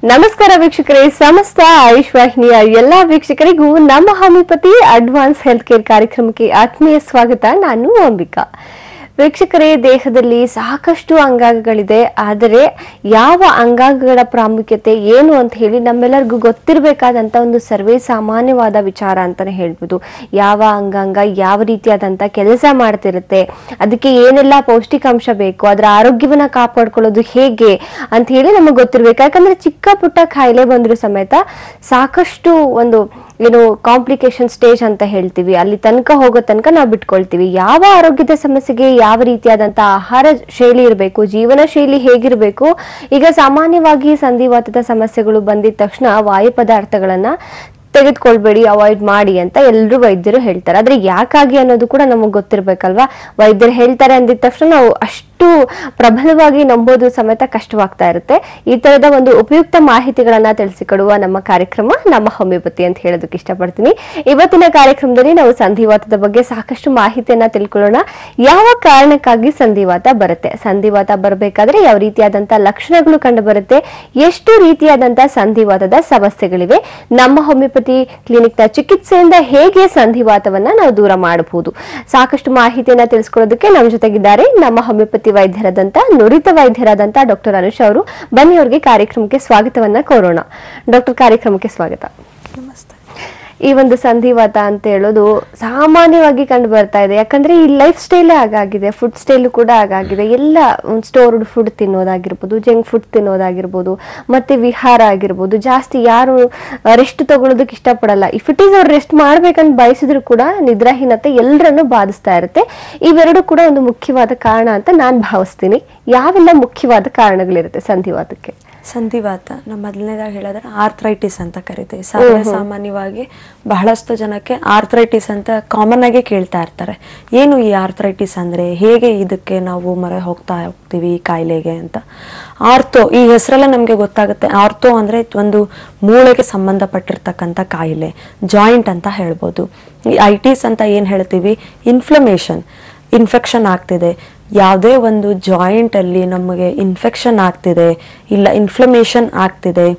ನಮಸ್ಕಾರ ವೀಕ್ಷಕರೇ ಸಮಸ್ತ ಆಯುಷ್ ವಾಹಿನಿಯ ಎಲ್ಲಾ ವೀಕ್ಷಕರಿಗೂ ನಮ್ಮ ಹೋಮಿಯೋಪತಿ ಅಡ್ವಾನ್ಸ್ ಹೆಲ್ತ್ ಕೇರ್ ಕಾರ್ಯಕ್ರಮಕ್ಕೆ ಆತ್ಮೀಯ ಸ್ವಾಗತ ನಾನು ಅಂಬಿಕಾ ವೀಕ್ಷಕರೇ ದೇಹದಲ್ಲಿ ಸಾಕಷ್ಟು ಅಂಗಾಂಗಗಳಿದೆ ಆದರೆ ಯಾವ ಅಂಗಾಂಗಗಳ ಪ್ರಾಮುಖ್ಯತೆ ಏನು ಅಂತ ಹೇಳಿ ನಮ್ಮೆಲ್ಲರಿಗೂ ಗೊತ್ತಿರಬೇಕಾದಂತ ಒಂದು ಸರ್ವೇ ಸಾಮಾನ್ಯವಾದ ವಿಚಾರ ಅಂತಾನೆ ಹೇಳ್ಬೋದು ಯಾವ ಅಂಗಾಂಗ ಯಾವ ರೀತಿಯಾದಂತ ಕೆಲಸ ಮಾಡ್ತಿರುತ್ತೆ ಅದಕ್ಕೆ ಏನೆಲ್ಲ ಪೌಷ್ಟಿಕಾಂಶ ಬೇಕು ಅದರ ಆರೋಗ್ಯವನ್ನ ಕಾಪಾಡ್ಕೊಳ್ಳೋದು ಹೇಗೆ ಅಂತ ಹೇಳಿ ನಮಗೆ ಗೊತ್ತಿರ್ಬೇಕು ಯಾಕಂದ್ರೆ ಚಿಕ್ಕ ಪುಟ್ಟ ಕಾಯಿಲೆ ಬಂದ್ರು ಸಮೇತ ಸಾಕಷ್ಟು ಒಂದು ಏನು ಕಾಂಪ್ಲಿಕೇಶನ್ ಸ್ಟೇಜ್ ಅಂತ ಹೇಳ್ತೀವಿ ಅಲ್ಲಿ ತನಕ ಹೋಗೋ ತನಕ ನಾವು ಬಿಟ್ಕೊಳ್ತೀವಿ ಯಾವ ಆರೋಗ್ಯದ ಸಮಸ್ಯೆಗೆ ಯಾವ ರೀತಿಯಾದಂತ ಆಹಾರ ಶೈಲಿ ಇರಬೇಕು ಜೀವನ ಶೈಲಿ ಹೇಗಿರಬೇಕು ಈಗ ಸಾಮಾನ್ಯವಾಗಿ ಸಂಧಿವಾತದ ಸಮಸ್ಯೆಗಳು ಬಂದಿದ ತಕ್ಷಣ ವಾಯು ಪದಾರ್ಥಗಳನ್ನ ತೆಗೆದುಕೊಳ್ಬೇಡಿ ಅವಾಯ್ಡ್ ಮಾಡಿ ಅಂತ ಎಲ್ಲರೂ ವೈದ್ಯರು ಹೇಳ್ತಾರೆ ಆದ್ರೆ ಯಾಕಾಗಿ ಅನ್ನೋದು ಕೂಡ ನಮಗೆ ಗೊತ್ತಿರ್ಬೇಕಲ್ವಾ ವೈದ್ಯರು ಹೇಳ್ತಾರೆ ಅಂದಿದ ತಕ್ಷಣ ನಾವು ಅಷ್ಟು ಪ್ರಬಲವಾಗಿ ನಂಬೋದು ಸಮೇತ ಕಷ್ಟವಾಗ್ತಾ ಇರುತ್ತೆ ಈ ತರದ ಒಂದು ಉಪಯುಕ್ತ ಮಾಹಿತಿಗಳನ್ನ ತಿಳಿಸಿಕೊಡುವ ನಮ್ಮ ಕಾರ್ಯಕ್ರಮ ನಮ್ಮ ಹೋಮಿಯೋಪತಿ ಅಂತ ಹೇಳೋದಕ್ಕೆ ಇಷ್ಟಪಡ್ತೀನಿ ಇವತ್ತಿನ ಕಾರ್ಯಕ್ರಮದಲ್ಲಿ ನಾವು ಸಂಧಿವಾತದ ಬಗ್ಗೆ ಸಾಕಷ್ಟು ಮಾಹಿತಿಯನ್ನ ತಿಳ್ಕೊಳ್ಳೋಣ ಯಾವ ಕಾರಣಕ್ಕಾಗಿ ಸಂಧಿವಾತ ಬರುತ್ತೆ ಸಂಧಿವಾತ ಬರಬೇಕಾದ್ರೆ ಯಾವ ರೀತಿಯಾದಂತ ಲಕ್ಷಣಗಳು ಕಂಡು ಬರುತ್ತೆ ಎಷ್ಟು ರೀತಿಯಾದಂತ ಸಂಧಿವಾತದ ಸಮಸ್ಯೆಗಳಿವೆ ನಮ್ಮ ಹೋಮಿಯೋಪತಿ ಕ್ಲಿನಿಕ್ ನ ಚಿಕಿತ್ಸೆಯಿಂದ ಹೇಗೆ ಸಂಧಿವಾತವನ್ನ ನಾವು ದೂರ ಮಾಡಬಹುದು ಸಾಕಷ್ಟು ಮಾಹಿತಿಯನ್ನ ತಿಳಿಸ್ಕೊಳ್ಳೋದಕ್ಕೆ ನಮ್ಮ ಜೊತೆಗಿದ್ದಾರೆ ನಮ್ಮ ಹೋಮಿಯೋಪತಿ ವೈದ್ಯರಾದಂತ ನುರಿತ ವೈದ್ಯರಾದಂತ ಡಾಕ್ಟರ್ ಅನುಷ್ ಅವರು ಬನ್ನಿ ಅವ್ರಿಗೆ ಕಾರ್ಯಕ್ರಮಕ್ಕೆ ಸ್ವಾಗತವನ್ನ ಕೋರೋಣ ಡಾಕ್ಟರ್ ಕಾರ್ಯಕ್ರಮಕ್ಕೆ ಸ್ವಾಗತ ನಮಸ್ತೆ ಈ ಒಂದು ಸಂಧಿವಾತ ಅಂತ ಹೇಳೋದು ಸಾಮಾನ್ಯವಾಗಿ ಕಂಡು ಬರ್ತಾ ಇದೆ ಯಾಕಂದ್ರೆ ಈ ಲೈಫ್ ಸ್ಟೈಲೇ ಹಾಗಾಗಿದೆ ಫುಡ್ ಸ್ಟೈಲ್ ಕೂಡ ಹಾಗಾಗಿದೆ ಎಲ್ಲ ಸ್ಟೋರ್ಡ್ ಫುಡ್ ತಿನ್ನೋದಾಗಿರ್ಬೋದು ಜಂಕ್ ಫುಡ್ ತಿನ್ನೋದಾಗಿರ್ಬೋದು ಮತ್ತೆ ವಿಹಾರ ಆಗಿರ್ಬೋದು ಜಾಸ್ತಿ ಯಾರು ರೆಸ್ಟ್ ತಗೊಳ್ಳೋದಕ್ಕೆ ಇಷ್ಟಪಡಲ್ಲ ಇಫ್ ಇಟ್ ಈಸ್ ಅವ್ರು ರೆಸ್ಟ್ ಮಾಡ್ಬೇಕಂತ ಬಯಸಿದ್ರು ಕೂಡ ನಿದ್ರಾಹೀನತೆ ಎಲ್ಲರನ್ನು ಬಾಧಿಸ್ತಾ ಇರುತ್ತೆ ಇವೆರಡು ಕೂಡ ಒಂದು ಮುಖ್ಯವಾದ ಕಾರಣ ಅಂತ ನಾನು ಭಾವಿಸ್ತೀನಿ ಯಾವೆಲ್ಲ ಮುಖ್ಯವಾದ ಕಾರಣಗಳಿರುತ್ತೆ ಸಂಧಿವಾತಕ್ಕೆ ಸಂಧಿವಾತ ನಮ್ಮ ಮೊದಲನೇದಾಗಿ ಹೇಳಿದ್ರೆ ಆರ್ಥ್ರೈಟಿಸ್ ಅಂತ ಕರಿತೀವಿ ಸರ್ವೇ ಸಾಮಾನ್ಯವಾಗಿ ಬಹಳಷ್ಟು ಜನಕ್ಕೆ ಆರ್ಥ್ರೈಟಿಸ್ ಅಂತ ಕಾಮನ್ ಆಗಿ ಕೇಳ್ತಾ ಇರ್ತಾರೆ ಏನು ಈ ಆರ್ಥ್ರೈಟಿಸ್ ಅಂದ್ರೆ ಹೇಗೆ ಇದಕ್ಕೆ ನಾವು ಮೊರೆ ಹೋಗ್ತಾ ಹೋಗ್ತೀವಿ ಈ ಕಾಯಿಲೆಗೆ ಅಂತ ಆರ್ಥೋ ಈ ಹೆಸರಲ್ಲೇ ನಮಗೆ ಗೊತ್ತಾಗುತ್ತೆ ಆರ್ಥೋ ಅಂದ್ರೆ ಒಂದು ಮೂಳೆಗೆ ಸಂಬಂಧಪಟ್ಟಿರ್ತಕ್ಕಂಥ ಕಾಯಿಲೆ ಜಾಯಿಂಟ್ ಅಂತ ಹೇಳ್ಬೋದು ಈ ಐಟಿಸ್ ಅಂತ ಏನ್ ಹೇಳ್ತೀವಿ ಇನ್ಫ್ಲಮೇಷನ್ ಇನ್ಫೆಕ್ಷನ್ ಆಗ್ತಿದೆ ಯಾವುದೇ ಒಂದು ಜಾಯಿಂಟ್ ಅಲ್ಲಿ ನಮಗೆ ಇನ್ಫೆಕ್ಷನ್ ಆಗ್ತಿದೆ ಇಲ್ಲ ಇನ್ಫ್ಲಮೇಷನ್ ಆಗ್ತಿದೆ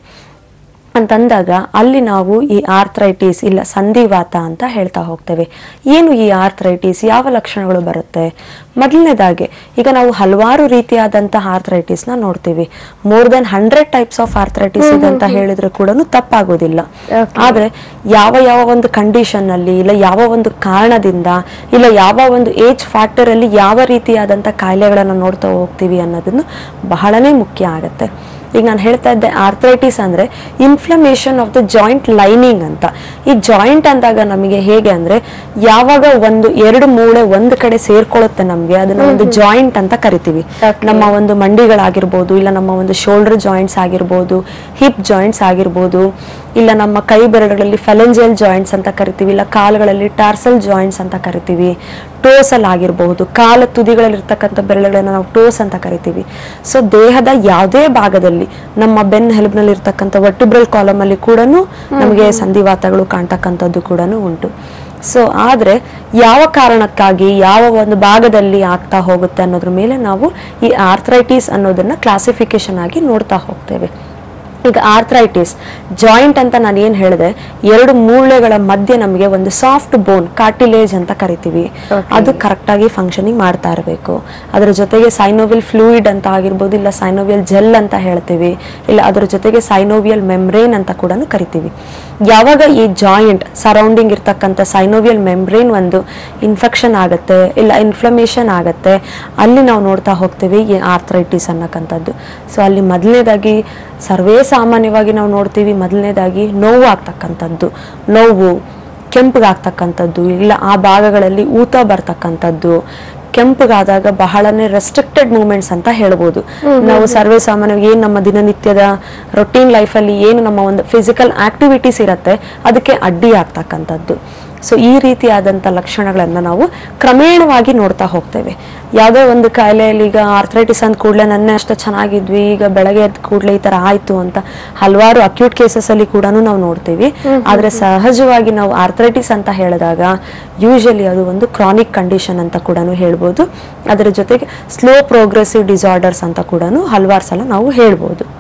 ಅಂತಂದಾಗ ಅಲ್ಲಿ ನಾವು ಈ ಆರ್ಥ್ರೈಟಿಸ್ ಇಲ್ಲ ಸಂಧಿವಾತ ಅಂತ ಹೇಳ್ತಾ ಹೋಗ್ತೇವೆ ಏನು ಈ ಆರ್ಥ್ರೈಟಿಸ್ ಯಾವ ಲಕ್ಷಣಗಳು ಬರುತ್ತೆ ಮೊದಲನೇದಾಗಿ ಈಗ ನಾವು ಹಲವಾರು ರೀತಿಯಾದಂತಹ ಆರ್ಥ್ರೈಟಿಸ್ನ ನೋಡ್ತೀವಿ more than hundred types of arthritis ಇದೆ ಅಂತ ಹೇಳಿದ್ರೆ ಕೂಡ ತಪ್ಪಾಗೋದಿಲ್ಲ ಆದ್ರೆ ಯಾವ ಯಾವ ಒಂದು ಕಂಡೀಷನ್ ಅಲ್ಲಿ ಇಲ್ಲ ಯಾವ ಒಂದು ಕಾರಣದಿಂದ ಇಲ್ಲ ಯಾವ ಒಂದು ಏಜ್ ಫ್ಯಾಕ್ಟರ್ ಅಲ್ಲಿ ಯಾವ ರೀತಿಯಾದಂತ ಕಾಯಿಲೆಗಳನ್ನ ನೋಡ್ತಾ ಹೋಗ್ತೀವಿ ಅನ್ನೋದನ್ನು ಬಹಳನೇ ಮುಖ್ಯ ಆಗತ್ತೆ ಈಗ ನಾನು ಹೇಳ್ತಾ ಇದ್ದೆ ಆರ್ಥ್ರೈಟಿಸ್ ಅಂದ್ರೆ inflammation of the joint lining ಅಂತ ಈ ಜಾಯಿಂಟ್ ಅಂದಾಗ ನಮಗೆ ಹೇಗೆ ಅಂದ್ರೆ ಯಾವಾಗ ಒಂದು ಎರಡು ಮೂಳೆ ಒಂದು ಕಡೆ ಸೇರ್ಕೊಳ್ಳುತ್ತೆ ನಮ್ಗೆ ಅದನ್ನ ಒಂದು ಜಾಯಿಂಟ್ ಅಂತ ಕರಿತೀವಿ ನಮ್ಮ ಒಂದು ಮಂಡಿಗಳಾಗಿರ್ಬೋದು ಇಲ್ಲ ನಮ್ಮ ಒಂದು ಶೋಲ್ಡರ್ ಜಾಯಿಂಟ್ಸ್ ಆಗಿರ್ಬೋದು ಹಿಪ್ ಜಾಯಿಂಟ್ಸ್ ಆಗಿರ್ಬೋದು ಇಲ್ಲ ನಮ್ಮ ಕೈ ಬೆರಳುಗಳಲ್ಲಿ ಫೆಲೆಂಜಿಯಲ್ ಜಾಯಿಂಟ್ಸ್ ಅಂತ ಕರಿತೀವಿ ಇಲ್ಲ ಕಾಲುಗಳಲ್ಲಿ ಟಾರ್ಸಲ್ ಜಾಯಿಂಟ್ಸ್ ಅಂತ ಕರಿತೀವಿ ಟೋಸ್ ಅಲ್ಲಿ ಆಗಿರಬಹುದು ಕಾಲ ತುದಿಗಳಲ್ಲಿ ಇರ್ತಕ್ಕಂಥ ಬೆರಳುಗಳನ್ನ ನಾವು ಟೋಸ್ ಅಂತ ಕರಿತೀವಿ ಸೊ ದೇಹದ ಯಾವುದೇ ಭಾಗದಲ್ಲಿ ನಮ್ಮ ಬೆನ್ ಹೆಲುಬಿನಲ್ಲಿ ಇರ್ತಕ್ಕಂಥ ವರ್ಟಿಬ್ರಲ್ ಕಾಲಮ್ ಅಲ್ಲಿ ಕೂಡ ನಮಗೆ ಸಂಧಿವಾತಗಳು ಕಾಣ್ತಕ್ಕಂಥದ್ದು ಕೂಡ ಉಂಟು ಸೊ ಆದ್ರೆ ಯಾವ ಕಾರಣಕ್ಕಾಗಿ ಯಾವ ಒಂದು ಭಾಗದಲ್ಲಿ ಆಗ್ತಾ ಹೋಗುತ್ತೆ ಅನ್ನೋದ್ರ ಮೇಲೆ ನಾವು ಈ ಆರ್ಥ್ರೈಟಿಸ್ ಅನ್ನೋದನ್ನ ಕ್ಲಾಸಿಫಿಕೇಶನ್ ಆಗಿ ನೋಡ್ತಾ ಹೋಗ್ತೇವೆ ಈಗ ಆರ್ಥ್ರೈಟಿಸ್ ಜಾಯಿಂಟ್ ಅಂತ ನಾನು ಏನು ಹೇಳಿದೆ ಎರಡು ಮೂಳೆಗಳ ಮಧ್ಯೆ ನಮಗೆ ಒಂದು ಸಾಫ್ಟ್ ಬೋನ್ ಕಾರ್ಟಿಲೇಜ್ ಅಂತ ಕರಿತೀವಿ ಅದು ಕರೆಕ್ಟ್ ಆಗಿ ಫಂಕ್ಷನಿಂಗ್ ಮಾಡ್ತಾ ಇರಬೇಕು ಅದರ ಜೊತೆಗೆ ಸೈನೋವಿಯಲ್ ಫ್ಲೂಯಿಡ್ ಅಂತ ಆಗಿರ್ಬೋದು ಇಲ್ಲ ಸೈನೋವಿಯಲ್ ಜೆಲ್ ಅಂತ ಹೇಳ್ತೀವಿ ಇಲ್ಲ ಅದರ ಜೊತೆಗೆ ಸೈನೋವಿಯಲ್ ಮೆಮ್ರೇನ್ ಅಂತ ಕೂಡ ಕರಿತೀವಿ ಯಾವಾಗ ಈ ಜಾಯಿಂಟ್ ಸರೌಂಡಿಂಗ್ ಇರ್ತಕ್ಕಂಥ ಸೈನೋವಿಯಲ್ ಮೆಮ್ರೇನ್ ಒಂದು ಇನ್ಫೆಕ್ಷನ್ ಆಗುತ್ತೆ ಇಲ್ಲ ಇನ್ಫ್ಲಮೇಷನ್ ಆಗುತ್ತೆ ಅಲ್ಲಿ ನಾವು ನೋಡ್ತಾ ಹೋಗ್ತೀವಿ ಈ ಆರ್ಥ್ರೈಟಿಸ್ ಅನ್ನಕ್ಕಂಥದ್ದು ಸೊ ಅಲ್ಲಿ ಮೊದಲನೇದಾಗಿ ಸರ್ವೇ ಸಾಮಾನ್ಯವಾಗಿ ನಾವು ನೋಡ್ತೀವಿ ಮೊದಲನೇದಾಗಿ ನೋವು ಆಗ್ತಕ್ಕಂಥದ್ದು ನೋವು ಕೆಂಪಗಾಗ್ತಕ್ಕಂಥದ್ದು ಇಲ್ಲ ಆ ಭಾಗಗಳಲ್ಲಿ ಊತ ಬರ್ತಕ್ಕಂಥದ್ದು ಕೆಂಪಗಾದಾಗ ಬಹಳನೇ ರೆಸ್ಟ್ರಿಕ್ಟೆಡ್ ಮೂಮೆಂಟ್ಸ್ ಅಂತ ಹೇಳ್ಬೋದು ನಾವು ಸರ್ವೇ ಸಾಮಾನ್ಯವಾಗಿ ಏನು ನಮ್ಮ ದಿನನಿತ್ಯದ ರೊಟೀನ್ ಲೈಫಲ್ಲಿ ಏನು ನಮ್ಮ ಒಂದು ಫಿಸಿಕಲ್ ಆಕ್ಟಿವಿಟೀಸ್ ಇರುತ್ತೆ ಅದಕ್ಕೆ ಅಡ್ಡಿ ಆಗ್ತಕ್ಕಂಥದ್ದು ಸೊ ಈ ರೀತಿಯಾದಂಥ ಲಕ್ಷಣಗಳನ್ನ ನಾವು ಕ್ರಮೇಣವಾಗಿ ನೋಡ್ತಾ ಹೋಗ್ತೇವೆ ಯಾವುದೋ ಒಂದು ಕಾಯಿಲೆಯಲ್ಲಿ ಈಗ ಆರ್ಥ್ರೈಟಿಸ್ ಅಂದ ಕೂಡಲೇ ನನ್ನೇ ಅಷ್ಟು ಚೆನ್ನಾಗಿದ್ವಿ ಈಗ ಬೆಳಗ್ಗೆ ಎದ್ದ ಕೂಡಲೇ ಈ ತರ ಆಯ್ತು ಅಂತ ಹಲವಾರು ಅಕ್ಯೂಟ್ ಕೇಸಸ್ ಅಲ್ಲಿ ಕೂಡ ನಾವು ನೋಡ್ತೀವಿ ಆದ್ರೆ ಸಹಜವಾಗಿ ನಾವು ಆರ್ಥ್ರೈಟಿಸ್ ಅಂತ ಹೇಳಿದಾಗ ಯೂಶಲಿ ಅದು ಒಂದು ಕ್ರಾನಿಕ್ ಕಂಡೀಷನ್ ಅಂತ ಕೂಡ ಹೇಳ್ಬೋದು ಅದರ ಜೊತೆಗೆ ಸ್ಲೋ ಪ್ರೋಗ್ರೆಸಿವ್ ಡಿಸಾರ್ಡರ್ಸ್ ಅಂತ ಕೂಡ ಹಲವಾರು ಸಲ ನಾವು ಹೇಳ್ಬೋದು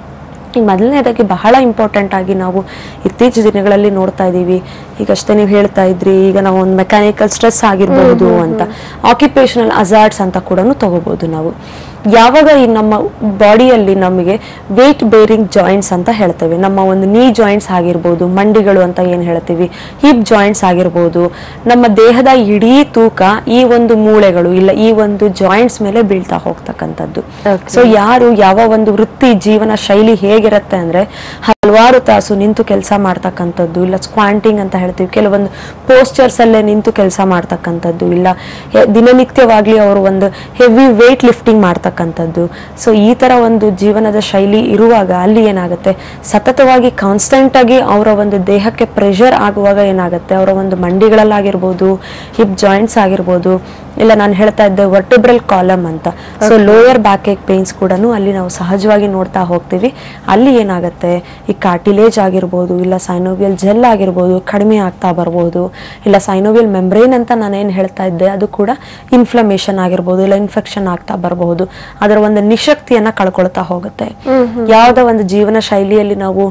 ಈಗ ಮೊದಲನೇದಾಗಿ ಬಹಳ ಇಂಪಾರ್ಟೆಂಟ್ ಆಗಿ ನಾವು ಇತ್ತೀಚಿನ ದಿನಗಳಲ್ಲಿ ನೋಡ್ತಾ ಇದ್ದೀವಿ ಈಗಷ್ಟೇ ನೀವು ಹೇಳ್ತಾ ಇದ್ರಿ ಈಗ ನಾವು ಒಂದು ಮೆಕ್ಯಾನಿಕಲ್ ಸ್ಟ್ರೆಸ್ ಆಗಿರ್ಬೋದು ಅಂತ ಆಕ್ಯುಪೇಷನಲ್ ಅಜಾರ್ಡ್ಸ್ ಅಂತ ಕೂಡ ತಗೋಬಹುದು ನಾವು ಯಾವಾಗ ಈ ನಮ್ಮ ಬಾಡಿಯಲ್ಲಿ ನಮಗೆ ವೇಟ್ ಬೇರಿಂಗ್ ಜಾಯಿಂಟ್ಸ್ ಅಂತ ಹೇಳ್ತೇವೆ ನಮ್ಮ ಒಂದು ನೀ ಜಾಯಿಂಟ್ಸ್ ಆಗಿರ್ಬೋದು ಮಂಡಿಗಳು ಅಂತ ಏನು ಹೇಳ್ತೀವಿ ಹಿಪ್ ಜಾಯಿಂಟ್ಸ್ ಆಗಿರ್ಬೋದು ನಮ್ಮ ದೇಹದ ಇಡೀ ತೂಕ ಈ ಒಂದು ಮೂಳೆಗಳು ಇಲ್ಲ ಈ ಒಂದು ಜಾಯಿಂಟ್ಸ್ ಮೇಲೆ ಬೀಳ್ತಾ ಹೋಗ್ತಕ್ಕಂಥದ್ದು Okay. ಸೊ ಯಾರು ಯಾವ ಒಂದು ವೃತ್ತಿ ಜೀವನ ಶೈಲಿ ಹೇಗಿರುತ್ತೆ ಅಂದ್ರೆ ಹಲವಾರು ತಾಸು ನಿಂತು ಕೆಲಸ ಮಾಡ್ತಕ್ಕಂಥದ್ದು ಇಲ್ಲ ಸ್ಕ್ವಾಂಟಿಂಗ್ ಅಂತ ಹೇಳ್ತೀವಿ ಕೆಲವೊಂದು ಪೋಸ್ಚರ್ಸ್ ಅಲ್ಲೇ ನಿಂತು ಕೆಲಸ ಮಾಡ್ತಕ್ಕಂಥದ್ದು ಇಲ್ಲ ಹೆ- ದಿನನಿತ್ಯವಾಗ್ಲಿ ಅವರು ಒಂದು ಹೆವಿ ವೇಟ್ ಲಿಫ್ಟಿಂಗ್ ಮಾಡ್ತಕ್ಕಂಥದ್ದು ಸೊ ಈ ತರ ಒಂದು ಜೀವನದ ಶೈಲಿ ಇರುವಾಗ ಅಲ್ಲಿ ಏನಾಗುತ್ತೆ ಸತತವಾಗಿ ಕಾನ್ಸ್ಟೆಂಟ್ ಆಗಿ ಅವರ ಒಂದು ದೇಹಕ್ಕೆ ಪ್ರೆಷರ್ ಆಗುವಾಗ ಏನಾಗುತ್ತೆ ಅವರ ಒಂದು ಮಂಡಿಗಳಲ್ಲಾಗಿರ್ಬೋದು ಹಿಪ್ ಜಾಯಿಂಟ್ಸ್ ಆಗಿರ್ಬೋದು ಇಲ್ಲ ನಾನು ಹೇಳ್ತಾ ಇದ್ದೆ ವರ್ಟಿಬ್ರಲ್ ಕಾಲಮ್ ಅಂತ so lower back ache pains ಕೂಡ ಅಲ್ಲಿ ನಾವು ಸಹಜವಾಗಿ ನೋಡ್ತಾ ಹೋಗ್ತೀವಿ ಅಲ್ಲಿ ಏನಾಗುತ್ತೆ ಈ ಕಾರ್ಟಿಲೇಜ್ ಆಗಿರ್ಬೋದು ಇಲ್ಲ ಸೈನೋವಿಯಲ್ ಜೆಲ್ ಆಗಿರ್ಬೋದು ಕಡಿಮೆ ಆಗ್ತಾ ಬರ್ಬೋದು ಇಲ್ಲ ಸೈನೋವಿಯಲ್ ಮೆಂಬ್ರೇನ್ ಅಂತ ನಾನೇನು ಹೇಳ್ತಾ ಇದ್ದೆ ಅದು ಕೂಡ ಇನ್ಫ್ಲಮೇಷನ್ ಆಗಿರ್ಬೋದು ಇಲ್ಲ ಇನ್ಫೆಕ್ಷನ್ ಆಗ್ತಾ ಬರಬಹುದು ಅದರ ಒಂದು ನಿಶಕ್ತಿಯನ್ನ ಕಳ್ಕೊಳ್ತಾ ಹೋಗುತ್ತೆ ಯಾವುದೋ ಒಂದು ಜೀವನ ಶೈಲಿಯಲ್ಲಿ ನಾವು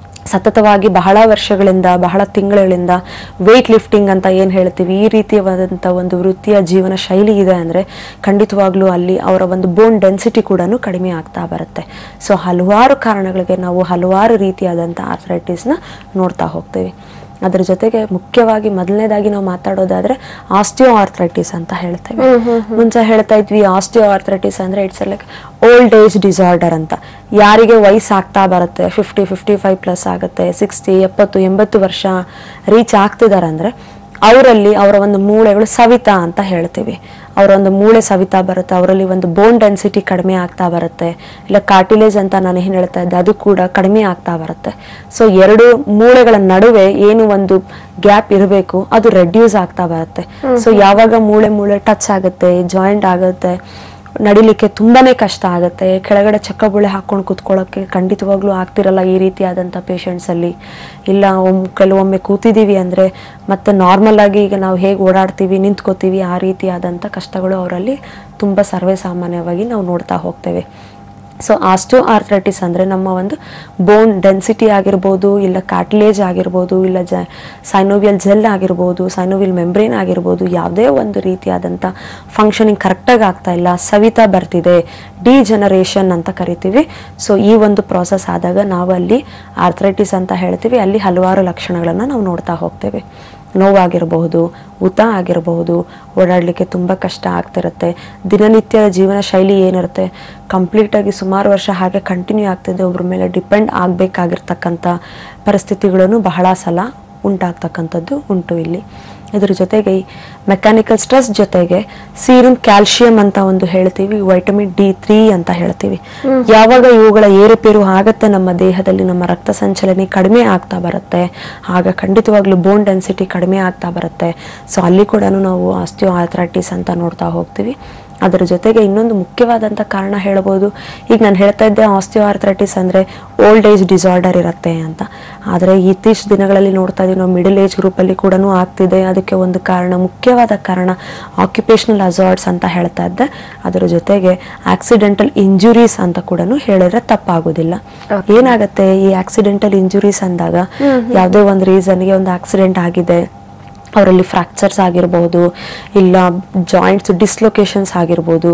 ಸತತವಾಗಿ ಬಹಳ ವರ್ಷಗಳಿಂದ ಬಹಳ ತಿಂಗಳಿಂದ ವೇಟ್ ಲಿಫ್ಟಿಂಗ್ ಅಂತ ಏನು ಹೇಳ್ತೀವಿ ಈ ರೀತಿಯಾದಂಥ ಒಂದು ವೃತ್ತಿಯ ಜೀವನ ಶೈಲಿ ಇದೆ ಅಂದರೆ ಖಂಡಿತವಾಗ್ಲೂ ಅಲ್ಲಿ ಅವರ ಒಂದು ಬೋನ್ ಡೆನ್ಸಿಟಿ ಕೂಡ ಕಡಿಮೆ ಆಗ್ತಾ ಬರುತ್ತೆ ಸೊ ಹಲವಾರು ಕಾರಣಗಳಿಗೆ ನಾವು ಹಲವಾರು ರೀತಿಯಾದಂಥ ಆರ್ಥರೈಟಿಸ್ನ ನೋಡ್ತಾ ಹೋಗ್ತೀವಿ ಅದ್ರ ಜೊತೆಗೆ ಮುಖ್ಯವಾಗಿ ಮೊದಲನೇದಾಗಿ ನಾವು ಮಾತಾಡೋದಾದ್ರೆ ಆಸ್ಟಿಯೋ ಆರ್ಥರೈಟಿಸ್ ಅಂತ ಹೇಳ್ತೇವೆ ಮುಂಚೆ ಹೇಳ್ತಾ ಇದ್ವಿ ಆಸ್ಟಿಯೋ ಆರ್ಥರೈಟಿಸ್ ಅಂದ್ರೆ it's like old age disorder ಅಂತ ಯಾರಿಗೆ ವಯಸ್ಸಾಗ್ತಾ ಬರುತ್ತೆ ಫಿಫ್ಟಿ ಫಿಫ್ಟಿ ಫೈವ್ ಪ್ಲಸ್ ಆಗುತ್ತೆ ಸಿಕ್ಸ್ಟಿ ಎಪ್ಪತ್ತು ಎಂಬತ್ತು ವರ್ಷ ರೀಚ್ ಆಗ್ತಿದಾರೆ ಅಂದ್ರೆ ಅವರಲ್ಲಿ ಅವರ ಒಂದು ಮೂಳೆಗಳು ಸವಿತಾ ಅಂತ ಹೇಳ್ತೀವಿ ಅವರ ಒಂದು ಮೂಳೆ ಸವಿತಾ ಬರುತ್ತೆ ಅವರಲ್ಲಿ ಒಂದು ಬೋನ್ ಡೆನ್ಸಿಟಿ ಕಡಿಮೆ ಆಗ್ತಾ ಬರುತ್ತೆ ಇಲ್ಲ ಕಾರ್ಟಿಲೇಜ್ ಅಂತ ನಾನು ಏನು ಹೇಳ್ತಾ ಇದ್ದೆ ಅದು ಕೂಡ ಕಡಿಮೆ ಆಗ್ತಾ ಬರುತ್ತೆ ಸೊ ಎರಡು ಮೂಳೆಗಳ ನಡುವೆ ಏನು ಒಂದು ಗ್ಯಾಪ್ ಇರಬೇಕು ಅದು ರೆಡ್ಯೂಸ್ ಆಗ್ತಾ ಬರುತ್ತೆ ಸೊ ಯಾವಾಗ ಮೂಳೆ ಮೂಳೆ ಟಚ್ ಆಗುತ್ತೆ ಜಾಯಿಂಟ್ ಆಗುತ್ತೆ ನಡಿಲಿಕ್ಕೆ ತುಂಬಾನೇ ಕಷ್ಟ ಆಗುತ್ತೆ ಕೆಳಗಡೆ ಚಕ್ಕಬುಳೆ ಹಾಕೊಂಡು ಕುತ್ಕೊಳ್ಳೋಕೆ ಖಂಡಿತವಾಗ್ಲೂ ಆಗ್ತಿರಲ್ಲ ಈ ರೀತಿಯಾದಂಥ ಪೇಷಂಟ್ಸ್ ಅಲ್ಲಿ ಇಲ್ಲ ಒಮ್ ಕೆಲವೊಮ್ಮೆ ಕೂತಿದ್ದೀವಿ ಅಂದ್ರೆ ಮತ್ತೆ ನಾರ್ಮಲ್ ಆಗಿ ಈಗ ನಾವು ಹೇಗೆ ಓಡಾಡ್ತೀವಿ ನಿಂತ್ಕೋತೀವಿ ಆ ರೀತಿಯಾದಂಥ ಕಷ್ಟಗಳು ಅವರಲ್ಲಿ ತುಂಬ ಸರ್ವೇ ಸಾಮಾನ್ಯವಾಗಿ ನಾವು ನೋಡ್ತಾ ಹೋಗ್ತೇವೆ ಸೊ ಆಸ್ಟೋ ಆರ್ಥರೈಟಿಸ್ ಅಂದರೆ ನಮ್ಮ ಒಂದು ಬೋನ್ ಡೆನ್ಸಿಟಿ ಆಗಿರ್ಬೋದು ಇಲ್ಲ ಕಾರ್ಟಿಲೇಜ್ ಆಗಿರ್ಬೋದು ಇಲ್ಲ ಜ ಸೈನೋವಿಯಲ್ ಜೆಲ್ ಆಗಿರ್ಬೋದು ಸೈನೋವಿಯಲ್ ಮೆಂಬ್ರೇನ್ ಆಗಿರ್ಬೋದು ಯಾವುದೇ ಒಂದು ರೀತಿಯಾದಂಥ ಫಂಕ್ಷನಿಂಗ್ ಕರೆಕ್ಟಾಗಿ ಆಗ್ತಾ ಇಲ್ಲ ಸವಿತಾ ಬರ್ತಿದೆ ಡಿ ಜನರೇಷನ್ ಅಂತ ಕರಿತೀವಿ ಸೊ ಈ ಒಂದು ಪ್ರಾಸೆಸ್ ಆದಾಗ ನಾವು ಅಲ್ಲಿ ಆರ್ಥರೈಟಿಸ್ ಅಂತ ಹೇಳ್ತೀವಿ ಅಲ್ಲಿ ಹಲವಾರು ಲಕ್ಷಣಗಳನ್ನು ನಾವು ನೋಡ್ತಾ ಹೋಗ್ತೇವೆ ನೋವಾಗಿರಬಹುದು ಊತ ಆಗಿರಬಹುದು ಓಡಾಡಲಿಕ್ಕೆ ತುಂಬ ಕಷ್ಟ ಆಗ್ತಿರುತ್ತೆ ದಿನನಿತ್ಯದ ಜೀವನ ಶೈಲಿ ಏನಿರುತ್ತೆ ಕಂಪ್ಲೀಟಾಗಿ ಸುಮಾರು ವರ್ಷ ಹಾಗೆ ಕಂಟಿನ್ಯೂ ಆಗ್ತಿದೆ ಒಬ್ಬರ ಮೇಲೆ ಡಿಪೆಂಡ್ ಆಗಬೇಕಾಗಿರ್ತಕ್ಕಂಥ ಪರಿಸ್ಥಿತಿಗಳನ್ನು ಬಹಳ ಸಲ ಉಂಟಾಗ್ತಕ್ಕಂಥದ್ದು ಉಂಟು ಇಲ್ಲಿ ಇದ್ರ ಜೊತೆಗೆ ಈ ಮೆಕ್ಯಾನಿಕಲ್ ಸ್ಟ್ರೆಸ್ ಜೊತೆಗೆ ಸೀರಮ್ ಕ್ಯಾಲ್ಸಿಯಂ ಅಂತ ಒಂದು ಹೇಳ್ತೀವಿ ವೈಟಮಿನ್ ಡಿ ತ್ರೀ ಅಂತ ಹೇಳ್ತೀವಿ ಯಾವಾಗ ಇವುಗಳ ಏರುಪೇರು ಆಗತ್ತೆ ನಮ್ಮ ದೇಹದಲ್ಲಿ ನಮ್ಮ ರಕ್ತ ಸಂಚಲನೆ ಕಡಿಮೆ ಆಗ್ತಾ ಬರುತ್ತೆ ಆಗ ಖಂಡಿತವಾಗ್ಲೂ ಬೋನ್ ಡೆನ್ಸಿಟಿ ಕಡಿಮೆ ಆಗ್ತಾ ಬರುತ್ತೆ ಸೊ ಅಲ್ಲಿ ಕೂಡ ನಾವು ಆಸ್ಟಿಯೋ ಆರ್ಥರೈಟಿಸ್ ಅಂತ ನೋಡ್ತಾ ಹೋಗ್ತೀವಿ ಅದರ ಜೊತೆಗೆ ಇನ್ನೊಂದು ಮುಖ್ಯವಾದಂಥ ಕಾರಣ ಹೇಳ್ಬೋದು ಈಗ ನಾನು ಹೇಳ್ತಾ ಇದ್ದೆ ಆಸ್ಟಿಯೋ ಆರ್ಥರೈಟಿಸ್ ಅಂದರೆ ಓಲ್ಡ್ ಏಜ್ ಡಿಸಾರ್ಡರ್ ಇರುತ್ತೆ ಅಂತ ಆದರೆ ಇತ್ತೀಚ ದಿನಗಳಲ್ಲಿ ನೋಡ್ತಾ ಇದೀವಿ ನಾವು ಮಿಡಲ್ ಏಜ್ ಗ್ರೂಪಲ್ಲಿ ಕೂಡ ಆಗ್ತಿದೆ ಅದಕ್ಕೆ ಒಂದು ಕಾರಣ ಮುಖ್ಯವಾದ ಕಾರಣ ಆಕ್ಯುಪೇಷನಲ್ ಅಜಾರ್ಡ್ಸ್ ಅಂತ ಹೇಳ್ತಾ ಇದ್ದೆ ಅದರ ಜೊತೆಗೆ ಆಕ್ಸಿಡೆಂಟಲ್ ಇಂಜುರೀಸ್ ಅಂತ ಕೂಡ ಹೇಳಿದ್ರೆ ತಪ್ಪಾಗೋದಿಲ್ಲ ಏನಾಗುತ್ತೆ ಈ ಆಕ್ಸಿಡೆಂಟಲ್ ಇಂಜುರೀಸ್ ಅಂದಾಗ ಯಾವುದೇ ಒಂದು ರೀಸನ್ಗೆ ಒಂದು ಆಕ್ಸಿಡೆಂಟ್ ಆಗಿದೆ ಅವರಲ್ಲಿ ಫ್ರ್ಯಾಕ್ಚರ್ಸ್ ಆಗಿರ್ಬೋದು ಇಲ್ಲ ಜಾಯಿಂಟ್ಸ್ ಡಿಸ್ಲೊಕೇಶನ್ಸ್ ಆಗಿರ್ಬೋದು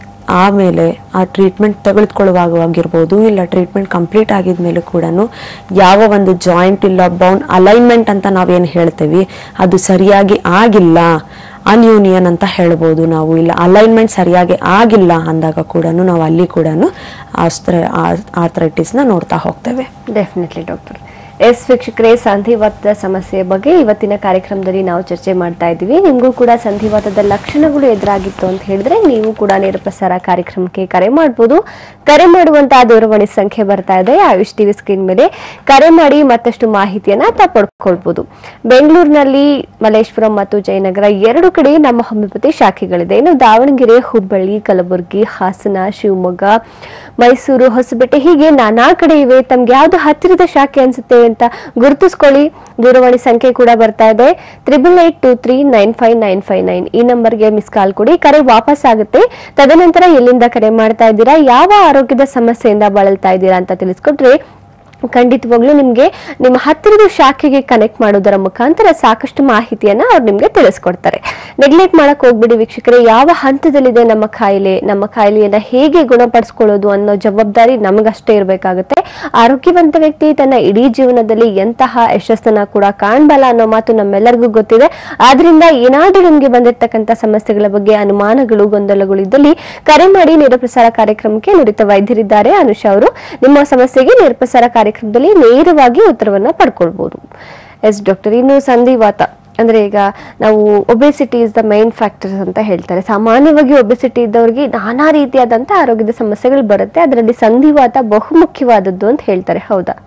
ಆಮೇಲೆ ಆ ಟ್ರೀಟ್ಮೆಂಟ್ ತೆಗೆದುಕೊಳ್ಳುವಾಗ ಆಗಿರ್ಬೋದು ಇಲ್ಲ ಟ್ರೀಟ್ಮೆಂಟ್ ಕಂಪ್ಲೀಟ್ ಆಗಿದ ಮೇಲೆ ಕೂಡ ಯಾವ ಒಂದು ಜಾಯಿಂಟ್ ಇಲ್ಲ ಬೌನ್ ಅಲೈನ್ಮೆಂಟ್ ಅಂತ ನಾವೇನು ಹೇಳ್ತೀವಿ ಅದು ಸರಿಯಾಗಿ ಆಗಿಲ್ಲ ಅನ್ಯೂನಿಯನ್ ಅಂತ ಹೇಳ್ಬೋದು ನಾವು ಇಲ್ಲ ಅಲೈನ್ಮೆಂಟ್ ಸರಿಯಾಗಿ ಆಗಿಲ್ಲ ಅಂದಾಗ ಕೂಡ ನಾವು ಅಲ್ಲಿ ಕೂಡ ಆಸ್ತ್ರ ಆರ್ಥರೈಟಿಸ್ನ ನೋಡ್ತಾ ಹೋಗ್ತೇವೆ ಡೆಫಿನೆಟ್ಲಿ ಡಾಕ್ಟರ್ ಎಸ್ ವೀಕ್ಷಕರೇ ಸಂಧಿವಾತದ ಸಮಸ್ಯೆ ಬಗ್ಗೆ ಇವತ್ತಿನ ಕಾರ್ಯಕ್ರಮದಲ್ಲಿ ನಾವು ಚರ್ಚೆ ಮಾಡ್ತಾ ಇದ್ದೀವಿ ನಿಮಗೂ ಕೂಡ ಸಂಧಿವಾತದ ಲಕ್ಷಣಗಳು ಎದುರಾಗಿತ್ತು ಅಂತ ಹೇಳಿದ್ರೆ ನೀವು ಕೂಡ ನೇರ ಪ್ರಸಾರ ಕಾರ್ಯಕ್ರಮಕ್ಕೆ ಕರೆ ಮಾಡ್ಬೋದು ಕರೆ ಮಾಡುವಂತಹ ದೂರವಾಣಿ ಸಂಖ್ಯೆ ಬರ್ತಾ ಇದೆ ಆಯುಷ್ ಟಿವಿ ಸ್ಕ್ರೀನ್ ಮೇಲೆ ಕರೆ ಮಾಡಿ ಮತ್ತಷ್ಟು ಮಾಹಿತಿಯನ್ನ ತಾವು ಪಡ್ಕೊಳ್ಬಹುದು ಬೆಂಗಳೂರಿನಲ್ಲಿ ಮಲ್ಲೇಶ್ವರಂ ಮತ್ತು ಜಯನಗರ ಎರಡು ಕಡೆ ನಮ್ಮ ಹೋಮಿಯೋಪತಿ ಶಾಖೆಗಳಿದೆ ಇನ್ನು ದಾವಣಗೆರೆ ಹುಬ್ಬಳ್ಳಿ ಕಲಬುರಗಿ ಹಾಸನ ಶಿವಮೊಗ್ಗ ಮೈಸೂರು ಹೊಸಪೇಟೆ ಹೀಗೆ ನಾನಾ ಕಡೆ ಇವೆ ತಮ್ಗೆ ಯಾವ್ದು ಹತ್ತಿರದ ಶಾಖೆ ಅನ್ಸುತ್ತೆ ಅಂತ ಗುರುತಿಸ್ಕೊಳ್ಳಿ ದೂರವಾಣಿ ಸಂಖ್ಯೆ ಕೂಡ ಬರ್ತಾ ಇದೆ triple eight two three nine five nine five nine ಈ ನಂಬರ್ಗೆ ಮಿಸ್ ಕಾಲ್ ಕೊಡಿ ಕರೆ ವಾಪಸ್ ಆಗುತ್ತೆ ತದನಂತರ ಎಲ್ಲಿಂದ ಕರೆ ಮಾಡ್ತಾ ಇದ್ದೀರಾ ಯಾವ ಆರೋಗ್ಯದ ಸಮಸ್ಯೆಯಿಂದ ಬಳಲ್ತಾ ಇದ್ದೀರಾ ಅಂತ ತಿಳಿಸ್ಕೊಟ್ರೆ ಖಂಡಿತವಾಗ್ಲೂ ನಿಮ್ಗೆ ನಿಮ್ಮ ಹತ್ತಿರದ ಶಾಖೆಗೆ ಕನೆಕ್ಟ್ ಮಾಡೋದರ ಮುಖಾಂತರ ಸಾಕಷ್ಟು ಮಾಹಿತಿಯನ್ನ ಅವ್ರು ನಿಮ್ಗೆ ತಿಳಿಸ್ಕೊಡ್ತಾರೆ ನೆಗ್ಲೆಕ್ಟ್ ಮಾಡಕ್ ಹೋಗ್ಬಿಡಿ ವೀಕ್ಷಕರೇ ಯಾವ ಹಂತದಲ್ಲಿದೆ ನಮ್ಮ ಕಾಯಿಲೆ ನಮ್ಮ ಕಾಯಿಲೆಯನ್ನ ಹೇಗೆ ಗುಣಪಡಿಸ್ಕೊಳ್ಳೋದು ಅನ್ನೋ ಜವಾಬ್ದಾರಿ ನಮಗಷ್ಟೇ ಇರಬೇಕಾಗುತ್ತೆ ಆರೋಗ್ಯವಂತ ವ್ಯಕ್ತಿ ತನ್ನ ಇಡೀ ಜೀವನದಲ್ಲಿ ಎಂತಹ ಯಶಸ್ಸನ್ನ ಕೂಡ ಕಾಣಬಲ್ಲ ಅನ್ನೋ ಮಾತು ನಮ್ಮೆಲ್ಲರಿಗೂ ಗೊತ್ತಿದೆ ಆದ್ರಿಂದ ಏನಾದ್ರೂ ನಿಮ್ಗೆ ಬಂದಿರ್ತಕ್ಕಂಥ ಸಮಸ್ಯೆಗಳ ಬಗ್ಗೆ ಅನುಮಾನಗಳು ಗೊಂದಲಗಳು ಇದ್ದಲ್ಲಿ ಕರೆ ಮಾಡಿ ನೇರಪ್ರಸಾರ ಕಾರ್ಯಕ್ರಮಕ್ಕೆ ನುರಿತ ವೈದ್ಯರಿದ್ದಾರೆ ಅನುಷಾ ಅವರು ನಿಮ್ಮ ಸಮಸ್ಯೆಗೆ ನೇರಪ್ರಸಾರ ಕಾರ್ಯಕ್ರಮದಲ್ಲಿ ನೇರವಾಗಿ ಉತ್ತರವನ್ನ ಪಡ್ಕೊಳ್ಬಹುದು ಎಸ್ ಡಾಕ್ಟರ್ ಇನ್ನು ಸಂಧಿವಾತ ಅಂದ್ರೆ ಈಗ ನಾವು obesity is the main factors ಅಂತ ಹೇಳ್ತಾರೆ ಸಾಮಾನ್ಯವಾಗಿ ಒಬೆಸಿಟಿ ಇದ್ದವರಿಗೆ ನಾನಾ ರೀತಿಯಾದಂತ ಆರೋಗ್ಯದ ಸಮಸ್ಯೆಗಳು ಬರುತ್ತೆ ಅದರಲ್ಲಿ ಸಂಧಿವಾತ ಬಹುಮುಖ್ಯವಾದದ್ದು ಅಂತ ಹೇಳ್ತಾರೆ ಹೌದಾ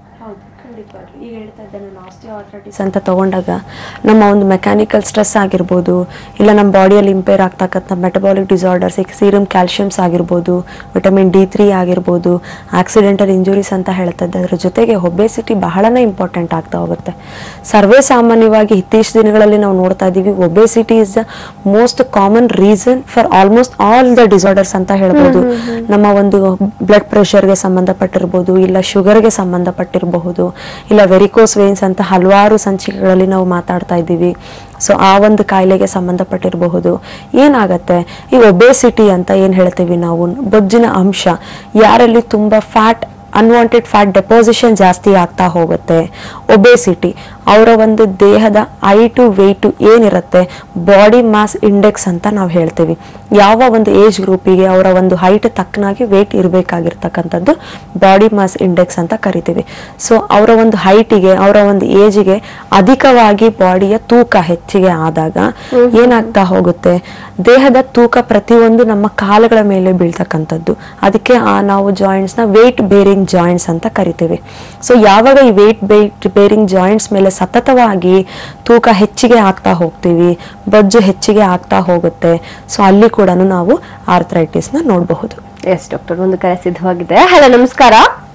ಈಗ ಹೇಳ್ತಾ ಇದ್ದೆ ನಾನು ಆಸ್ಟಿಯೋಆರ್ಥ್ರೈಟಿಸ್ ಅಂತ ತಗೊಂಡಾಗ ನಮ್ಮ ಒಂದು ಮೆಕ್ಯಾನಿಕಲ್ ಸ್ಟ್ರೆಸ್ ಆಗಿರ್ಬೋದು ಇಲ್ಲ ನಮ್ಮ ಬಾಡಿಯಲ್ಲಿ ಇಂಪೇರ್ ಆಗ್ತಕ್ಕಂಥ ಮೆಟಬಾಲಿಕ್ ಡಿಸಾರ್ಡರ್ಸ್ ಈಗ ಸೀರಮ್ ಕ್ಯಾಲ್ಶಿಯಮ್ಸ್ ಆಗಿರ್ಬೋದು ವಿಟಮಿನ್ ಡಿ ತ್ರೀ ಆಗಿರ್ಬೋದು ಆಕ್ಸಿಡೆಂಟಲ್ ಇಂಜುರೀಸ್ ಅಂತ ಹೇಳ್ತಾ ಇದ್ದೆ ಅದ್ರ ಜೊತೆಗೆ ಒಬೆಸಿಟಿ ಬಹಳನೇ ಇಂಪಾರ್ಟೆಂಟ್ ಆಗ್ತಾ ಹೋಗುತ್ತೆ ಸರ್ವೇ ಸಾಮಾನ್ಯವಾಗಿ ಇತ್ತೀಚಿನ ದಿನಗಳಲ್ಲಿ ನಾವು ನೋಡ್ತಾ ಇದ್ದೀವಿ obesity is the most common reason for almost all the disorders ಅಂತ ಹೇಳ್ಬೋದು ನಮ್ಮ ಒಂದು ಬ್ಲಡ್ ಪ್ರೆಷರ್ಗೆ ಸಂಬಂಧಪಟ್ಟಿರ್ಬೋದು ಇಲ್ಲ ಶುಗರ್ಗೆ ಸಂಬಂಧಪಟ್ಟಿರಬಹುದು ಇಲ್ಲ ವೆರಿಕೋಸ್ ವೇನ್ಸ್ ಅಂತ ಹಲವಾರು ಸಂಚಿಕೆಗಳಲ್ಲಿ ನಾವು ಮಾತಾಡ್ತಾ ಇದ್ದೀವಿ ಸೊ ಆ ಒಂದು ಕಾಯಿಲೆಗೆ ಸಂಬಂಧಪಟ್ಟಿರಬಹುದು ಏನಾಗತ್ತೆ ಈ ಒಬೆಸಿಟಿ ಅಂತ ಏನ್ ಹೇಳ್ತೀವಿ ನಾವು ಬೊಜ್ಜಿನ ಅಂಶ ಯಾರಲ್ಲಿ ತುಂಬಾ ಫ್ಯಾಟ್ ಅನ್ವಾಂಟೆಡ್ ಫ್ಯಾಟ್ ಡೆಪೋಸಿಷನ್ ಜಾಸ್ತಿ ಆಗ್ತಾ ಹೋಗುತ್ತೆ ಒಬೆಸಿಟಿ ಅವರ ಒಂದು ದೇಹದ ಐ ಟು ವೆಯ್ಟು ಏನಿರುತ್ತೆ ಬಾಡಿ ಮಾಸ್ ಇಂಡೆಕ್ಸ್ ಅಂತ ನಾವು ಹೇಳ್ತೀವಿ ಯಾವ ಒಂದು ಏಜ್ ಗ್ರೂಪಿಗೆ ಅವರ ಒಂದು ಹೈಟ್ ತಕ್ಕನಾಗಿ ವೆಯ್ಟ್ ಇರಬೇಕಾಗಿರ್ತಕ್ಕಂಥದ್ದು ಬಾಡಿ ಮಾಸ್ ಇಂಡೆಕ್ಸ್ ಅಂತ ಕರಿತೀವಿ ಸೊ ಅವರ ಒಂದು ಹೈಟಿಗೆ ಅವರ ಒಂದು ಏಜಿಗೆ ಅಧಿಕವಾಗಿ ಬಾಡಿಯ ತೂಕ ಹೆಚ್ಚಿಗೆ ಆದಾಗ ಏನಾಗ್ತಾ ಹೋಗುತ್ತೆ ದೇಹದ ತೂಕ ಪ್ರತಿಯೊಂದು ನಮ್ಮ ಕಾಲುಗಳ ಮೇಲೆ ಬೀಳ್ತಕ್ಕಂಥದ್ದು ಅದಕ್ಕೆ ಆ ನಾವು ಜಾಯಿಂಟ್ಸ್ ನ ವೇಟ್ ಬೇರಿಂಗ್ ಜಾಯಿಂಟ್ಸ್ ಅಂತ ಕರಿತೀವಿ ಸೊ ಯಾವಾಗ ಈ ವೇಟ್ ಬೇರಿಂಗ್ ಜಾಯಿಂಟ್ಸ್ ಮೇಲೆ ಸತತವಾಗಿ ತೂಕ ಹೆಚ್ಚಿಗೆ ಆಗ್ತಾ ಹೋಗ್ತೀವಿ ಬೊಜ್ಜು ಹೆಚ್ಚಿಗೆ ಆಗ್ತಾ ಹೋಗುತ್ತೆ ಸೊ ಅಲ್ಲಿ ಕೂಡ ನಾವು ಆರ್ಥ್ರೈಟಿಸ್ ನ ನೋಡಬಹುದು ಎಸ್ ಡಾಕ್ಟರ್ ಒಂದು ಕರೆ ಸಿದ್ಧವಾಗಿದೆ ಹಲೋ ನಮಸ್ಕಾರ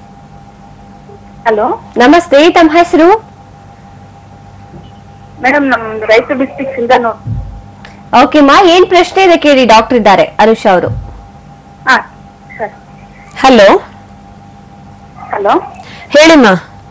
ಹಲೋ ನಮಸ್ತೆ ತಮ್ಮ ಹೆಸರು ಮೇಡಮ್ ನಮ್ದು ರಾಯಚೂರು ಡಿಸ್ಟಿಕ್ ಸಿಂಧನೂ ಓಕೆ ಮಾ ಏನ್ ಪ್ರಶ್ನೆ ಇದೆ ಕೇಳಿ ಡಾಕ್ಟರ್ ಇದ್ದಾರೆ ಅನುಷಾ ಅವರು ಹಾ ಸರ್ ಹಲೋ ಹಲೋ ಹೇಳಿಮ್ಮ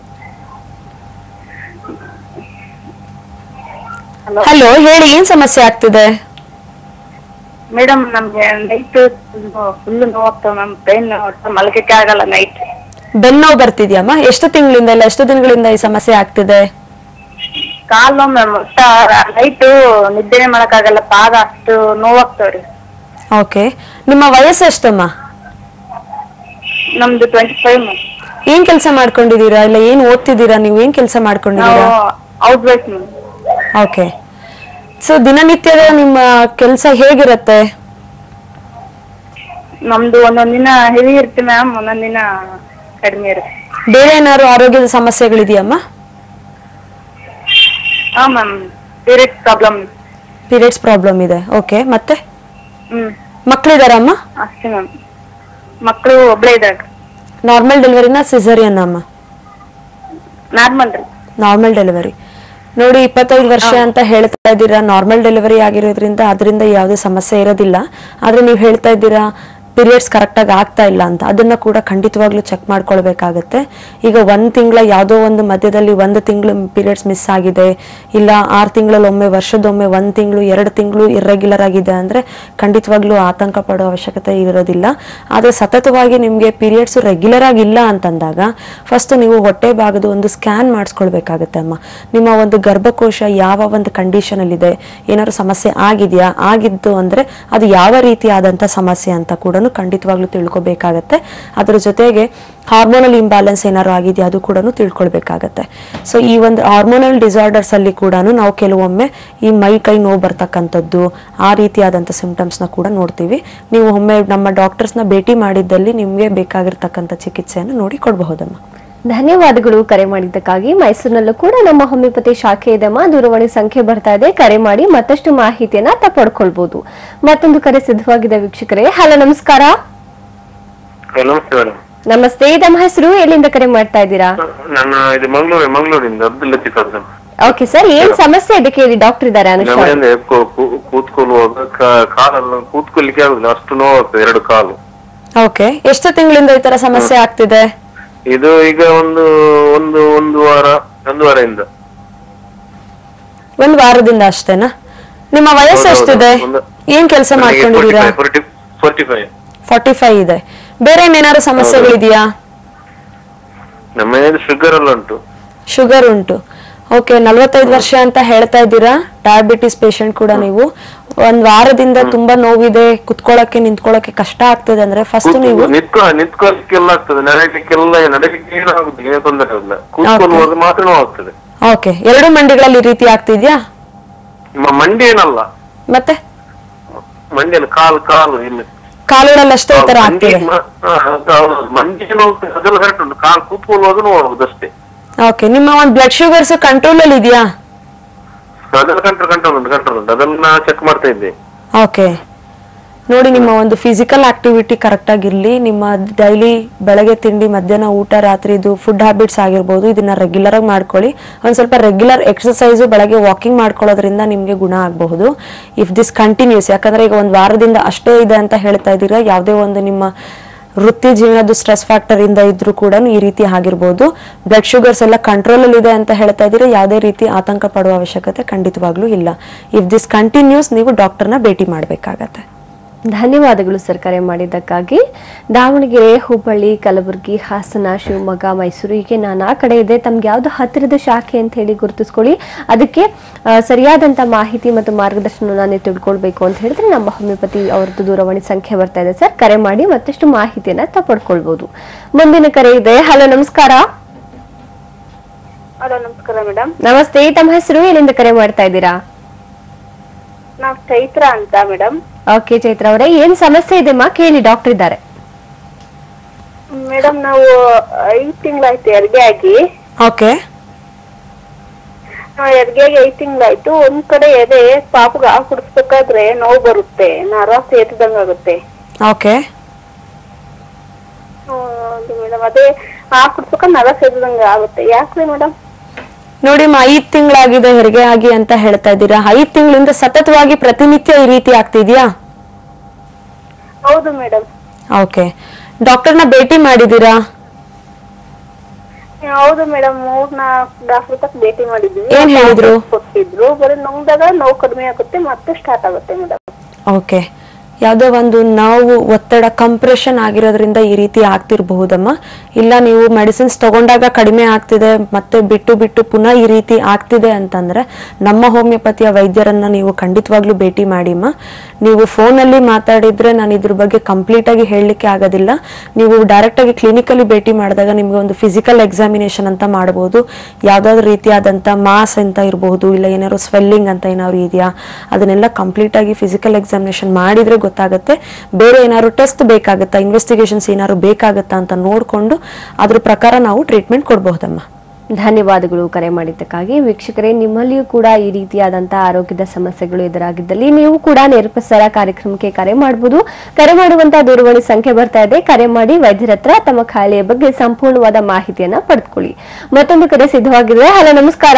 ಹಲೋ ಹಲೋ ಹೇಳಿ ಏನ್ ಸಮಸ್ಯೆ ಆಗ್ತಿದೆ ಮೇಡಮ್ ನಮ್ಗೆ ನೈಟ್ ಫುಲ್ ನೋವಾಗ್ತಾವ ಮ್ಯಾಮ್ ಬ್ರೈನ್ ಮಲಗಕ್ಕೆ ಆಗಲ್ಲ ನೈಟ್ ಬೆನ್ನೋವು ಬರ್ತಿದ್ಯಮ್ಮ ಎಷ್ಟು ತಿಂಗಳಿಂದ ಇಲ್ಲ ಎಷ್ಟು ದಿನಗಳಿಂದ ಈ ಸಮಸ್ಯೆ ಆಗ್ತಿದೆ ಕಾಲು ಮ್ಯಾಮ್ ಒಟ್ಟ ನೈಟ್ ನಿದ್ದೆನೆ ಮಾಡಕ್ಕಾಗಲ್ಲ ಪಾದ ಅಷ್ಟು ನೋವಾಗ್ತಾವ್ರಿ ಓಕೆ ನಿಮ್ಮ ವಯಸ್ಸು ಎಷ್ಟಮ್ಮ ನಮ್ದು ಟ್ವೆಂಟಿ ಫೈವ್ ಮ್ಯಾಮ್ ಏನ್ ಕೆಲಸ ಮಾಡ್ಕೊಂಡಿದೀರಾ ಇಲ್ಲ ಏನ್ ಓದ್ತಿದ್ದೀರಾ ನೀವು ಏನ್ ಕೆಲಸ ನಾವು ಮಾಡ್ಕೊಂಡಿದೀರಾ ಔಟ್ ವೈಸ್ ಮ್ಯಾಮ್ ಓಕೆ ಸೊ ದಿನನಿತ್ಯದ ನಿಮ್ಮ ಕೆಲಸ ಹೇಗಿರತ್ತೆ ನಮ್ದು ಒಂದೊಂದ್ ದಿನ ಹೆವಿ ಇರುತ್ತೆ ಮ್ಯಾಮ್ ಒಂದೊಂದ್ ದಿನ ಕಡಿಮೆ ಇರುತ್ತೆ ಬೇರೆ ಏನಾದ್ರು ಆರೋಗ್ಯದ ಸಮಸ್ಯೆಗಳಿದೆಯಮ್ಮ ಹಾ ma'am period problem periods problem ಇದೆ ಓಕೆ ಮತ್ತೆ ಹ್ಮ್ ಮಕ್ಳಿದಾರಮ್ಮ ಅಷ್ಟೇ ಮ್ಯಾಮ್ ಮಕ್ಕಳು ಒಬ್ಳೇ ಇದಾಗ ನಾರ್ಮಲ್ ಡೆಲಿವರಿನ ಸಿಸರಿಯನ್ ಅಮ್ಮ ನಾರ್ಮಲ್ ರೀ ನಾರ್ಮಲ್ ಡೆಲಿವರಿ ನೋಡಿ ಇಪ್ಪತ್ತೈದು ವರ್ಷ ಅಂತ ಹೇಳ್ತಾ ಇದ್ದೀರಾ ನಾರ್ಮಲ್ ಡೆಲಿವರಿ ಆಗಿರೋದ್ರಿಂದ ಅದರಿಂದ ಯಾವುದೇ ಸಮಸ್ಯೆ ಇರೋದಿಲ್ಲ ಆದ್ರೆ ನೀವು ಹೇಳ್ತಾ ಇದ್ದೀರಾ ಪೀರಿಯಡ್ಸ್ ಕರೆಕ್ಟಾಗಿ ಆಗ್ತಾ ಇಲ್ಲ ಅಂತ ಅದನ್ನ ಕೂಡ ಖಂಡಿತವಾಗ್ಲೂ ಚೆಕ್ ಮಾಡ್ಕೊಳ್ಬೇಕಾಗತ್ತೆ ಈಗ ಒಂದ್ ತಿಂಗಳ ಯಾವುದೋ ಒಂದು ಮಧ್ಯದಲ್ಲಿ ಒಂದು ತಿಂಗಳು ಪೀರಿಯಡ್ಸ್ ಮಿಸ್ ಆಗಿದೆ ಇಲ್ಲ ಆರು ತಿಂಗಳಲ್ಲಿ ಒಮ್ಮೆ ವರ್ಷದೊಮ್ಮೆ ಒಂದ್ ತಿಂಗಳು ಎರಡು ತಿಂಗಳು ಇರ್ರೆಗ್ಯುಲರ್ ಆಗಿದೆ ಅಂದ್ರೆ ಖಂಡಿತವಾಗ್ಲೂ ಆತಂಕ ಪಡೋ ಅವಶ್ಯಕತೆ ಇರೋದಿಲ್ಲ ಆದ್ರೆ ಸತತವಾಗಿ ನಿಮ್ಗೆ ಪೀರಿಯಡ್ಸ್ ರೆಗ್ಯುಲರ್ ಆಗಿ ಇಲ್ಲ ಅಂತಂದಾಗ ಫಸ್ಟ್ ನೀವು ಹೊಟ್ಟೆ ಭಾಗದ ಒಂದು ಸ್ಕ್ಯಾನ್ ಮಾಡಿಸ್ಕೊಳ್ಬೇಕಾಗತ್ತೆ ಅಮ್ಮ ನಿಮ್ಮ ಒಂದು ಗರ್ಭಕೋಶ ಯಾವ ಒಂದು ಕಂಡೀಷನ್ ಅಲ್ಲಿ ಇದೆ ಏನಾದ್ರು ಸಮಸ್ಯೆ ಆಗಿದೆಯಾ ಆಗಿದ್ದು ಅಂದ್ರೆ ಅದು ಯಾವ ರೀತಿಯಾದಂತ ಸಮಸ್ಯೆ ಅಂತ ಕೂಡ ಖಂಡಿತವಾಗ್ಲೂ ತಿಳ್ಕೊಬೇಕಾಗತ್ತೆ ಅದ್ರ ಜೊತೆಗೆ ಹಾರ್ಮೋನಲ್ ಇಂಬ್ಯಾಲೆನ್ಸ್ ಏನಾದ್ರು ಆಗಿದೆಯಾ ಅದು ಕೂಡ ತಿಳ್ಕೊಳ್ಬೇಕಾಗತ್ತೆ ಸೊ ಈ ಒಂದು ಹಾರ್ಮೋನಲ್ ಡಿಸಾರ್ಡರ್ಸ್ ಅಲ್ಲಿ ಕೂಡ ನಾವು ಕೆಲವೊಮ್ಮೆ ಈ ಮೈ ಕೈ ನೋವು ಬರ್ತಕ್ಕಂಥದ್ದು ಆ ರೀತಿಯಾದಂಥ ಸಿಂಪ್ಟಮ್ಸ್ ನ ಕೂಡ ನೋಡ್ತೀವಿ ನೀವು ಒಮ್ಮೆ ನಮ್ಮ ಡಾಕ್ಟರ್ಸ್ ನ ಭೇಟಿ ಮಾಡಿದ್ದಲ್ಲಿ ನಿಮ್ಗೆ ಬೇಕಾಗಿರ್ತಕ್ಕಂಥ ಚಿಕಿತ್ಸೆಯನ್ನು ನೋಡಿ ಕೊಡಬಹುದಮ್ಮ ಧನ್ಯವಾದಗಳು ಕರೆ ಮಾಡಿದ್ದಕ್ಕಾಗಿ ಮೈಸೂರಿನಲ್ಲೂ ಕೂಡ ನಮ್ಮ ಹೋಮಿಯೋಪತಿ ಶಾಖೆ ಇದೆಮ್ಮ ದೂರವಾಣಿ ಸಂಖ್ಯೆ ಬರ್ತಾ ಇದೆ ಕರೆ ಮಾಡಿ ಮತ್ತಷ್ಟು ಮಾಹಿತಿಯನ್ನ ತ ಪಡ್ಕೊಳ್ಬಹುದು ಮತ್ತೊಂದು ಕರೆ ಸಿದ್ಧವಾಗಿದೆ ವೀಕ್ಷಕರೇ ಹಲೋ ನಮಸ್ಕಾರ ನಮಸ್ತೆ ಮೇಡಮ್ ನಮಸ್ತೆ ತಮ್ಮ ಹೆಸರು ಎಲ್ಲಿಂದ ಕರೆ ಮಾಡ್ತಾ ಇದ್ದೀರಾ ನಾನು ಇದು ಮಂಗಳೂರು ಮಂಗಳೂರಿಂದ ಅಬ್ದುಲ್ ಲತೀಫ್ ಅಂತ ಓಕೆ ಸರ್ ಏನ್ ಸಮಸ್ಯೆ ಇದೆ ಕೇಳಿ ಡಾಕ್ಟರ್ ಇದ್ದಾರೆ ಅನುಷಾ ಅವ್ರು. ನಮಗೆ ಕೂತ್ಕೊಳ್ಳುವಾಗ ಕಾ- ಕಾಲೆಲ್ಲ ಕೂತ್ಕೊಳ್ಳಿಕ್ಕೆ ಆಗುದಿಲ್ಲ ಅಷ್ಟು ನೋವಾಗ್ತದೆ ಎರಡು ಕಾಲು ಓಕೆ ಎಷ್ಟು ತಿಂಗಳಿಂದ ಈ ತರ ಸಮಸ್ಯೆ ಆಗ್ತಿದೆ ಇದು ಈಗ ಒಂದು ಒಂದು ಒಂದು ವಾರ ಒಂದು ವಾರದಿಂದ ಒಂದ್ ವಾರದಿಂದ ಅಷ್ಟೇನಾ ನಿಮ್ಮ ವಯಸ್ಸು ಹೌದು, ಎಷ್ಟಿದೆ ಹೌದು. ಒಂದು- ಏನ್ ಕೆಲಸ ಮಾಡ್ಕೊಂಡಿದೀರಾ ಫೋರ್ಟಿ ಫೈವ್ ಫಾರ್ಟಿ ಫೈವ್ ಇದೆ ಬೇರೆ ಏನೇನಾದ್ರು ಸಮಸ್ಯೆಗಳಿದೆಯಾ ನಮ್ಮ ಮನೆಯಲ್ಲಿ ಶುಗರ್ ಎಲ್ಲ ಉಂಟು ಶುಗರ್ ಉಂಟು ಓಕೆ ನಲ್ವತ್ತೈದು ವರ್ಷ ಅಂತ ಹೇಳ್ತಾ ಇದ್ದೀರಾ ಡಯಾಬಿಟಿಸ್ ಪೇಷಂಟ್ ಕೂಡ ನೀವು ಒಂದ್ ವಾರದಿಂದ ತುಂಬಾ ನೋವಿದೆ ಕುತ್ಕೊಳ್ಳಕ್ಕೆ ನಿಂತ್ಕೊಳ್ಳಕ್ಕೆ ಕಷ್ಟ ಆಗ್ತದೆ ಅಂದ್ರೆ ಫಸ್ಟ್ ನೀವು ನಿತ್ಕೊ ನಿತ್ಕೊಳ್ಳಿಕ್ಕೆಲ್ಲ ಆಗ್ತದೆ ನಡೆಯಲಿಕ್ಕೆಲ್ಲ ನಡಲಿಕ್ಕೆ ಏನು ಆಗುದಿಲ್ಲ ಏನು ತೊಂದರೆ ಇಲ್ಲ ಕೂತ್ಕೊಂಡು ಹೋದ್ರೆ ಮಾತ್ರ ನೋವು ಆಗ್ತದೆ ಓಕೆ ಎರಡು ಮಂಡಿಗಳಲ್ಲಿ ಈ ರೀತಿ ಆಗ್ತಿದ್ಯಾ ನಿಮ್ಮ ಮಂಡಿ ಏನಲ್ಲ ಮತ್ತೆ ಮಂಡಿಯಲ್ಲಿ ಕಾಲು ಕಾಲು ಇಲ್ಲಿ ಕಾಲುಗಳಲ್ಲಿ ಅಷ್ಟೇ ಈ ತರ ಮಂಡಿ ಆಗ್ತಿದೆ ಮ- ಹಾ, ಹೌದು. ಮಂಡಿ ನೋವು ಅದೆಲ್ಲ ಕರೆಕ್ಟ್ ಉಂಟು ಕಾಲು ಕೂತ್ಕೊಳ್ಳುವಾಗ ನೋವು ಆಗುದು ಅಷ್ಟೇ ಓಕೆ ನಿಮ್ಮ ಒಂದು ಬ್ಲಡ್ ಶುಗರ್ಸ್ ಕಂಟ್ರೋಲ್ ಅಲ್ಲಿ ಇದೆಯಾ ಅದೆಲ್ಲ ಕಂಟ್ರೋಲ್ ಕಂಟ್ರೋಲ್ ಉಂಟು ಕಂಟ್ರೋಲ್ ಉಂಟು ಅದನ್ನ ಚೆಕ್ ಮಾಡ್ತಾ ಇದ್ದೆ ಓಕೆ ನೋಡಿ ನಿಮ್ಮ ಒಂದು ಫಿಸಿಕಲ್ ಆಕ್ಟಿವಿಟಿ ಕರೆಕ್ಟ್ ಆಗಿರ್ಲಿ ನಿಮ್ಮ ಡೈಲಿ ಬೆಳಗ್ಗೆ ತಿಂಡಿ ಮಧ್ಯಾಹ್ನ ಊಟ ರಾತ್ರಿದು ಫುಡ್ ಹ್ಯಾಬಿಟ್ಸ್ ಆಗಿರ್ಬೋದು ಇದನ್ನ ರೆಗ್ಯುಲರ್ ಆಗಿ ಮಾಡ್ಕೊಳ್ಳಿ ಒಂದ್ ಸ್ವಲ್ಪ ರೆಗ್ಯುಲರ್ ಎಕ್ಸರ್ಸೈಸು ಬೆಳಗ್ಗೆ ವಾಕಿಂಗ್ ಮಾಡ್ಕೊಳ್ಳೋದ್ರಿಂದ ನಿಮ್ಗೆ ಗುಣ ಆಗಬಹುದು ಇಫ್ ದಿಸ್ ಕಂಟಿನ್ಯೂಸ್ ಯಾಕಂದ್ರೆ ಈಗ ಒಂದು ವಾರದಿಂದ ಅಷ್ಟೇ ಇದೆ ಅಂತ ಹೇಳ್ತಾ ಇದ್ದೀರಾ ಯಾವುದೇ ಒಂದು ನಿಮ್ಮ ವೃತ್ತಿ ಜೀವನದ ಸ್ಟ್ರೆಸ್ ಫ್ಯಾಕ್ಟರ್ ಇಂದ ಇದ್ರೂ ಕೂಡ ಈ ರೀತಿ ಆಗಿರ್ಬೋದು ಬ್ಲಡ್ ಶುಗರ್ಸ್ ಎಲ್ಲ ಕಂಟ್ರೋಲ್ ಅಲ್ಲಿ ಇದೆ ಅಂತ ಹೇಳ್ತಾ ಇದ್ದೀರಾ ಯಾವುದೇ ರೀತಿ ಆತಂಕ ಪಡುವ ಅವಶ್ಯಕತೆ ಖಂಡಿತವಾಗ್ಲೂ ಇಲ್ಲ ಇಫ್ ದಿಸ್ ಕಂಟಿನ್ಯೂಸ್ ನೀವು ಡಾಕ್ಟರ್ನ ಭೇಟಿ ಮಾಡಬೇಕಾಗತ್ತೆ ಧನ್ಯವಾದಗಳು ಸರ್ ಕರೆ ಮಾಡಿದ್ದಕ್ಕಾಗಿ ದಾವಣಗೆರೆ ಹುಬ್ಬಳ್ಳಿ ಕಲಬುರಗಿ ಹಾಸನ ಶಿವಮೊಗ್ಗ ಮೈಸೂರು ಹೀಗೆ ನಾನಾ ಕಡೆ ಇದೆ ತಮ್ಗೆ ಯಾವ್ದು ಹತ್ತಿರದ ಶಾಖೆ ಅಂತ ಹೇಳಿ ಗುರುತಿಸ್ಕೊಳ್ಳಿ ಅದಕ್ಕೆ ಆ, ಸರಿಯಾದಂತ ಮಾಹಿತಿ ಮತ್ತು ಮಾರ್ಗದರ್ಶನ ನೀವು ತಿಳ್ಕೊಳ್ಬೇಕು ಅಂತ ಹೇಳಿದ್ರೆ ನಮ್ಮ ಹೋಮಿಯೋಪತಿ ಅವ್ರದ್ದು ದೂರವಾಣಿ ಸಂಖ್ಯೆ ಬರ್ತಾ ಇದೆ ಸರ್ ಕರೆ ಮಾಡಿ ಮತ್ತಷ್ಟು ಮಾಹಿತಿಯನ್ನ ತ ಪಡ್ಕೊಳ್ಬಹುದು ಮುಂದಿನ ಕರೆ ಇದೆ ಹಲೋ ನಮಸ್ಕಾರ ಹಲೋ ನಮಸ್ಕಾರ ಮೇಡಮ್ ನಮಸ್ತೆ ತಮ್ಮ ಹೆಸರು ಎಲ್ಲಿಂದ ಕರೆ ಮಾಡ್ತಾ ಇದ್ದೀರಾ ನಾವ್ ಚೈತ್ರ ಅಂತ ಮೇಡಮ್ ಓಕೆ ಚೈತ್ರ ಅವರೇ ಏನ್ ಸಮಸ್ಯೆ ಇದೆಮ್ಮ ಕೇಳಿ ಡಾಕ್ಟರ್ ಇದ್ದಾರೆ ಮೇಡಮ್ ನಾವು ಐದ್ ತಿಂಗಳಾಯ್ತು ಹೆರಿಗೆ ಆಗಿ ಓಕೆ ನಾವು ಹೆರಿಗೆ ಆಗಿ ಐದ್ ತಿಂಗಳಾಯ್ತು ಒಂದ್ ಕಡೆ ಎದೆ ಪಾಪಗ ಹಾಲು ಕುಡಿಸ್ಬೇಕಾದ್ರೆ ನೋವು ಬರುತ್ತೆ ನರ ಸೇರಿದಂಗ ಆಗುತ್ತೆ ಓಕೆ ಮೇಡಮ್ ಅದೇ ಹಾಲು ಕುಡಿಸ್ಬೇಕಾದ್ರೆ ನರ ಸೇರಿದಂಗ ಆಗುತ್ತೆ ಯಾಕ್ರಿ ಮೇಡಮ್ ನೋಡಿ ಅಮ್ಮ, ಐದ್ ತಿಂಗಳಾಗಿದೆ ಹೆರಿಗೆ ಆಗಿ ಅಂತ ಹೇಳ್ತಾ ಇದ್ದೀರಾ ಐದ್ ತಿಂಗಳಿಂದ ಸತತವಾಗಿ ಪ್ರತಿನಿತ್ಯ ಈ ರೀತಿ ಆಗ್ತಿದ್ಯಾ ಹೌದು ಮೇಡಮ್ ಓಕೆ ಡಾಕ್ಟರ್ನ ಭೇಟಿ ಮಾಡಿದೀರಾ ಹೌದು ಮೇಡಮ್ ಮೂರ್ ನಾಲ್ಕು ಡಾಕ್ಟರ್ ತಕ್ಕ ಭೇಟಿ ಮಾಡಿದ್ವಿ ಏನ್ ಹೇಳಿದ್ರು? ಕೊಟ್ಟಿದ್ರು ಬರೀ ನೋವ್ದಾಗ ನೋವು ಕಡಿಮೆ ಆಗುತ್ತೆ ಮತ್ತೆ ಸ್ಟಾರ್ಟ್ ಆಗುತ್ತೆ ಮೇಡಮ್ ಓಕೆ ಯಾವುದೋ ಒಂದು ನೋವು ಒತ್ತಡ ಕಂಪ್ರೆಷನ್ ಆಗಿರೋದ್ರಿಂದ ಈ ರೀತಿ ಆಗ್ತಿರಬಹುದಮ್ಮ ಇಲ್ಲ ನೀವು ಮೆಡಿಸಿನ್ಸ್ ತಗೊಂಡಾಗ ಕಡಿಮೆ ಆಗ್ತಿದೆ ಮತ್ತೆ ಬಿಟ್ಟು ಬಿಟ್ಟು ಪುನಃ ಈ ರೀತಿ ಆಗ್ತಿದೆ ಅಂತಂದ್ರೆ ನಮ್ಮ ಹೋಮಿಯೋಪತಿಯ ವೈದ್ಯರನ್ನ ನೀವು ಖಂಡಿತವಾಗ್ಲೂ ಭೇಟಿ ಮಾಡಿಮ್ಮ ನೀವು ಫೋನಲ್ಲಿ ಮಾತಾಡಿದ್ರೆ ನಾನು ಇದ್ರ ಬಗ್ಗೆ ಕಂಪ್ಲೀಟ್ ಆಗಿ ಹೇಳಲಿಕ್ಕೆ ಆಗೋದಿಲ್ಲ ನೀವು ಡೈರೆಕ್ಟ್ ಆಗಿ ಕ್ಲಿನಿಕಲ್ಲಿ ಭೇಟಿ ಮಾಡಿದಾಗ ನಿಮ್ಗೆ ಒಂದು ಫಿಸಿಕಲ್ ಎಕ್ಸಾಮಿನೇಷನ್ ಅಂತ ಮಾಡಬಹುದು ಯಾವ್ದಾದ್ರು ರೀತಿಯಾದಂಥ ಮಾಸ್ ಅಂತ ಇರಬಹುದು ಇಲ್ಲ ಏನಾದ್ರು ಸ್ವೆಲ್ಲಿಂಗ್ ಅಂತ ಏನಾದ್ರು ಇದೆಯಾ ಅದನ್ನೆಲ್ಲ ಕಂಪ್ಲೀಟ್ ಆಗಿ ಫಿಸಿಕಲ್ ಎಕ್ಸಾಮಿನೇಷನ್ ಮಾಡಿದ್ರೆ ಗೊತ್ತಾಗುತ್ತೆ ಬೇರೆ ಏನಾದ್ರು ಟೆಸ್ಟ್ ಬೇಕಾಗುತ್ತಾ ಇನ್ವೆಸ್ಟಿಗೇಷನ್ಸ್ ಏನಾದ್ರು ಬೇಕಾಗುತ್ತಾ ಅಂತ ನೋಡಿಕೊಂಡು ಅದ್ರ ಪ್ರಕಾರ ನಾವು ಟ್ರೀಟ್ಮೆಂಟ್ ಕೊಡಬಹುದಮ್ಮ ಧನ್ಯವಾದಗಳು ಕರೆ ಮಾಡಿದ್ದಕ್ಕಾಗಿ ವೀಕ್ಷಕರೇ ನಿಮ್ಮಲ್ಲಿಯೂ ಕೂಡ ಈ ರೀತಿಯಾದಂತಹ ಆರೋಗ್ಯದ ಸಮಸ್ಯೆಗಳು ಎದುರಾಗಿದ್ದಲ್ಲಿ ನೀವು ಕೂಡ ನೇರಪ್ರಸಾರ ಕಾರ್ಯಕ್ರಮಕ್ಕೆ ಕರೆ ಮಾಡಬಹುದು ಕರೆ ಮಾಡುವಂತಹ ದೂರವಾಣಿ ಸಂಖ್ಯೆ ಬರ್ತಾ ಇದೆ ಕರೆ ಮಾಡಿ ವೈದ್ಯರ ಹತ್ರ ತಮ್ಮ ಕಾಯಿಲೆಯ ಬಗ್ಗೆ ಸಂಪೂರ್ಣವಾದ ಮಾಹಿತಿಯನ್ನ ಪಡೆದುಕೊಳ್ಳಿ ಮತ್ತೊಂದು ಕರೆ ಸಿದ್ಧವಾಗಿದೆ ಹಲೋ ನಮಸ್ಕಾರ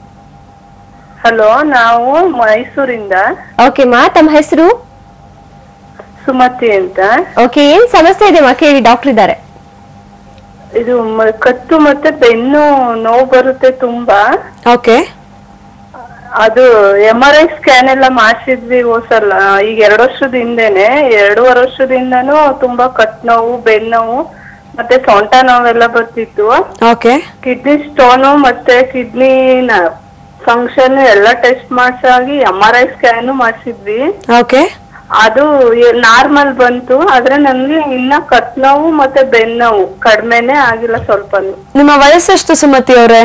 ಹಲೋ ನಾವು ಮೈಸೂರಿಂದ ಓಕೆ ಮಾ ತಮ್ಮ ಹೆಸರು ಸುಮತಿ ಅಂತ ಓಕೆ ಏನ್ ಸಮಸ್ಯೆ ಇದೆ ಮಾ ಕೇಳಿ ಡಾಕ್ಟರ್ ಇದ್ದಾರೆ ಇದು ಮ- ಕತ್ತು ಮತ್ತೆ ಬೆನ್ನು ನೋವು ಬರುತ್ತೆ ತುಂಬಾ ಓಕೆ ಅದು ಎಂ ಆರ್ ಐ ಸ್ಕ್ಯಾನ್ ಎಲ್ಲ ಮಾಡಿಸಿದ್ವಿ ಹೋಸಲ ಈಗ ಎರಡು ವರ್ಷದ ಹಿಂದೆನೆ ಎರಡೂವರೆ ವರ್ಷದಿಂದನೂ ತುಂಬಾ ಕಟ್ ನೋವು ಬೆನ್ನು ನೋವು ಮತ್ತೆ ಸೊಂಟ ನೋವೆಲ್ಲ ಬರ್ತಿತ್ತು ಓಕೆ ಕಿಡ್ನಿ ಸ್ಟೋನು ಮತ್ತೆ ಕಿಡ್ನಿ ಫಂಕ್ಷನ್ ಎಲ್ಲ ಟೆಸ್ಟ್ ಮಾಡ್ಸಾಗಿ ಎಂ ಆರ್ ಐ ಸ್ಕ್ಯಾನ್ ಮಾಡಿಸಿದ್ವಿ ಓಕೆ ಅದು ನಾರ್ಮಲ್ ಬಂತು ಆದ್ರೆ ನನ್ಗೆ ಇನ್ನ ಕಟ್ ನೋವು ಮತ್ತೆ ಬೆನ್ನು ನೋವು ಕಡಿಮೆನೆ ಆಗಿಲ್ಲ ಸ್ವಲ್ಪನು ನಿಮ್ಮ ವಯಸ್ಸೆಷ್ಟು ಸುಮತಿ ಅವರೇ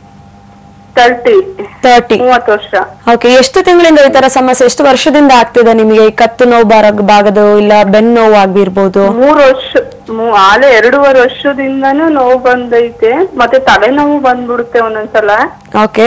ತರ್ಟಿ ತರ್ಟಿ ಮೂವತ್ತು ವರ್ಷ ಓಕೆ ಎಷ್ಟು ತಿಂಗಳಿಂದ ಈ ತರ ಸಮಸ್ಯೆ ಎಷ್ಟು ವರ್ಷದಿಂದ ಆಗ್ತಿದೆ ನಿಮಗೆ ಈ ಕತ್ತು ನೋವು ಬಾರ ಬಾಗದು ಇಲ್ಲ ಬೆನ್ನು ನೋವು ಆಗಿರ್ಬೋದು ಮೂರ್ ವರ್ಷ ಮೂ- ಆಲೆ ಎರಡೂವರೆ ವರ್ಷದಿಂದನೂ ನೋವು ಬಂದೈತೆ ಮತ್ತೆ ತಲೆನೋವು ಬಂದ್ಬಿಡುತ್ತೆ ಒಂದೊಂದ್ಸಲ ಓಕೆ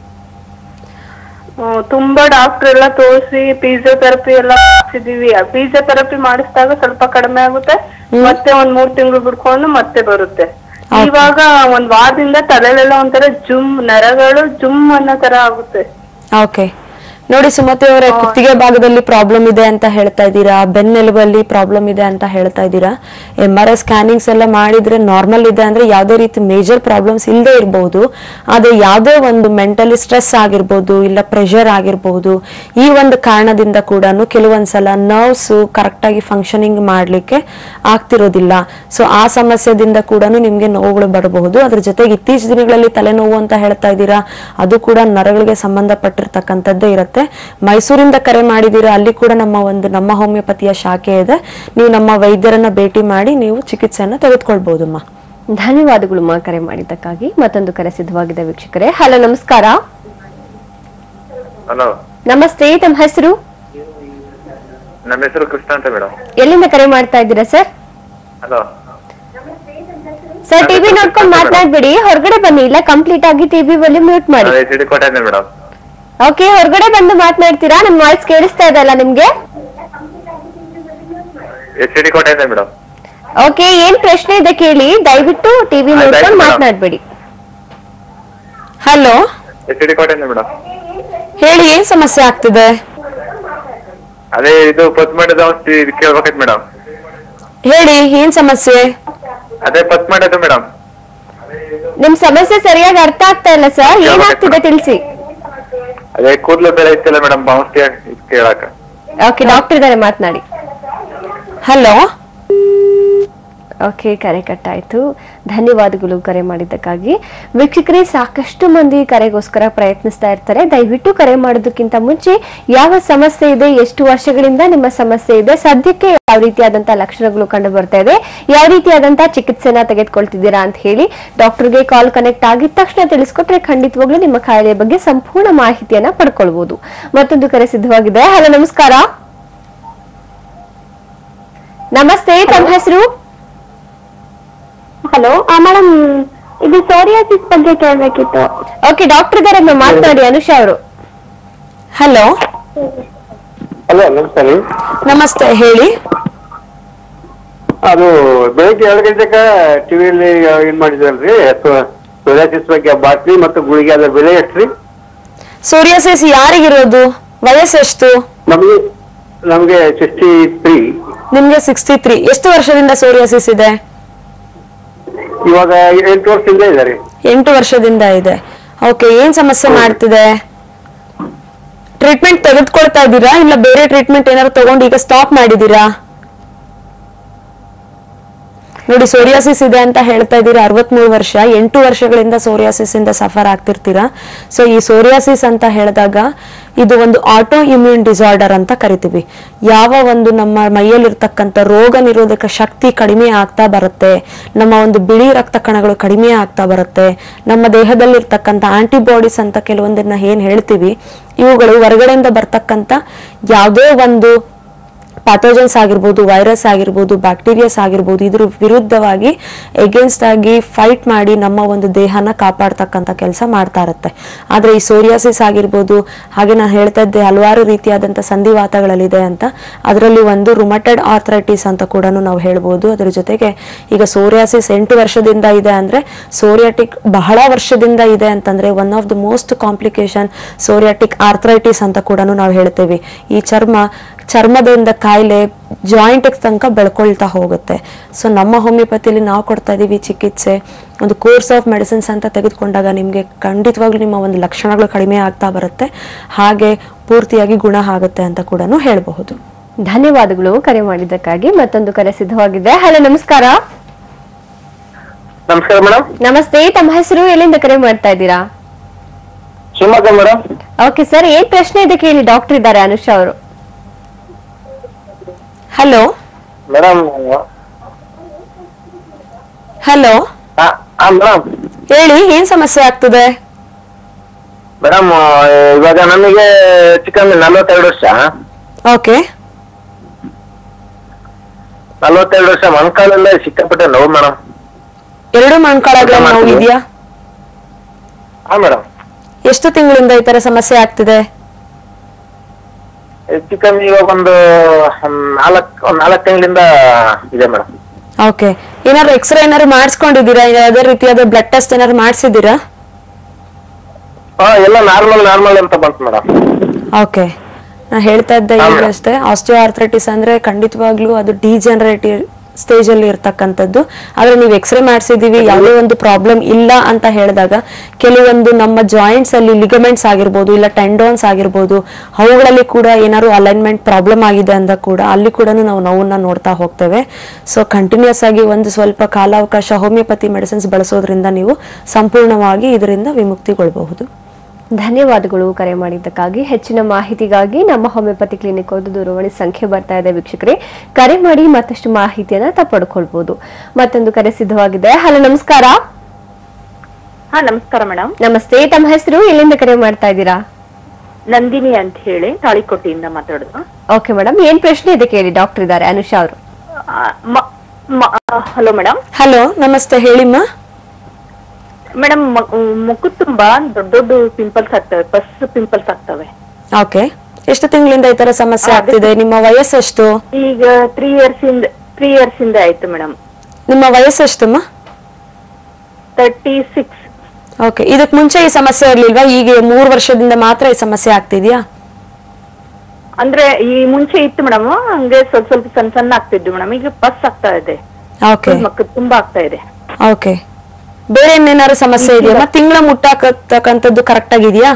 ಹ್ಮ್, ತುಂಬಾ ಡಾಕ್ಟರ್ ಎಲ್ಲ ತೋರಿಸಿ ಫಿಸಿಯೋಥೆರಪಿ ಎಲ್ಲ ಮಾಡಿಸಿದೀವಿ ಫಿಸಿಯೋಥೆರಪಿ ಮಾಡಿಸಿದಾಗ ಸ್ವಲ್ಪ ಕಡಿಮೆ ಆಗುತ್ತೆ ಮತ್ತೆ ಒಂದ್ ಮೂರ್ ತಿಂಗಳು ಬಿಡ್ಕೊಂಡು ಮತ್ತೆ ಬರುತ್ತೆ ಇವಾಗ ಒಂದ್ ವಾರದಿಂದ ತಲೆಲೆಲ್ಲ ಒಂಥರ ಜುಮ್ ನರಗಳು ಜುಮ್ ಅನ್ನೋ ತರ ಆಗುತ್ತೆ ಓಕೆ ನೋಡಿ ಸುಮತಿ ಅವರೇ ಕುತ್ತಿಗೆ ಭಾಗದಲ್ಲಿ ಪ್ರಾಬ್ಲಮ್ ಇದೆ ಅಂತ ಹೇಳ್ತಾ ಇದ್ದೀರಾ ಬೆನ್ನೆಲುಬಲ್ಲಿ ಪ್ರಾಬ್ಲಮ್ ಇದೆ ಅಂತ ಹೇಳ್ತಾ ಇದ್ದೀರಾ ಎಂ ಆರ್ ಐ ಸ್ಕ್ಯಾನಿಂಗ್ಸ್ ಎಲ್ಲ ಮಾಡಿದ್ರೆ ನಾರ್ಮಲ್ ಇದೆ ಅಂದ್ರೆ ಯಾವುದೇ ರೀತಿ ಮೇಜರ್ ಪ್ರಾಬ್ಲಮ್ಸ್ ಇಲ್ಲದೆ ಇರಬಹುದು ಆದ್ರೆ ಯಾವುದೇ ಒಂದು ಮೆಂಟಲಿ ಸ್ಟ್ರೆಸ್ ಆಗಿರ್ಬೋದು ಇಲ್ಲ ಪ್ರೆಷರ್ ಆಗಿರ್ಬೋದು ಈ ಒಂದು ಕಾರಣದಿಂದ ಕೂಡ ಕೆಲವೊಂದ್ಸಲ ನರ್ವ್ಸ್ ಕರೆಕ್ಟ್ ಆಗಿ ಫಂಕ್ಷನಿಂಗ್ ಮಾಡ್ಲಿಕ್ಕೆ ಆಗ್ತಿರೋದಿಲ್ಲ ಸೊ ಆ ಸಮಸ್ಯೆದಿಂದ ಕೂಡ ನಿಮ್ಗೆ ನೋವುಗಳು ಬರಬಹುದು ಅದ್ರ ಜೊತೆಗೆ ಇತ್ತೀಚಿನ ದಿನಗಳಲ್ಲಿ ತಲೆನೋವು ಅಂತ ಹೇಳ್ತಾ ಇದ್ದೀರಾ ಅದು ಕೂಡ ನರಗಳಿಗೆ ಸಂಬಂಧಪಟ್ಟಿರ್ತಕ್ಕಂಥದ್ದೇ ಇರುತ್ತೆ ಮೈಸೂರಿಂದ ಕರೆ ಮಾಡಿದ್ದೀರಾ ಅಲ್ಲಿ ಕೂಡ ನಮ್ಮ ಒಂದು ನಮ್ಮ ಹೋಮಿಯೋಪತಿಯ ಶಾಖೆ ಇದೆ ನೀವು ನಮ್ಮ ವೈದ್ಯರನ್ನ ಭೇಟಿ ಮಾಡಿ ನೀವು ಚಿಕಿತ್ಸೆಯನ್ನ ತೆಗೆದುಕೊಳ್ಬಹುದಮ್ಮ ಧನ್ಯವಾದಗಳು ಮಾ ಕರೆ ಮಾಡಿದ್ದಕ್ಕಾಗಿ ಮತ್ತೊಂದು ಕರೆ ಸಿದ್ಧವಾಗಿದೆ ವೀಕ್ಷಕರೇ ಹಲೋ ನಮಸ್ಕಾರ ಹಲೋ ನಮಸ್ತೆ ತಮ್ಮ ಹೆಸರು ನಮ್ಮ ಹೆಸರು ಕೃಷ್ಣ ಅಂತ ಮೇಡಮ್ ಎಲ್ಲಿಂದ ಕರೆ ಮಾಡ್ತಾ ಇದ್ದೀರಾ ಸರ್ ಹಲೋ ಸರ್ ಟಿವಿ ನೋಡ್ಕೊಂಡು ಮಾತನಾಡ್ಬೇಡಿ ಹೊರಗಡೆ ಬನ್ನಿ ಇಲ್ಲ ಕಂಪ್ಲೀಟ್ ಆಗಿ ಟಿವಿ ವಾಲ್ಯೂಮ್ ಮ್ಯೂಟ್ ಮಾಡಿ H D Kote madam okay ಹೊರಗಡೆ ಬಂದು ಮಾತನಾಡ್ತೀರಾ ನಮ್ ವಾಯ್ಸ್ ಕೇಳಿಸ್ತಾ ಇದೆಯಲ್ಲ ನಿಮ್ಗೆ H D Kote madam okay ಏನ್ ಪ್ರಶ್ನೆ ಇದೆ ಕೇಳಿ ದಯವಿಟ್ಟು ಟಿವಿ ಆಯ್ತು, ನೋಡ್ಕೊಂಡು ಆಯ್ತು, madam. ಮಾತನಾಡ್ಬೇಡಿ hello H D Kote madam ಹೇಳಿ ಏನ್ ಸಮಸ್ಯೆ ಆಗ್ತಿದೆ ಅದೇ ಇದು ಪತ್ ಮಾಡಿದ ಔಷಧಿ ಇದು ಕೇಳ್ಬೇಕಾಯ್ತು ಮೇಡಮ್ ಹೇಳಿ ಏನ್ ಸಮಸ್ಯೆ ಅದೇ ಪತ್ ಮಾಡಿದ್ದು ಮೇಡಮ್ ನಿಮ್ ಸಮಸ್ಯೆ ಸರಿಯಾಗಿ ಅರ್ಥ ಆಗ್ತಾ ಇಲ್ಲ ಸರ್ ಏನಾಗ್ತಿದೆ ತಿಳಿಸಿ ಅದೇ ಕೂದಲು ಬೇರೆ ಇತ್ತಿಲ್ಲ ಮೇಡಮ್ ಔಷಧಿ ಇದು ಕೇಳಾಕ ಓಕೆ ಡಾಕ್ಟರ್ ಇದಾರೆ ಮಾತನಾಡಿ ಹಲೋ ಓಕೆ ಕರೆ ಕಟ್ಟಾಯ್ತು ಧನ್ಯವಾದಗಳು ಕರೆ ಮಾಡಿದ್ದಕ್ಕಾಗಿ ವೀಕ್ಷಕರೇ ಸಾಕಷ್ಟು ಮಂದಿ ಕರೆಗೋಸ್ಕರ ಪ್ರಯತ್ನಿಸ್ತಾ ಇರ್ತಾರೆ ದಯವಿಟ್ಟು ಕರೆ ಮಾಡೋದಕ್ಕಿಂತ ಮುಂಚೆ ಯಾವ ಸಮಸ್ಯೆ ಇದೆ ಎಷ್ಟು ವರ್ಷಗಳಿಂದ ನಿಮ್ಮ ಸಮಸ್ಯೆ ಇದೆ ಸದ್ಯಕ್ಕೆ ಯಾವ ರೀತಿಯಾದಂತಹ ಲಕ್ಷಣಗಳು ಕಂಡು ಬರ್ತಾ ಇದೆ ಯಾವ ರೀತಿಯಾದಂತಹ ಚಿಕಿತ್ಸೆನ ತೆಗೆದುಕೊಳ್ತಿದ್ದೀರಾ ಅಂತ ಹೇಳಿ ಡಾಕ್ಟರ್ಗೆ ಕಾಲ್ ಕನೆಕ್ಟ್ ಆಗಿದ ತಕ್ಷಣ ತಿಳಿಸ್ಕೊಟ್ರೆ ಖಂಡಿತವಾಗ್ಲೂ ನಿಮ್ಮ ಕಾಯಿಲೆ ಬಗ್ಗೆ ಸಂಪೂರ್ಣ ಮಾಹಿತಿಯನ್ನ ಪಡ್ಕೊಳ್ಬಹುದು ಮತ್ತೊಂದು ಕರೆ ಸಿದ್ಧವಾಗಿದೆ ಹಲೋ ನಮಸ್ಕಾರ ನಮಸ್ತೆ ತಮ್ಮ ಹೆಸರು ಹಲೋ ಮೇಡಮ್ ಇದು ಸೋರಿಯಾಸಿಸ್ ಬಗ್ಗೆ ಕೇಳಬೇಕಿತ್ತು ಓಕೆ ಡಾಕ್ಟರ್ ಇದಾರೆ ಮ್ಯಾಮ್ ಮಾತನಾಡಿ ಅನುಷಾ ಅವರು ಹಲೋ ಹಲೋ ನಮಸ್ಕಾರ ನಮಸ್ತೆ ಹೇಳಿ ಅದು ಬೆಳಿಗ್ಗೆ ಎರಡು ಗಂಟೆಗೆ ಟಿವಿಯಲ್ಲಿ ಏನ್ ಮಾಡಿದ್ರಲ್ರಿ ಸೋರಿಯಾಸಿಸ್ ಬಗ್ಗೆ ಬಾಟ್ಲಿ ಮತ್ತು ಗುಳಿಗೆ ಅದ್ರ ಬೆಲೆ ಎಷ್ಟ್ರಿ ಸೋರಿಯಾಸಿಸ್ ಯಾರಿಗಿರೋದು ವಯಸ್ಸೆಷ್ಟು ನಮಗೆ ನಮಗೆ ಸಿಕ್ಸ್ಟಿ ತ್ರೀ ನಿಮ್ಗೆ ಸಿಕ್ಸ್ಟಿ ತ್ರೀ ಎಷ್ಟು ವರ್ಷದಿಂದ ಸೋರಿಯಾಸಿಸ್ ಇದೆ ಇವಾಗ ಎಂಟು ವರ್ಷದಿಂದ ಇದ್ದಾರೆ ಎಂಟು ವರ್ಷದಿಂದ ಇದೆ ಓಕೆ ಏನ್ ಸಮಸ್ಯೆ ಮಾಡ್ತಿದೆ ಟ್ರೀಟ್ಮೆಂಟ್ ತೆಗೆದುಕೊಳ್ತಾ ಇದ್ದೀರಾ ಇಲ್ಲ ಬೇರೆ ಟ್ರೀಟ್ಮೆಂಟ್ ಏನಾದ್ರು ತಗೊಂಡು ಈಗ ಸ್ಟಾಪ್ ಮಾಡಿದೀರಾ ನೋಡಿ ಸೋರಿಯಾಸಿಸ್ ಇದೆ ಅಂತ ಹೇಳ್ತಾ ಇದ್ದೀರಾ ಅರವತ್ಮೂರು ವರ್ಷ ಎಂಟು ವರ್ಷಗಳಿಂದ ಸೋರಿಯಾಸಿಸ್ ಇಂದ ಸಫರ್ ಆಗ್ತಿರ್ತೀರಾ ಸೊ ಈ ಸೋರಿಯಾಸಿಸ್ ಅಂತ ಹೇಳಿದಾಗ ಇದು ಒಂದು ಆಟೋ ಇಮ್ಯೂನ್ ಡಿಸಾರ್ಡರ್ ಅಂತ ಕರಿತೀವಿ ಯಾವ ಒಂದು ನಮ್ಮ ಮೈಯಲ್ಲಿರ್ತಕ್ಕಂಥ ರೋಗ ನಿರೋಧಕ ಶಕ್ತಿ ಕಡಿಮೆ ಆಗ್ತಾ ಬರುತ್ತೆ ನಮ್ಮ ಒಂದು ಬಿಳಿ ರಕ್ತ ಕಣಗಳು ಕಡಿಮೆ ಆಗ್ತಾ ಬರುತ್ತೆ ನಮ್ಮ ದೇಹದಲ್ಲಿರ್ತಕ್ಕಂಥ ಆಂಟಿಬಾಡೀಸ್ ಅಂತ ಕೆಲವೊಂದನ್ನ ಏನ್ ಹೇಳ್ತೀವಿ ಇವುಗಳು ಹೊರಗಡೆಯಿಂದ ಬರ್ತಕ್ಕಂಥ ಯಾವುದೇ ಒಂದು ಪ್ಯಾಥೋಜನ್ಸ್ ಆಗಿರ್ಬೋದು ವೈರಸ್ ಆಗಿರ್ಬೋದು ಬ್ಯಾಕ್ಟೀರಿಯಾಸ್ ಆಗಿರ್ಬೋದು ಇದ್ರ ವಿರುದ್ಧವಾಗಿ ಎಗೇನ್ಸ್ಟ್ ಆಗಿ ಫೈಟ್ ಮಾಡಿ ನಮ್ಮ ಒಂದು ದೇಹನ ಕಾಪಾಡ್ತಕ್ಕಂಥ ಕೆಲಸ ಮಾಡ್ತಾ ಇರುತ್ತೆ ಆದ್ರೆ ಈ ಸೋರಿಯಾಸಿಸ್ ಆಗಿರ್ಬೋದು ಹಾಗೆ ನಾನು ಹೇಳ್ತಾ ಇದ್ದೆ ಹಲವಾರು ರೀತಿಯಾದಂಥ ಸಂಧಿವಾತಗಳಲ್ಲಿದೆ ಅಂತ ಅದರಲ್ಲಿ ಒಂದು ರುಮಟೆಡ್ ಆರ್ಥರೈಟಿಸ್ ಅಂತ ಕೂಡ ನಾವು ಹೇಳ್ಬೋದು ಅದ್ರ ಜೊತೆಗೆ ಈಗ ಸೋರಿಯಾಸಿಸ್ ಎಂಟು ವರ್ಷದಿಂದ ಇದೆ ಅಂದ್ರೆ ಸೋರಿಯಾಟಿಕ್ ಬಹಳ ವರ್ಷದಿಂದ ಇದೆ ಅಂತಂದ್ರೆ one of the most complication psoriatic arthritis ಅಂತ ಕೂಡ ನಾವು ಹೇಳ್ತೇವೆ ಈ ಚರ್ಮ ಚರ್ಮದಿಂದ ಕಾಯಿಲೆ ಜಾಯಿಂಟ್ ತನಕ ಬೆಳ್ಕೊಳ್ತಾ ಹೋಗುತ್ತೆ ಸೊ ನಮ್ಮ ಹೋಮಿಯೋಪತಿಲಿ ನಾವು ಕೊಡ್ತಾ ಇದೀವಿ ಚಿಕಿತ್ಸೆ ಒಂದು ಕೋರ್ಸ್ ಆಫ್ ಮೆಡಿಸಿನ್ಸ್ ಅಂತ ತೆಗೆದುಕೊಂಡಾಗ ನಿಮಗೆ ಖಂಡಿತವಾಗ್ಲೂ ನಿಮ್ಮ ಒಂದು ಲಕ್ಷಣಗಳು ಕಡಿಮೆ ಆಗ್ತಾ ಬರುತ್ತೆ ಹಾಗೆ ಪೂರ್ತಿಯಾಗಿ ಗುಣ ಆಗುತ್ತೆ ಅಂತ ಕೂಡ ಹೇಳಬಹುದು ಧನ್ಯವಾದಗಳು ಕರೆ ಮಾಡಿದ್ದಕ್ಕಾಗಿ ಮತ್ತೊಂದು ಕರೆ ಸಿದ್ಧವಾಗಿದೆ ಹಲೋ ನಮಸ್ಕಾರ ನಮಸ್ಕಾರ ಮೇಡಮ್ ನಮಸ್ತೆ ತಮ್ಮ ಹೆಸರು ಎಲ್ಲಿಂದ ಕರೆ ಮಾಡ್ತಾ ಇದ್ದೀರಾ ಶಿವಮೊಗ್ಗ ಮೇಡಮ್ ಓಕೆ ಸರ್ ಏನ್ ಪ್ರಶ್ನೆ ಇದೆ ಕೇಳಿ ಡಾಕ್ಟರ್ ಇದ್ದಾರೆ ಅನುಷಾ ಅವರು ಹಲೋ ಮೇಡಮ್ ಹಲೋ ಮೇಡಮ್ ಹೇಳಿ ಏನ್ ಸಮಸ್ಯೆ ಆಗ್ತದೆ ಮೇಡಮ್ ಇವಾಗ ನಮಗೆ ಚಿಕನ್ ನಲ್ವತ್ತೆರಡು ವರ್ಷ ಓಕೆ ನಲ್ವತ್ತೆರಡು ವರ್ಷ ಮೊಣಕಾಲೆಲ್ಲ ಸಿಕ್ಕಾಪಟ್ಟೆ ನೋವು ಮೇಡಮ್ ಎರಡು ಮಣ್ಕಾಳಗಳ ನೋವು ಇದೆಯಾ ಹಾ ಮೇಡಮ್ ಎಷ್ಟು ತಿಂಗಳಿಂದ ಈ ತರ ಸಮಸ್ಯೆ ಆಗ್ತಿದೆ ಚಿಕನ್ ಇವಾಗ ಒಂದು ನಾಲ್ಕು ಒಂದ್ ನಾಲ್ಕು ತಿಂಗಳಿಂದ ಇದೆ ಮೇಡಮ್ ಓಕೆ ಏನಾದ್ರು ಎಕ್ಸ್ರೇ ಏನಾದ್ರು ಮಾಡಿಸ್ಕೊಂಡಿದ್ದೀರಾ ಯಾವುದೇ ರೀತಿಯಾದ ಬ್ಲಡ್ ಟೆಸ್ಟ್ ಏನಾದ್ರು ಮಾಡಿಸಿದ್ದೀರಾ ಹಾ ಎಲ್ಲ ನಾರ್ಮಲ್ ನಾರ್ಮಲ್ ಅಂತ ಬಂತು ಮೇಡಮ್ ಓಕೆ ನಾ ಹೇಳ್ತಾ ಇದ್ದೆ ಈಗ ಅಷ್ಟೇ ಆಸ್ಟಿಯೋ ಆರ್ಥ್ರೈಟಿಸ್ ಅಂದ್ರೆ ಖಂಡಿತವಾಗ್ಲೂ ಅದು ಡಿಜನರೇಟಿವ್ ಸ್ಟೇಜ್ ಅಲ್ಲಿ ಇರ್ತಕ್ಕಂಥದ್ದು ಆದ್ರೆ ನೀವು ಎಕ್ಸ್ರೇ ಮಾಡಿಸಿದೀವಿ ಯಾವುದೇ ಒಂದು ಪ್ರಾಬ್ಲಮ್ ಇಲ್ಲ ಅಂತ ಹೇಳಿದಾಗ ಕೆಲವೊಂದು ನಮ್ಮ ಜಾಯಿಂಟ್ಸ್ ಅಲ್ಲಿ ಲಿಗಮೆಂಟ್ಸ್ ಆಗಿರ್ಬೋದು ಇಲ್ಲ ಟೆಂಡೋನ್ಸ್ ಆಗಿರ್ಬೋದು ಅವುಗಳಲ್ಲಿ ಕೂಡ ಏನಾದ್ರು ಅಲೈನ್ಮೆಂಟ್ ಪ್ರಾಬ್ಲಮ್ ಆಗಿದೆ ಅಂದ ಕೂಡ ಅಲ್ಲಿ ಕೂಡ ನಾವು ನೋವನ್ನ ನೋಡ್ತಾ ಹೋಗ್ತೇವೆ ಸೊ ಕಂಟಿನ್ಯೂಸ್ ಆಗಿ ಒಂದು ಸ್ವಲ್ಪ ಕಾಲಾವಕಾಶ ಹೋಮಿಯೋಪತಿ ಮೆಡಿಸಿನ್ಸ್ ಬಳಸೋದ್ರಿಂದ ನೀವು ಸಂಪೂರ್ಣವಾಗಿ ಇದರಿಂದ ವಿಮುಕ್ತಿಗೊಳ್ಬಹುದು ಧನ್ಯವಾದಗಳು ಕರೆ ಮಾಡಿದ್ದಕ್ಕಾಗಿ ಹೆಚ್ಚಿನ ಮಾಹಿತಿಗಾಗಿ ನಮ್ಮ ಹೋಮಿಯೋಪತಿ ಕ್ಲಿನಿಕ್ ಒಂದು ದೂರವಾಣಿ ಸಂಖ್ಯೆ ಬರ್ತಾ ಇದೆ ವೀಕ್ಷಕರೇ ಕರೆ ಮಾಡಿ ಮತ್ತಷ್ಟು ಮಾಹಿತಿಯನ್ನ ತ ಪಡ್ಕೊಳ್ಬಹುದು ಮತ್ತೊಂದು ಕರೆ ಸಿದ್ಧವಾಗಿದೆ ಹಲೋ ನಮಸ್ಕಾರ ಹಾ ನಮಸ್ಕಾರ ಮೇಡಮ್ ನಮಸ್ತೆ ತಮ್ಮ ಹೆಸರು ಎಲ್ಲಿಂದ ಕರೆ ಮಾಡ್ತಾ ಇದ್ದೀರಾ ನಂದಿನಿ ಅಂತ ಹೇಳಿ ತಾಳಿಕೋಟೆಯಿಂದ ಮಾತಾಡೋದು ಓಕೆ ಮೇಡಮ್ ಏನ್ ಪ್ರಶ್ನೆ ಇದೆ ಕೇಳಿ ಡಾಕ್ಟರ್ ಇದ್ದಾರೆ ಅನುಷಾ ಅವರು ಹಲೋ ಮೇಡಮ್ ಹಲೋ ನಮಸ್ತೆ ಹೇಳಿಮ್ಮ ಮೇಡಮ್ ಮುಖ ತುಂಬಾ ದೊಡ್ಡ ದೊಡ್ಡ ಪಿಂಪಲ್ಸ್ ಆಗ್ತವೆ ಪಸ್ ಪಿಂಪಲ್ಸ್ ಆಗ್ತವೆ ಓಕೆ ಎಷ್ಟು ತಿಂಗಳಿಂದ ಈ ತರ ಸಮಸ್ಯೆ ಆಗ್ತಿದೆ ನಿಮ್ಮ ವಯಸ್ಸೆಷ್ಟು ಈಗ ತ್ರೀ ಇಯರ್ಸ್ ಇಂದ ತ್ರೀ ಇಯರ್ಸ್ ಇಂದ ಆಯ್ತು ಮೇಡಮ್ ನಿಮ್ಮ ವಯಸ್ಸೆಷ್ಟಮ್ಮ ತರ್ಟಿ ಸಿಕ್ಸ್ ಓಕೆ ಇದಕ್ ಮುಂಚೆ ಈ ಸಮಸ್ಯೆ ಇರ್ಲಿಲ್ವಾ ಈಗ ಮೂರು ವರ್ಷದಿಂದ ಮಾತ್ರ ಈ ಸಮಸ್ಯೆ ಆಗ್ತಿದ್ಯಾ ಅಂದ್ರೆ ಈ ಮುಂಚೆ ಇತ್ತು ಮೇಡಮ್ ಹಂಗೆ ಸ್ವಲ್ಪ ಸ್ವಲ್ಪ ಸಣ್ಣ ಸಣ್ಣ ಆಗ್ತಿದ್ದು ಮೇಡಮ್ ಈಗ ಪಸ್ ಆಗ್ತಾ ಇದೆ ಓಕೆ ಮಕ್ಕ ತುಂಬಾ ಆಗ್ತಾ ಇದೆ ಓಕೆ ಬೇರೆ ಇನ್ನೇನಾದ್ರು ಸಮಸ್ಯೆ ಇದೆಯಾ ತಿಂಗಳ ಮುಟ್ಟಾಕತಕ್ಕಂಥದ್ದು ಕರೆಕ್ಟ್ ಆಗಿದೆಯಾ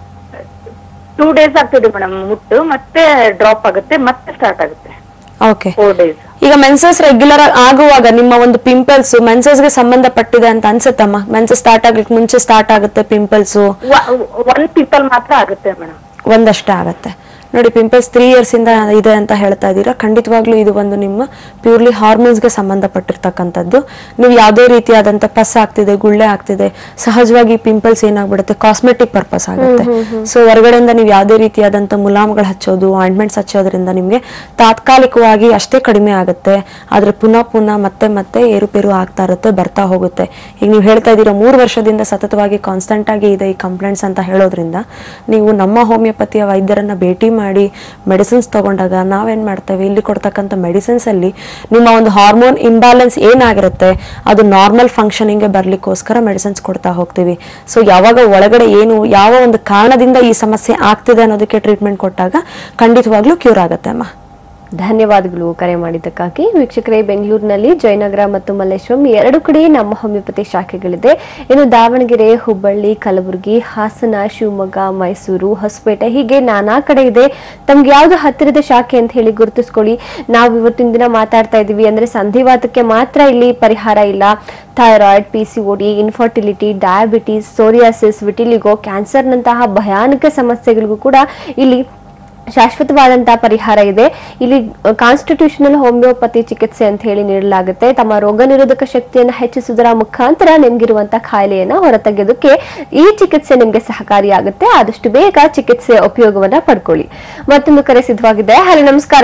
ಟೂ ಡೇಸ್ ಆಗ್ತಿದೆ ಮೇಡಮ್ ಮುಟ್ಟು ಮತ್ತೆ ಡ್ರಾಪ್ ಆಗುತ್ತೆ ಮತ್ತೆ ಸ್ಟಾರ್ಟ್ ಆಗುತ್ತೆ ಓಕೆ ಫೋರ್ ಡೇಸ್ ಈಗ ಮೆನ್ಸಸ್ ರೆಗ್ಯುಲರ್ ಆಗುವಾಗ ನಿಮ್ಮ ಒಂದು ಪಿಂಪಲ್ಸ್ ಗೆ ಸಂಬಂಧಪಟ್ಟಿದೆ ಅಂತ ಅನ್ಸುತ್ತಮ್ಮ ಮೆನ್ಸಸ್ ಸ್ಟಾರ್ಟ್ ಆಗ್ಲಿಕ್ಕೆ ಮುಂಚೆ ಸ್ಟಾರ್ಟ್ ಆಗುತ್ತೆ ಪಿಂಪಲ್ಸ್ ಒಂದ್ ಪಿಂಪಲ್ ಮಾತ್ರ ಆಗುತ್ತೆ ಮೇಡಮ್ ಒಂದಷ್ಟೇ ಆಗತ್ತೆ ನೋಡಿ ಪಿಂಪಲ್ಸ್ ತ್ರೀ ಇಯರ್ಸ್ ಇಂದ ಇದೆ ಅಂತ ಹೇಳ್ತಾ ಇದ್ದೀರಾ ಖಂಡಿತವಾಗ್ಲೂ ಇದು ಒಂದು ನಿಮ್ಮ ಪ್ಯೂರ್ಲಿ ಹಾರ್ಮೋನ್ಸ್ಗೆ ಸಂಬಂಧಪಟ್ಟಿರ್ತಕ್ಕಂಥದ್ದು ನೀವು ಯಾವುದೇ ರೀತಿಯಾದಂಥ ಪಸ್ ಆಗ್ತಿದೆ ಗುಳ್ಳೆ ಆಗ್ತಿದೆ ಸಹಜವಾಗಿ ಪಿಂಪಲ್ಸ್ ಏನಾಗ್ಬಿಡುತ್ತೆ ಕಾಸ್ಮೆಟಿಕ್ ಪರ್ಪಸ್ ಆಗುತ್ತೆ ಸೊ ಹೊರಗಡೆಯಿಂದ ನೀವು ಯಾವುದೇ ರೀತಿಯಾದಂಥ ಮುಲಾಮ್ಗಳು ಹಚ್ಚೋದು ಆಯಿಂಟ್ಮೆಂಟ್ಸ್ ಹಚ್ಚೋದ್ರಿಂದ ನಿಮಗೆ ತಾತ್ಕಾಲಿಕವಾಗಿ ಅಷ್ಟೇ ಕಡಿಮೆ ಆಗುತ್ತೆ ಆದ್ರೆ ಪುನಃ ಪುನಃ ಮತ್ತೆ ಮತ್ತೆ ಏರುಪೇರು ಆಗ್ತಾ ಇರುತ್ತೆ ಬರ್ತಾ ಹೋಗುತ್ತೆ ಈಗ ನೀವು ಹೇಳ್ತಾ ಇದ್ದೀರಾ ಮೂರು ವರ್ಷದಿಂದ ಸತತವಾಗಿ ಕಾನ್ಸ್ಟೆಂಟ್ ಆಗಿ ಇದೆ ಈ ಕಂಪ್ಲೇಂಟ್ಸ್ ಅಂತ ಹೇಳೋದ್ರಿಂದ ನೀವು ನಮ್ಮ ಹೋಮಿಯೋಪತಿಯ ವೈದ್ಯರನ್ನ ಭೇಟಿ ಮಾಡಿ ಮೆಡಿಸಿನ್ಸ್ ತಗೊಂಡಾಗ ನಾವೇನ್ ಮಾಡ್ತೇವೆ ಇಲ್ಲಿ ಕೊಡ್ತಕ್ಕಂಥ ಮೆಡಿಸಿನ್ಸ್ ಅಲ್ಲಿ ನಿಮ್ಮ ಒಂದು ಹಾರ್ಮೋನ್ ಇಂಬ್ಯಾಲೆನ್ಸ್ ಏನಾಗಿರುತ್ತೆ ಅದು ನಾರ್ಮಲ್ ಫಂಕ್ಷನಿಂಗ್ಗೆ ಬರ್ಲಿಕ್ಕೋಸ್ಕರ ಮೆಡಿಸಿನ್ಸ್ ಕೊಡ್ತಾ ಹೋಗ್ತೀವಿ ಸೊ ಯಾವಾಗ ಒಳಗಡೆ ಏನು ಯಾವ ಒಂದು ಕಾರಣದಿಂದ ಈ ಸಮಸ್ಯೆ ಆಗ್ತಿದೆ ಅನ್ನೋದಕ್ಕೆ ಟ್ರೀಟ್ಮೆಂಟ್ ಕೊಟ್ಟಾಗ ಖಂಡಿತವಾಗ್ಲೂ ಕ್ಯೂರ್ ಆಗುತ್ತೆ ಅಮ್ಮ ಧನ್ಯವಾದಗಳು ಕರೆ ಮಾಡಿದ್ದಕ್ಕಾಗಿ ವೀಕ್ಷಕರೇ ಬೆಂಗಳೂರಿನಲ್ಲಿ ಜಯನಗರ ಮತ್ತು ಮಲ್ಲೇಶ್ವರಂ ಎರಡು ಕಡೆ ನಮ್ಮ ಹೋಮಿಯೋಪತಿ ಶಾಖೆಗಳಿದೆ ಇನ್ನು ದಾವಣಗೆರೆ ಹುಬ್ಬಳ್ಳಿ ಕಲಬುರಗಿ ಹಾಸನ ಶಿವಮೊಗ್ಗ ಮೈಸೂರು ಹೊಸಪೇಟೆ ಹೀಗೆ ನಾನಾ ಕಡೆ ಇದೆ ತಮ್ಗೆ ಯಾವ್ದು ಹತ್ತಿರದ ಶಾಖೆ ಅಂತ ಹೇಳಿ ಗುರುತಿಸ್ಕೊಳ್ಳಿ ನಾವು ಇವತ್ತಿನ ದಿನ ಮಾತಾಡ್ತಾ ಇದೀವಿ ಅಂದ್ರೆ ಸಂಧಿವಾತಕ್ಕೆ ಮಾತ್ರ ಇಲ್ಲಿ ಪರಿಹಾರ ಇಲ್ಲ thyroid P C D infertility diabetes psoriasis vitiligo ಕ್ಯಾನ್ಸರ್ನಂತಹ ಭಯಾನಕ ಸಮಸ್ಯೆಗಳಿಗೂ ಕೂಡ ಇಲ್ಲಿ ಶಾಶ್ವತವಾದಂತಹ ಪರಿಹಾರ ಇದೆ ಇಲ್ಲಿ ಕಾನ್ಸ್ಟಿಟ್ಯೂಷನಲ್ ಹೋಮಿಯೋಪತಿ ಚಿಕಿತ್ಸೆ ಅಂತ ಹೇಳಿ ನೀಡಲಾಗುತ್ತೆ ತಮ್ಮ ರೋಗ ನಿರೋಧಕ ಶಕ್ತಿಯನ್ನು ಹೆಚ್ಚಿಸುವುದರ ಮುಖಾಂತರ ನಿಮ್ಗಿರುವಂತಹ ಕಾಯಿಲೆಯನ್ನ ಹೊರತೆಗೆಯೋದಕ್ಕೆ ಈ ಚಿಕಿತ್ಸೆ ನಿಮ್ಗೆ ಸಹಕಾರಿಯಾಗುತ್ತೆ ಆದಷ್ಟು ಬೇಗ ಚಿಕಿತ್ಸೆಯ ಉಪಯೋಗವನ್ನ ಪಡ್ಕೊಳ್ಳಿ ಮತ್ತೊಂದು ಕರೆ ಸಿದ್ಧವಾಗಿದೆ ಹಲೋ ನಮಸ್ಕಾರ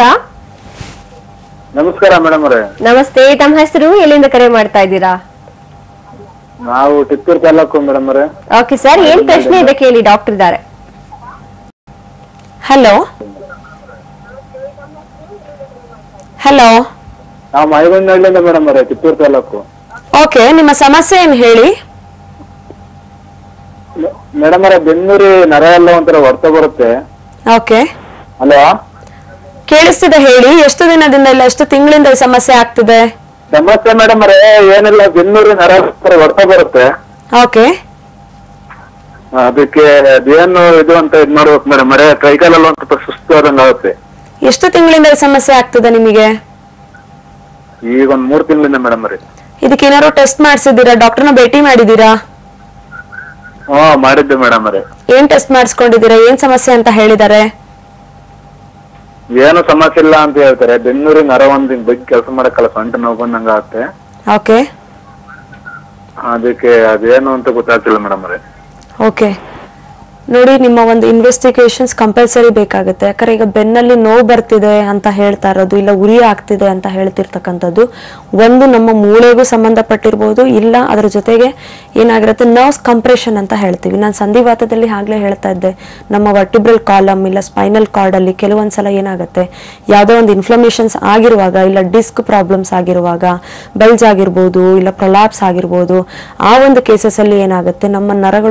ನಮಸ್ಕಾರ ಮೇಡಮ್ ಅವರೇ ನಮಸ್ತೆ ತಮ್ಮ ಹೆಸರು ಎಲ್ಲಿಂದ ಕರೆ ಮಾಡ್ತಾ ಇದ್ದೀರಾ ನಾವು ಟಿಪ್ಪೂರ್ ತಾಲೂಕು ಮೇಡಮ್ ಅವರೇ ಓಕೆ ಸರ್ ಏನ್ ಪ್ರಶ್ನೆ ಇದೆ ಕೇಳಿ ಡಾಕ್ಟರ್ ಇದ್ದಾರೆ ಹಲೋ ಹಲೋ ನಾವು ಮೈಗೊಂಡಳ್ಳಿಯಿಂದ ಮೇಡಮ್ ಅವರೇ ಟಿಪ್ಪೂರ್ ತಾಲೂಕು ಓಕೆ ನಿಮ್ಮ ಸಮಸ್ಯೆ ಏನು ಹೇಳಿ ಮೇಡಮ್ ಅವರೇ ಬೆನ್ನೂರಿ ನರ ಎಲ್ಲ ಒಂಥರ ಹೊಡ್ತ ಬರುತ್ತೆ ಓಕೆ ಅಲ್ವಾ ಕೇಳಿಸ್ತಿದೆ ಹೇಳಿ ಎಷ್ಟು ದಿನದಿಂದ ಇಲ್ಲ ಎಷ್ಟು ತಿಂಗಳಿಂದ ಈ ಸಮಸ್ಯೆ ಆಗ್ತಿದೆ ಸಮಸ್ಯೆ ಮೇಡಮ್ ಅವರೇ ಏನಿಲ್ಲ ಬೆನ್ನೂರಿ ನರ ಒಂಥರ ಹೊಡ್ತ ಬರುತ್ತೆ ಓಕೆ ಅದಕ್ಕೆ ಅದೇನು ಇದು ಅಂತ ಇದ್ ಮಾಡ್ಬೇಕು ಮೇಡಮ್ ಅವರೇ ಕೈಕಾಲೆಲ್ಲ ಒಂದ್ ಸ್ವಲ್ಪ ಸುಸ್ತು ಆದಂಗ ಆಗುತ್ತೆ ಎಷ್ಟು ತಿಂಗಳಿಂದ ಈ ಸಮಸ್ಯೆ ಆಗ್ತಿದೆ ನಿಮಗೆ ಈಗ ಒಂದ್ ಮೂರ್ ತಿಂಗಳಿಂದ ಮೇಡಮ್ ಅವರೇ ಇದಕ್ಕೆ ಏನಾದ್ರು ಟೆಸ್ಟ್ ಮಾಡಿಸಿದ್ದೀರಾ ಡಾಕ್ಟರ್ನ ಭೇಟಿ ಮಾಡಿದ್ದೀರಾ ಹಾ ಮಾಡಿದ್ದೆ ಮೇಡಮ್ ಅವರೇ ಏನ್ ಟೆಸ್ಟ್ ಮಾಡಿಸ್ಕೊಂಡಿದ್ದೀರಾ ಏನ್ ಸಮಸ್ಯೆ ಅಂತ ಹೇಳಿದ್ದಾರೆ ಏನು ಸಮಸ್ಯೆ ಇಲ್ಲ ಅಂತ ಹೇಳ್ತಾರೆ ಬೆನ್ನೂರಿ ನರ ಒಂದ್ ಬಗ್ಗೆ ಕೆಲಸ ಮಾಡಕ್ಕಲ್ಲ ಸೊಂಟ ನೋವು ಬಂದಂಗ ಆಗುತ್ತೆ ಓಕೆ ಅದಕ್ಕೆ ಅದೇನು ಅಂತ ಗೊತ್ತಾಗ್ತಿಲ್ಲ ಮೇಡಮ್ ಅವರೇ ಓಕೆ ನೋಡಿ ನಿಮ್ಮ ಒಂದು ಇನ್ವೆಸ್ಟಿಗೇಷನ್ಸ್ ಕಂಪಲ್ಸರಿ ಬೇಕಾಗುತ್ತೆ ಯಾಕಂದ್ರೆ ಈಗ ಬೆನ್ನಲ್ಲಿ ನೋವು ಬರ್ತಿದೆ ಅಂತ ಹೇಳ್ತಾ ಇರೋದು ಇಲ್ಲ ಉರಿ ಆಗ್ತಿದೆ ಅಂತ ಹೇಳ್ತಿರ್ತಕ್ಕಂಥದ್ದು ಒಂದು ನಮ್ಮ ಮೂಳೆಗೂ ಸಂಬಂಧಪಟ್ಟಿರ್ಬೋದು ಇಲ್ಲ ಅದರ ಜೊತೆಗೆ ಏನಾಗಿರುತ್ತೆ ನರ್ವ್ಸ್ ಕಂಪ್ರೆಷನ್ ಅಂತ ಹೇಳ್ತೀವಿ ನಾನು ಸಂಧಿವಾತದಲ್ಲಿ ಆಗ್ಲೇ ಹೇಳ್ತಾ ಇದ್ದೆ ನಮ್ಮ ವರ್ಟಿಬ್ರಲ್ ಕಾಲಮ್ ಇಲ್ಲ ಸ್ಪೈನಲ್ ಕಾರ್ಡ್ ಅಲ್ಲಿ ಕೆಲವೊಂದ್ಸಲ ಏನಾಗುತ್ತೆ ಯಾವುದೋ ಒಂದು ಇನ್ಫ್ಲಮೇಷನ್ಸ್ ಆಗಿರುವಾಗ ಇಲ್ಲ ಡಿಸ್ಕ್ ಪ್ರಾಬ್ಲಮ್ಸ್ ಆಗಿರುವಾಗ ಬೆಲ್ಸ್ ಆಗಿರ್ಬೋದು ಇಲ್ಲ ಪ್ರೊಲಾಪ್ಸ್ ಆಗಿರ್ಬೋದು ಆ ಒಂದು ಕೇಸಸ್ ಅಲ್ಲಿ ಏನಾಗುತ್ತೆ ನಮ್ಮ ನರಗಳು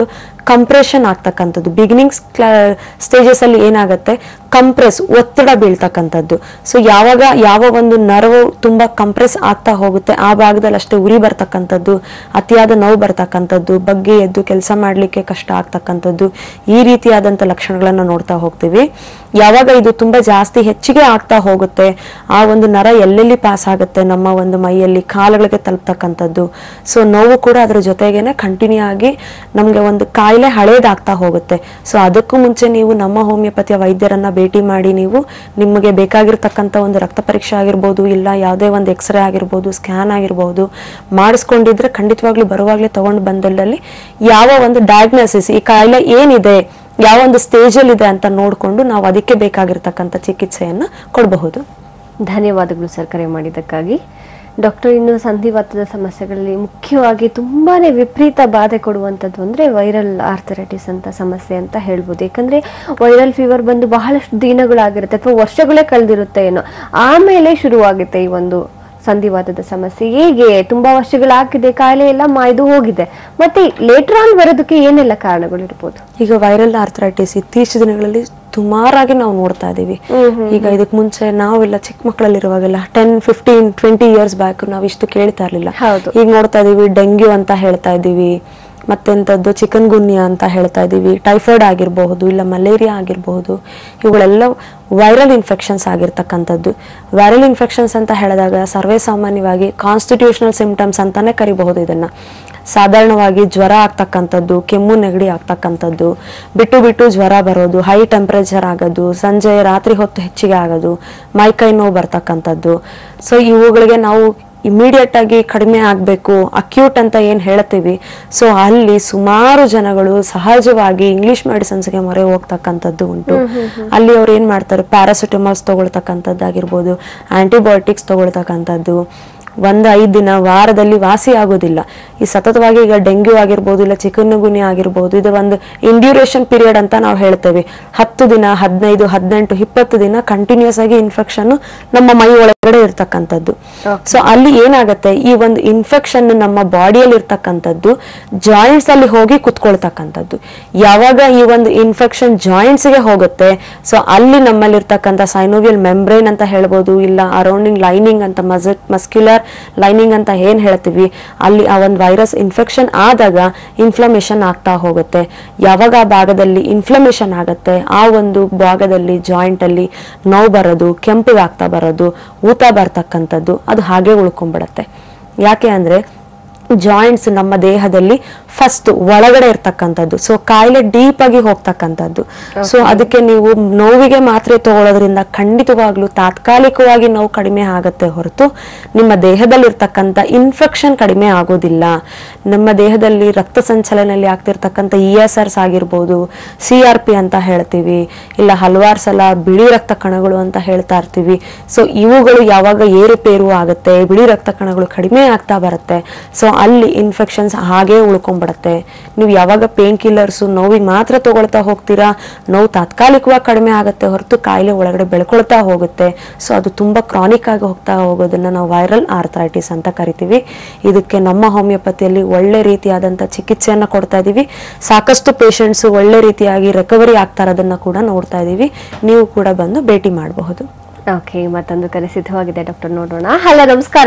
ಕಂಪ್ರೆಷನ್ ಆಗ್ತಕ್ಕಂಥದ್ದು ಬಿಗಿನಿಂಗ್ಸ್ ಸ್ಟೇಜಸ್ ಅಲ್ಲಿ ಏನಾಗುತ್ತೆ ಕಂಪ್ರೆಸ್ ಒತ್ತಡ ಬೀಳ್ತಕ್ಕಂಥದ್ದು ಸೊ ಯಾವಾಗ ಯಾವ ಒಂದು ನರವು ತುಂಬಾ ಕಂಪ್ರೆಸ್ ಆಗ್ತಾ ಹೋಗುತ್ತೆ ಆ ಭಾಗದಲ್ಲಿ ಅಷ್ಟೇ ಉರಿ ಬರ್ತಕ್ಕಂಥದ್ದು ಅತಿಯಾದ ನೋವು ಬರ್ತಕ್ಕಂಥದ್ದು ಬಗ್ಗೆ ಎದ್ದು ಕೆಲಸ ಮಾಡ್ಲಿಕ್ಕೆ ಕಷ್ಟ ಆಗ್ತಕ್ಕಂಥದ್ದು ಈ ರೀತಿಯಾದಂಥ ಲಕ್ಷಣಗಳನ್ನ ನೋಡ್ತಾ ಹೋಗ್ತೀವಿ ಯಾವಾಗ ಇದು ತುಂಬಾ ಜಾಸ್ತಿ ಹೆಚ್ಚಿಗೆ ಆಗ್ತಾ ಹೋಗುತ್ತೆ ಆ ಒಂದು ನರ ಎಲ್ಲೆಲ್ಲಿ ಪಾಸ್ ಆಗುತ್ತೆ ನಮ್ಮ ಒಂದು ಮೈಯಲ್ಲಿ ಕಾಲುಗಳಿಗೆ ತಲುಪ್ತಕ್ಕಂಥದ್ದು ಸೊ ನೋವು ಕೂಡ ಅದ್ರ ಜೊತೆಗೇನೆ ಕಂಟಿನ್ಯೂ ಆಗಿ ನಮಗೆ ಒಂದು ಕಾಯಿಲೆ ಹಳೇದಾಗ್ತಾ ಹೋಗುತ್ತೆ ಸೊ ಅದಕ್ಕೂ ಮುಂಚೆ ನೀವು ನಮ್ಮ ಹೋಮಿಯೋಪತಿಯ ವೈದ್ಯರನ್ನ ಭೇಟಿ ಮಾಡಿ ನೀವು ನಿಮಗೆ ಬೇಕಾಗಿರ್ತಕ್ಕಂಥ ಒಂದು ರಕ್ತ ಪರೀಕ್ಷೆ ಆಗಿರ್ಬೋದು ಇಲ್ಲ ಯಾವುದೇ ಒಂದು ಎಕ್ಸ್ರೇ ಆಗಿರ್ಬೋದು ಸ್ಕ್ಯಾನ್ ಆಗಿರ್ಬೋದು ಮಾಡಿಸ್ಕೊಂಡಿದ್ರೆ ಖಂಡಿತವಾಗ್ಲೂ ಬರುವಾಗಲೇ ತಗೊಂಡು ಬಂದಲ್ಲಿ ಯಾವ ಒಂದು ಡಯಾಗ್ನೋಸಿಸ್ ಈ ಕಾಯಿಲೆ ಏನಿದೆ ಯಾವ ಒಂದು ಸ್ಟೇಜಲ್ಲಿ ಇದೆ ಅಂತ ನೋಡಿಕೊಂಡು ನಾವು ಅದಕ್ಕೆ ಬೇಕಾಗಿರ್ತಕ್ಕಂಥ ಚಿಕಿತ್ಸೆಯನ್ನ ಕೊಡಬಹುದು ಧನ್ಯವಾದಗಳು ಸರ್ ಕರೆ ಮಾಡಿದ್ದಕ್ಕಾಗಿ ಡಾಕ್ಟರ್ ಇನ್ನು ಸಂಧಿವಾತದ ಸಮಸ್ಯೆಗಳಲ್ಲಿ ಮುಖ್ಯವಾಗಿ ತುಂಬಾನೇ ವಿಪರೀತ ಬಾಧೆ ಕೊಡುವಂಥದ್ದು ಅಂದ್ರೆ ವೈರಲ್ ಆರ್ಥರೈಟಿಸ್ ಅಂತ ಸಮಸ್ಯೆ ಅಂತ ಹೇಳ್ಬೋದು ಯಾಕಂದ್ರೆ ವೈರಲ್ ಫೀವರ್ ಬಂದು ಬಹಳಷ್ಟು ದಿನಗಳಾಗಿರುತ್ತೆ ಅಥವಾ ವರ್ಷಗಳೇ ಕಳೆದಿರುತ್ತೆ ಏನೋ ಆಮೇಲೆ ಶುರುವಾಗುತ್ತೆ ಈ ಒಂದು ಸಂಧಿವಾತದ ಸಮಸ್ಯೆ ಹೇಗೆ ತುಂಬಾ ವರ್ಷಗಳಾಗಿದೆ ಕಾಯಿಲೆ ಎಲ್ಲ ಮಾಯ್ದು ಹೋಗಿದೆ ಮತ್ತೆ ಲೇಟರ್ ಆನ್ ಬರೋದಕ್ಕೆ ಏನೆಲ್ಲ ಕಾರಣಗಳಿರ್ಬೋದು ಈಗ ವೈರಲ್ ಆರ್ಥರೈಟಿಸ್ ಇತ್ತೀಚಿನ ದಿನಗಳಲ್ಲಿ ಸುಮಾರಾಗಿ ನಾವು ನೋಡ್ತಾ ಇದೀವಿ ಈಗ ಇದಕ್ ಮುಂಚೆ ನಾವೆಲ್ಲ ಚಿಕ್ಕ ಮಕ್ಕಳಲ್ಲಿರುವಾಗೆಲ್ಲ ten fifteen twenty years back ನಾವು ಇಷ್ಟು ಕೇಳ್ತಾ ಇರ್ಲಿಲ್ಲ ಹೌದು. ಈಗ ನೋಡ್ತಾ ಇದೀವಿ ಡೆಂಗ್ಯೂ ಅಂತ ಹೇಳ್ತಾ ಇದೀವಿ ಮತ್ತೆಂಥದ್ದು ಚಿಕನ್ ಗುನ್ಯಾ ಅಂತ ಹೇಳ್ತಾ ಇದೀವಿ ಟೈಫಾಯ್ಡ್ ಆಗಿರಬಹುದು ಇಲ್ಲ ಮಲೇರಿಯಾ ಆಗಿರಬಹುದು ಇವುಗಳೆಲ್ಲ ವೈರಲ್ ಇನ್ಫೆಕ್ಷನ್ಸ್ ಆಗಿರ್ತಕ್ಕಂಥದ್ದು ವೈರಲ್ ಇನ್ಫೆಕ್ಷನ್ಸ್ ಅಂತ ಹೇಳಿದಾಗ ಸರ್ವೇ ಸಾಮಾನ್ಯವಾಗಿ ಕಾನ್ಸ್ಟಿಟ್ಯೂಷನಲ್ ಸಿಂಪ್ಟಮ್ಸ್ ಅಂತಾನೆ ಕರಿಬಹುದು ಇದನ್ನ ಸಾಧಾರಣವಾಗಿ ಜ್ವರ ಆಗ್ತಕ್ಕಂಥದ್ದು ಕೆಮ್ಮು ನೆಗಡಿ ಆಗ್ತಕ್ಕಂಥದ್ದು ಬಿಟ್ಟು ಬಿಟ್ಟು ಜ್ವರ ಬರೋದು ಹೈ ಟೆಂಪರೇಚರ್ ಆಗೋದು ಸಂಜೆ ರಾತ್ರಿ ಹೊತ್ತು ಹೆಚ್ಚಿಗೆ ಆಗೋದು ಮೈಕೈ ನೋವು ಬರ್ತಕ್ಕಂಥದ್ದು ಸೊ ಇವುಗಳಿಗೆ ನಾವು ಇಮಿಡಿಯೇಟ್ ಆಗಿ ಕಡಿಮೆ ಆಗಬೇಕು ಅಕ್ಯೂಟ್ ಅಂತ ಏನು ಹೇಳ್ತೀವಿ ಸೊ ಅಲ್ಲಿ ಸುಮಾರು ಜನಗಳು ಸಹಜವಾಗಿ ಇಂಗ್ಲಿಷ್ ಮೆಡಿಸಿನ್ಸ್ಗೆ ಮೊರೆ ಹೋಗ್ತಕ್ಕಂಥದ್ದು ಉಂಟು ಅಲ್ಲಿ ಅವ್ರು ಏನ್ ಮಾಡ್ತಾರೆ ಪ್ಯಾರಾಸಿಟಮಾಲ್ಸ್ ತಗೊಳ್ತಕ್ಕಂಥದ್ದಾಗಿರ್ಬೋದು ಆಂಟಿಬಯೋಟಿಕ್ಸ್ ತಗೊಳ್ತಕ್ಕಂಥದ್ದು ಒಂದು ಐದು ದಿನ ವಾರದಲ್ಲಿ ವಾಸಿ ಆಗೋದಿಲ್ಲ ಈ ಸತತವಾಗಿ ಈಗ ಡೆಂಗ್ಯೂ ಆಗಿರ್ಬೋದು ಇಲ್ಲ ಚಿಕನ್ ಗುನ್ಯಾ ಆಗಿರ್ಬೋದು ಇದು ಒಂದು ಇಂಡ್ಯೂರೇಷನ್ ಪೀರಿಯಡ್ ಅಂತ ನಾವು ಹೇಳ್ತೇವೆ ಹತ್ತು ದಿನ ಹದಿನೈದು ಹದಿನೆಂಟು ಇಪ್ಪತ್ತು ದಿನ ಕಂಟಿನ್ಯೂಸ್ ಆಗಿ ಇನ್ಫೆಕ್ಷನ್ ನಮ್ಮ ಮೈ ಒಳಗಡೆ ಇರ್ತಕ್ಕಂಥದ್ದು ಸೊ ಅಲ್ಲಿ ಏನಾಗುತ್ತೆ ಈ ಒಂದು ಇನ್ಫೆಕ್ಷನ್ ನಮ್ಮ ಬಾಡಿಯಲ್ಲಿ ಇರ್ತಕ್ಕಂಥದ್ದು ಜಾಯಿಂಟ್ಸ್ ಅಲ್ಲಿ ಹೋಗಿ ಕುತ್ಕೊಳ್ತಕ್ಕಂಥದ್ದು ಯಾವಾಗ ಈ ಒಂದು ಇನ್ಫೆಕ್ಷನ್ ಜಾಯಿಂಟ್ಸ್ ಗೆ ಹೋಗುತ್ತೆ ಸೊ ಅಲ್ಲಿ ನಮ್ಮಲ್ಲಿರ್ತಕ್ಕಂಥ ಸೈನೋವಿಯಲ್ ಮೆಂಬ್ರೇನ್ ಅಂತ ಹೇಳ್ಬೋದು ಇಲ್ಲ ಅರೌಂಡಿಂಗ್ ಲೈನಿಂಗ್ ಅಂತ ಮಸ್ ಮಸ್ಕ್ಯುಲರ್ ಲೈನಿಂಗ್ ಅಂತ ಏನ್ ಹೇಳ್ತೀವಿ ಅಲ್ಲಿ ಆ ಒಂದು ವೈರಸ್ ಇನ್ಫೆಕ್ಷನ್ ಆದಾಗ ಇನ್ಫ್ಲಮೇಷನ್ ಆಗ್ತಾ ಹೋಗುತ್ತೆ ಯಾವಾಗ ಆ ಭಾಗದಲ್ಲಿ ಇನ್ಫ್ಲಮೇಷನ್ ಆಗುತ್ತೆ ಆ ಒಂದು ಭಾಗದಲ್ಲಿ ಜಾಯಿಂಟ್ ಅಲ್ಲಿ ನೋವು ಬರೋದು ಕೆಂಪಗಾಗ್ತಾ ಬರೋದು ಊತ ಬರ್ತಕ್ಕಂಥದ್ದು ಅದು ಹಾಗೆ ಉಳ್ಕೊಂಡ್ಬಿಡತ್ತೆ ಯಾಕೆ ಅಂದ್ರೆ ಜಾಯಿಂಟ್ಸ್ ನಮ್ಮ ದೇಹದಲ್ಲಿ ಫಸ್ಟ್ ಒಳಗಡೆ ಇರ್ತಕ್ಕಂಥದ್ದು ಸೊ ಕಾಯಿಲೆ ಡೀಪ್ ಆಗಿ ಹೋಗ್ತಕ್ಕಂಥದ್ದು ಸೊ ಅದಕ್ಕೆ ನೀವು ನೋವಿಗೆ ಮಾತ್ರೆ ತಗೊಳ್ಳೋದ್ರಿಂದ ಖಂಡಿತವಾಗ್ಲೂ ತಾತ್ಕಾಲಿಕವಾಗಿ ನೋವು ಕಡಿಮೆ ಆಗತ್ತೆ ಹೊರತು ನಿಮ್ಮ ದೇಹದಲ್ಲಿರ್ತಕ್ಕಂಥ ಇನ್ಫೆಕ್ಷನ್ ಕಡಿಮೆ ಆಗೋದಿಲ್ಲ ನಮ್ಮ ದೇಹದಲ್ಲಿ ರಕ್ತ ಸಂಚಲನಲ್ಲಿ ಆಗ್ತಿರ್ತಕ್ಕಂಥ ಇ ಎಸ್ ಆರ್ಸ್ ಆಗಿರ್ಬೋದು ಸಿ ಆರ್ ಪಿ ಅಂತ ಹೇಳ್ತೀವಿ ಇಲ್ಲ ಹಲವಾರು ಸಲ ಬಿಳಿ ರಕ್ತ ಕಣಗಳು ಅಂತ ಹೇಳ್ತಾ ಇರ್ತೀವಿ ಸೊ ಇವುಗಳು ಯಾವಾಗ ಏರುಪೇರು ಆಗುತ್ತೆ ಬಿಳಿ ರಕ್ತ ಕಣಗಳು ಕಡಿಮೆ ಆಗ್ತಾ ಬರುತ್ತೆ ಸೊ ಅಲ್ಲಿ ಇನ್ಫೆಕ್ಷನ್ಸ್ ಹಾಗೇ ಉಳ್ಕೊಂಡ್ಬಿಡತ್ತೆ ನೀವು ಯಾವಾಗ ಪೇನ್ ಕಿಲ್ಲರ್ಸ್ ನೋವಿಗೆ ಮಾತ್ರ ತಗೊಳ್ತಾ ಹೋಗ್ತೀರಾ ನೋವು ತಾತ್ಕಾಲಿಕವಾಗಿ ಕಡಿಮೆ ಆಗುತ್ತೆ ಹೊರತು ಕಾಯಿಲೆ ಒಳಗಡೆ ಬೆಳ್ಕೊಳ್ತಾ ಹೋಗುತ್ತೆ ಸೊ ಅದು ತುಂಬಾ ಕ್ರಾನಿಕ್ ಆಗಿ ಹೋಗ್ತಾ ಹೋಗೋದನ್ನ ನಾವು ವೈರಲ್ ಆರ್ಥರೈಟಿಸ್ ಅಂತ ಕರಿತೀವಿ ಇದಕ್ಕೆ ನಮ್ಮ ಹೋಮಿಯೋಪತಿಯಲ್ಲಿ ಒಳ್ಳೆ ರೀತಿಯಾದಂಥ ಚಿಕಿತ್ಸೆಯನ್ನ ಕೊಡ್ತಾ ಇದೀವಿ ಸಾಕಷ್ಟು ಪೇಷಂಟ್ಸ್ ಒಳ್ಳೆ ರೀತಿಯಾಗಿ ರಿಕವರಿ ಆಗ್ತಾ ಇರೋದನ್ನ ಕೂಡ ನೋಡ್ತಾ ಇದೀವಿ ನೀವು ಕೂಡ ಬಂದು ಭೇಟಿ ಮಾಡಬಹುದು ಓಕೆ ಮತ್ತೊಂದು ಕರೆ ಸಿದ್ಧವಾಗಿದೆ ಡಾಕ್ಟರ್ ನೋಡೋಣ ಹಲೋ ನಮಸ್ಕಾರ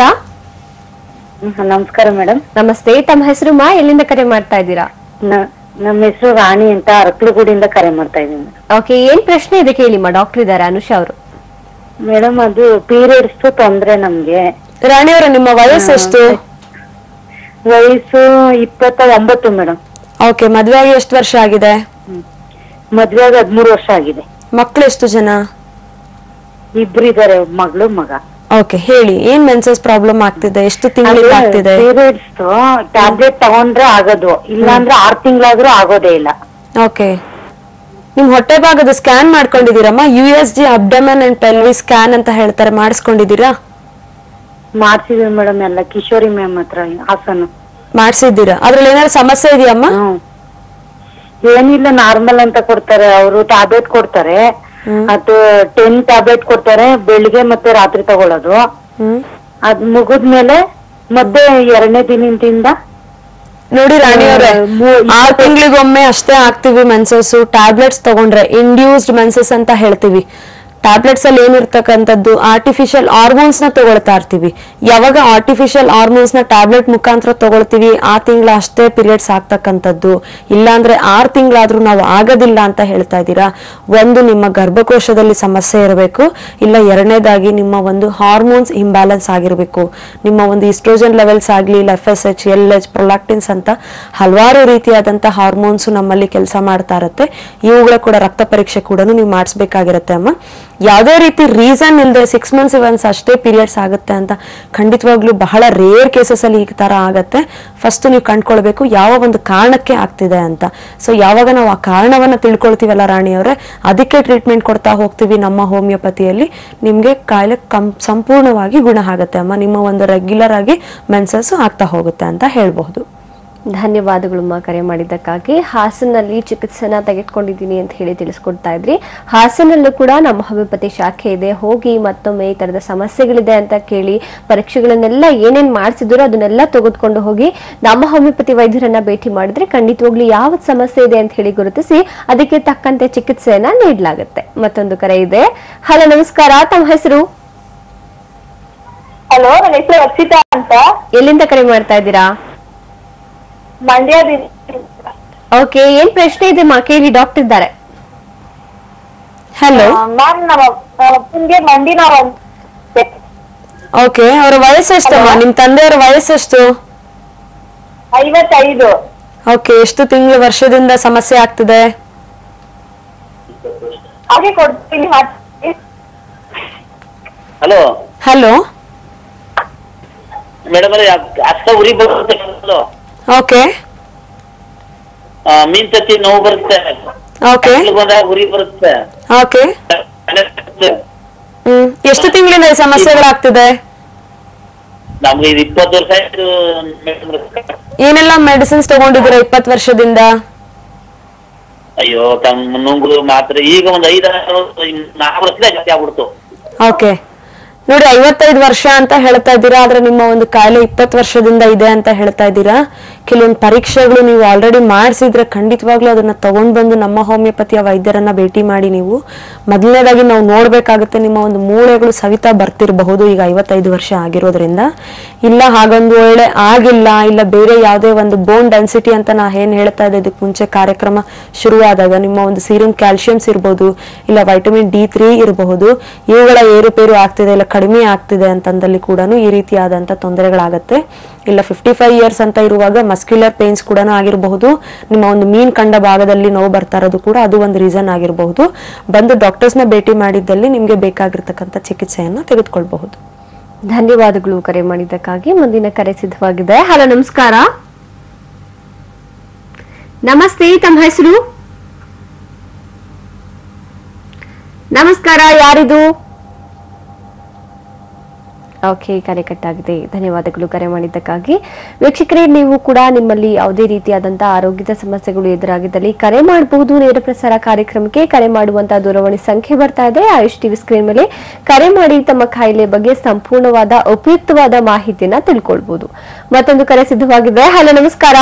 ನಮಸ್ಕಾರ ಮೇಡಮ್ ನಮಸ್ತೆ ತಮ್ಮ ಹೆಸರು ಮಾ ಎಲ್ಲಿಂದ ಕರೆ ಮಾಡ್ತಾ ಇದ್ದೀರಾ ನಮ್ಮ ಹೆಸರು ರಾಣಿ ಅಂತ ಅರಕಲಗೂಡಿಂದ ಕರೆ ಮಾಡ್ತಾ ಇದ್ದೀನಿ ಓಕೆ ಏನ್ ಪ್ರಶ್ನೆ ಇದೆ ಕೇಳಿ ಮಾ ಡಾಕ್ಟರ್ ಇದ್ದಾರೆ ಅನುಷಾ ಅವರು ಮೇಡಮ್ ಅದು ಪೀರಿಯಡ್ಸ್ ತೊಂದ್ರೆ ನಮ್ಗೆ ರಾಣಿಯವರ ನಿಮ್ಮ ವಯಸ್ಸು ಎಷ್ಟು ವಯಸ್ಸು ಇಪ್ಪತ್ತ ಒಂಬತ್ತು ಮೇಡಮ್ ಓಕೆ ಮದ್ವೆ ಆಗಿ ಎಷ್ಟು ವರ್ಷ ಆಗಿದೆ ಮದ್ವೆ ಆಗಿ ಹದ್ಮೂರು ವರ್ಷ ಆಗಿದೆ ಮಕ್ಳು ಎಷ್ಟು ಜನ ಇಬ್ರು ಇದಾರೆ ಮಗಳು ಮಗ ಓಕೆ ಹೇಳಿ ಏನ್ ಮೆನ್ಸಸ್ ಪ್ರಾಬ್ಲಮ್ ಆಗ್ತಿದೆ ಎಷ್ಟು ತಿಂಗಳಿಗೆ ಆಗ್ತಿದೆ ಪೀರಿಯಡ್ಸ್ ಟ್ಯಾಬ್ಲೆಟ್ ತಗೊಂಡ್ರೆ ಆಗೋದು ಇಲ್ಲಾಂದ್ರೆ ಆರ್ ತಿಂಗಳಾದ್ರೂ ಆಗೋದೇ ಇಲ್ಲ ಓಕೆ ನಿಮ್ ಹೊಟ್ಟೆ ಭಾಗದ ಸ್ಕ್ಯಾನ್ ಮಾಡ್ಕೊಂಡಿದ್ದೀರಮ್ಮ U S G abdomen and pelvis scan ಅಂತ ಹೇಳ್ತಾರೆ ಮಾಡಿಸ್ಕೊಂಡಿದ್ದೀರಾ ಮಾಡ್ಸಿದೀವಿ ಮೇಡಮ್ ಎಲ್ಲ ಕಿಶೋರಿ ಮ್ಯಾಮ್ ಹತ್ರ ಹಾಸನ ಮಾಡ್ಸಿದ್ದೀರಾ ಅದ್ರಲ್ಲಿ ಏನಾದ್ರು ಸಮಸ್ಯೆ ಇದೆಯಮ್ಮ ಹ್ಮ್ ಏನಿಲ್ಲ ನಾರ್ಮಲ್ ಅಂತ ಕೊಡ್ತಾರೆ ಅವರು ಟ್ಯಾಬ್ಲೆಟ್ ಕೊಡ್ತಾರೆ ಅದು ಟೆನ್ ಟ್ಯಾಬ್ಲೆಟ್ ಕೊಡ್ತಾರೆ ಬೆಳಿಗ್ಗೆ ಮತ್ತೆ ರಾತ್ರಿ ತಗೊಳ್ಳೋದು ಹ್ಮ್ ಅದ್ ಮುಗಿದ್ಮೇಲೆ ಮತ್ತೆ ಎರಡನೇ ದಿನದಿಂದ ನೋಡಿ ರಾಣಿ ಅವರೇ ಆರ್ ತಿಂಗಳಿಗೊಮ್ಮೆ ಅಷ್ಟೇ ಆಗ್ತೀವಿ ಮೆನ್ಸಸ್ ಟ್ಯಾಬ್ಲೆಟ್ಸ್ ತಗೊಂಡ್ರೆ ಇಂಡ್ಯೂಸ್ಡ್ ಮೆನ್ಸಸ್ ಅಂತ ಹೇಳ್ತೀವಿ ಟ್ಯಾಬ್ಲೆಟ್ಸ್ ಅಲ್ಲಿ ಏನಿರ್ತಕ್ಕಂಥದ್ದು ಆರ್ಟಿಫಿಷಿಯಲ್ ಹಾರ್ಮೋನ್ಸ್ ನ ತಗೊಳ್ತಾ ಇರ್ತೀವಿ ಯಾವಾಗ ಆರ್ಟಿಫಿಷಿಯಲ್ ಹಾರ್ಮೋನ್ಸ್ ನ ಟ್ಯಾಬ್ಲೆಟ್ ಮುಖಾಂತರ ತಗೊಳ್ತೀವಿ ಆ ತಿಂಗಳ ಅಷ್ಟೇ ಪೀರಿಯಡ್ಸ್ ಆಗ್ತಕ್ಕಂಥದ್ದು ಇಲ್ಲಾಂದ್ರೆ ಆರ್ ತಿಂಗಳಾದ್ರೂ ನಾವು ಆಗೋದಿಲ್ಲ ಅಂತ ಹೇಳ್ತಾ ಇದ್ದೀರಾ ಒಂದು ನಿಮ್ಮ ಗರ್ಭಕೋಶದಲ್ಲಿ ಸಮಸ್ಯೆ ಇರಬೇಕು ಇಲ್ಲ ಎರಡನೇದಾಗಿ ನಿಮ್ಮ ಒಂದು ಹಾರ್ಮೋನ್ಸ್ ಇಂಬ್ಯಾಲೆನ್ಸ್ ಆಗಿರಬೇಕು ನಿಮ್ಮ ಒಂದು ಇಸ್ಟ್ರೋಜನ್ ಲೆವೆಲ್ಸ್ ಆಗಲಿ ಇಲ್ಲ F S H L H prolactins ಅಂತ ಹಲವಾರು ರೀತಿಯಾದಂಥ ಹಾರ್ಮೋನ್ಸ್ ನಮ್ಮಲ್ಲಿ ಕೆಲಸ ಮಾಡ್ತಾ ಇರುತ್ತೆ ಇವುಗಳ ಕೂಡ ರಕ್ತ ಪರೀಕ್ಷೆ ಕೂಡ ನೀವು ಮಾಡಿಸ್ಬೇಕಾಗಿರುತ್ತೆ ಅಮ್ಮ ಯಾವುದೇ ರೀತಿ ರೀಸನ್ ಇಲ್ಲದೆ ಸಿಕ್ಸ್ ಮಂತ್ಸ್ ಒನ್ಸ್ ಅಷ್ಟೇ ಪೀರಿಯಡ್ಸ್ ಆಗುತ್ತೆ ಅಂತ ಖಂಡಿತವಾಗ್ಲೂ ಬಹಳ ರೇರ್ ಕೇಸಸ್ ಅಲ್ಲಿ ಈ ತರ ಆಗತ್ತೆ ಫಸ್ಟ್ ನೀವು ಕಂಡ್ಕೊಳ್ಬೇಕು ಯಾವ ಒಂದು ಕಾರಣಕ್ಕೆ ಆಗ್ತಿದೆ ಅಂತ ಸೊ ಯಾವಾಗ ನಾವು ಆ ಕಾರಣವನ್ನ ತಿಳ್ಕೊಳ್ತೀವಲ್ಲ ರಾಣಿಯವರೇ ಅದಕ್ಕೆ ಟ್ರೀಟ್ಮೆಂಟ್ ಕೊಡ್ತಾ ಹೋಗ್ತೀವಿ ನಮ್ಮ ಹೋಮಿಯೋಪತಿಯಲ್ಲಿ ನಿಮ್ಗೆ ಕಾಯಿಲೆ ಕಂ ಸಂಪೂರ್ಣವಾಗಿ ಗುಣ ಆಗುತ್ತೆ ಅಮ್ಮ ನಿಮ್ಮ ಒಂದು ರೆಗ್ಯುಲರ್ ಆಗಿ ಮೆನ್ಸಸ್ ಆಗ್ತಾ ಹೋಗುತ್ತೆ ಅಂತ ಹೇಳ್ಬಹುದು ಧನ್ಯವಾದಗಳಮ್ಮ ಕರೆ ಮಾಡಿದ್ದಕ್ಕಾಗಿ ಹಾಸನಲ್ಲಿ ಚಿಕಿತ್ಸೆನ ತೆಗೆದುಕೊಂಡಿದ್ದೀನಿ ಅಂತ ಹೇಳಿ ತಿಳಿಸ್ಕೊಡ್ತಾ ಇದ್ರಿ ಹಾಸನಲ್ಲೂ ಕೂಡ ನಮ್ಮ ಹೋಮಿಯೋಪತಿ ಶಾಖೆ ಇದೆ ಹೋಗಿ ಮತ್ತೊಮ್ಮೆ ಈ ತರದ ಸಮಸ್ಯೆಗಳಿದೆ ಅಂತ ಕೇಳಿ ಪರೀಕ್ಷೆಗಳನ್ನೆಲ್ಲ ಏನೇನ್ ಮಾಡಿಸಿದ್ರು ಅದನ್ನೆಲ್ಲ ತೆಗೆದುಕೊಂಡು ಹೋಗಿ ನಮ್ಮ ಹೋಮಿಯೋಪತಿ ವೈದ್ಯರನ್ನ ಭೇಟಿ ಮಾಡಿದ್ರೆ ಖಂಡಿತವಾಗ್ಲೂ ಯಾವ ಸಮಸ್ಯೆ ಇದೆ ಅಂತ ಹೇಳಿ ಗುರುತಿಸಿ ಅದಕ್ಕೆ ತಕ್ಕಂತೆ ಚಿಕಿತ್ಸೆಯನ್ನ ನೀಡಲಾಗುತ್ತೆ ಮತ್ತೊಂದು ಕರೆ ಇದೆ ಹಲೋ ನಮಸ್ಕಾರ ತಮ್ಮ ಹೆಸರು ಹಲೋ ನನ್ನ ಹೆಸರು ರಕ್ಷಿತಾ ಅಂತ ಎಲ್ಲಿಂದ ಕರೆ ಮಾಡ್ತಾ ಇದ್ದೀರಾ ಮಂಡ್ಯದಿಂದ ಓಕೆ ಏನ್ ಪ್ರಶ್ನೆ ಇದೆ ಮಾ ಕೇಳಿ ಡಾಕ್ಟರ್ ಇದ್ದಾರೆ ಹಲೋ ಮ್ಯಾಮ್ ನಮ್ಮ ಅಪ್ಪನ್ಗೆ ಮಂಡಿ ನೋವು ಅಂತೆ. ಓಕೆ ಅವರ ವಯಸ್ಸೆಷ್ಟಮ್ಮ ನಿಮ್ ತಂದೆಯವರ ವಯಸ್ಸೆಷ್ಟು ಐವತ್ತೈದು ಓಕೆ ಎಷ್ಟು ತಿಂಗಳು ವರ್ಷದಿಂದ ಸಮಸ್ಯೆ ಆಗ್ತಿದೆ ಹಾಗೆ ಕೊಡ್ತೀನಿ ಮತ್ತೆ ಹಲೋ ಹಲೋ ಮೇಡಮ್ ಅವ್ರೆ ಅಷ್ಟ ಉರಿ ಬರುತ್ತೆ ಮೊದಲು. ಓಕೆ ಆ, ಮೀನ್ ತತ್ತಿ ನೋವು ಬರುತ್ತೆ ಓಕೆ ಕತ್ಲು ಬಂದಾಗ ಉರಿ ಬರುತ್ತೆ ಓಕೆ ತಲೆ ಸುತ್ತೆ. ಹ್ಮ್ ಎಷ್ಟು ತಿಂಗಳಿಂದ ಈ ಸಮಸ್ಯೆಗಳಾಗ್ತಿದೆ ನಮ್ಗೆ ಇದು ಇಪ್ಪತ್ತು ವರ್ಷ ಆಯ್ತು ಮೇಡಮ್ ಅವ್ರೆ. ಏನೆಲ್ಲ ಮೆಡಿಸಿನ್ಸ್ ತಗೊಂಡಿದ್ದೀರಾ ಇಪ್ಪತ್ತು ವರ್ಷದಿಂದ ಅಯ್ಯೋ ತಮ್ಮ ನುಂಗುದು ಮಾತ್ರ ಈಗ ಒಂದು ಐದು ನಾಲ್ಕು ವರ್ಷದ ಜಾಸ್ತಿ ಆಗ್ಬಿಡ್ತು ಓಕೆ ನೋಡಿ ಐವತ್ತೈದು ವರ್ಷ ಅಂತ ಹೇಳ್ತಾ ಇದ್ದೀರಾ ಆದ್ರೆ ನಿಮ್ಮ ಒಂದು ಕಾಯಿಲೆ ಇಪ್ಪತ್ತು ವರ್ಷದಿಂದ ಇದೆ ಅಂತ ಹೇಳ್ತಾ ಇದ್ದೀರಾ ಕೆಲವೊಂದು ಪರೀಕ್ಷೆಗಳು ನೀವು ಆಲ್ರೆಡಿ ಮಾಡಿಸಿದ್ರೆ ಖಂಡಿತವಾಗ್ಲೂ ಅದನ್ನ ತಗೊಂಡ್ ಬಂದು ನಮ್ಮ ಹೋಮಿಯೋಪತಿಯ ವೈದ್ಯರನ್ನ ಭೇಟಿ ಮಾಡಿ ನೀವು ಮೊದಲನೇದಾಗಿ ನಾವು ನೋಡ್ಬೇಕಾಗುತ್ತೆ ನಿಮ್ಮ ಒಂದು ಮೂಳೆಗಳು ಸವಿತಾ ಬರ್ತಿರಬಹುದು ಈಗ ಐವತ್ತೈದು ವರ್ಷ ಆಗಿರೋದ್ರಿಂದ ಇಲ್ಲ ಹಾಗೊಂದು ವೇಳೆ ಆಗಿಲ್ಲ ಇಲ್ಲ ಬೇರೆ ಯಾವುದೇ ಒಂದು ಬೋನ್ ಡೆನ್ಸಿಟಿ ಅಂತ ನಾ ಏನ್ ಹೇಳ್ತಾ ಇದ್ದೆ ಇದಕ್ಕೆ ಮುಂಚೆ ಕಾರ್ಯಕ್ರಮ ಶುರುವಾದಾಗ ನಿಮ್ಮ ಒಂದು ಸೀರಮ್ ಕ್ಯಾಲ್ಸಿಯಮ್ಸ್ ಇರ್ಬೋದು ಇಲ್ಲ ವೈಟಮಿನ್ ಡಿ ತ್ರೀ ಇರಬಹುದು ಇವುಗಳ ಏರುಪೇರು ಆಗ್ತಿದೆ ಇಲ್ಲ ಕಡಿಮೆ ಆಗ್ತಿದೆ ಅಂತಂದಲ್ಲಿ ಕೂಡ ಈ ರೀತಿಯಾದಂತ ತೊಂದರೆಗಳಾಗತ್ತೆ ಇಲ್ಲ ಫಿಫ್ಟಿ ಫೈವ್ ಇಯರ್ಸ್ ಅಂತ ಇರುವಾಗ ಮಸ್ಕ್ಯುಲರ್ ಪೇನ್ಸ್ ಕೂಡ ಆಗಿರಬಹುದು ನಿಮ್ಮ ಒಂದು ಮೀನ್ ಕಂಡ ಭಾಗದಲ್ಲಿ ನೋವು ಬರ್ತಾ ಇರೋದು ಕೂಡ ಅದು ಒಂದು ರೀಸನ್ ಆಗಿರಬಹುದು ಬಂದು ಡಾಕ್ಟರ್ಸ್ನ ಭೇಟಿ ಮಾಡಿದ್ದಲ್ಲಿ ನಿಮ್ಗೆ ಬೇಕಾಗಿರ್ತಕ್ಕಂಥ ಚಿಕಿತ್ಸೆಯನ್ನ ತೆಗೆದುಕೊಳ್ಬಹುದು ಧನ್ಯವಾದಗಳು ಕರೆ ಮಾಡಿದ್ದಕ್ಕಾಗಿ ಮುಂದಿನ ಕರೆ ಸಿದ್ಧವಾಗಿದೆ ಹಲೋ ನಮಸ್ಕಾರ ನಮಸ್ತೆ ತಮ್ಮ ಹೆಸರು ನಮಸ್ಕಾರ ಯಾರಿದು ಓಕೆ ಕರೆ ಕಟ್ಟಾಗಿದೆ ಧನ್ಯವಾದಗಳು ಕರೆ ಮಾಡಿದ್ದಕ್ಕಾಗಿ ವೀಕ್ಷಕರೇ ನೀವು ಕೂಡ ನಿಮ್ಮಲ್ಲಿ ಯಾವುದೇ ರೀತಿಯಾದಂತಹ ಆರೋಗ್ಯದ ಸಮಸ್ಯೆಗಳು ಎದುರಾಗಿದ್ದಲ್ಲಿ ಕರೆ ಮಾಡಬಹುದು ನೇರ ಪ್ರಸಾರ ಕಾರ್ಯಕ್ರಮಕ್ಕೆ ಕರೆ ಮಾಡುವಂತಹ ದೂರವಾಣಿ ಸಂಖ್ಯೆ ಬರ್ತಾ ಇದೆ ಆಯುಷ್ ಟಿವಿ ಸ್ಕ್ರೀನ್ ಮೇಲೆ ಕರೆ ಮಾಡಿ ತಮ್ಮ ಕಾಯಿಲೆ ಬಗ್ಗೆ ಸಂಪೂರ್ಣವಾದ ಉಪಯುಕ್ತವಾದ ಮಾಹಿತಿಯನ್ನ ತಿಳ್ಕೊಳ್ಬಹುದು ಮತ್ತೊಂದು ಕರೆ ಸಿದ್ಧವಾಗಿದೆ ಹಲೋ ನಮಸ್ಕಾರ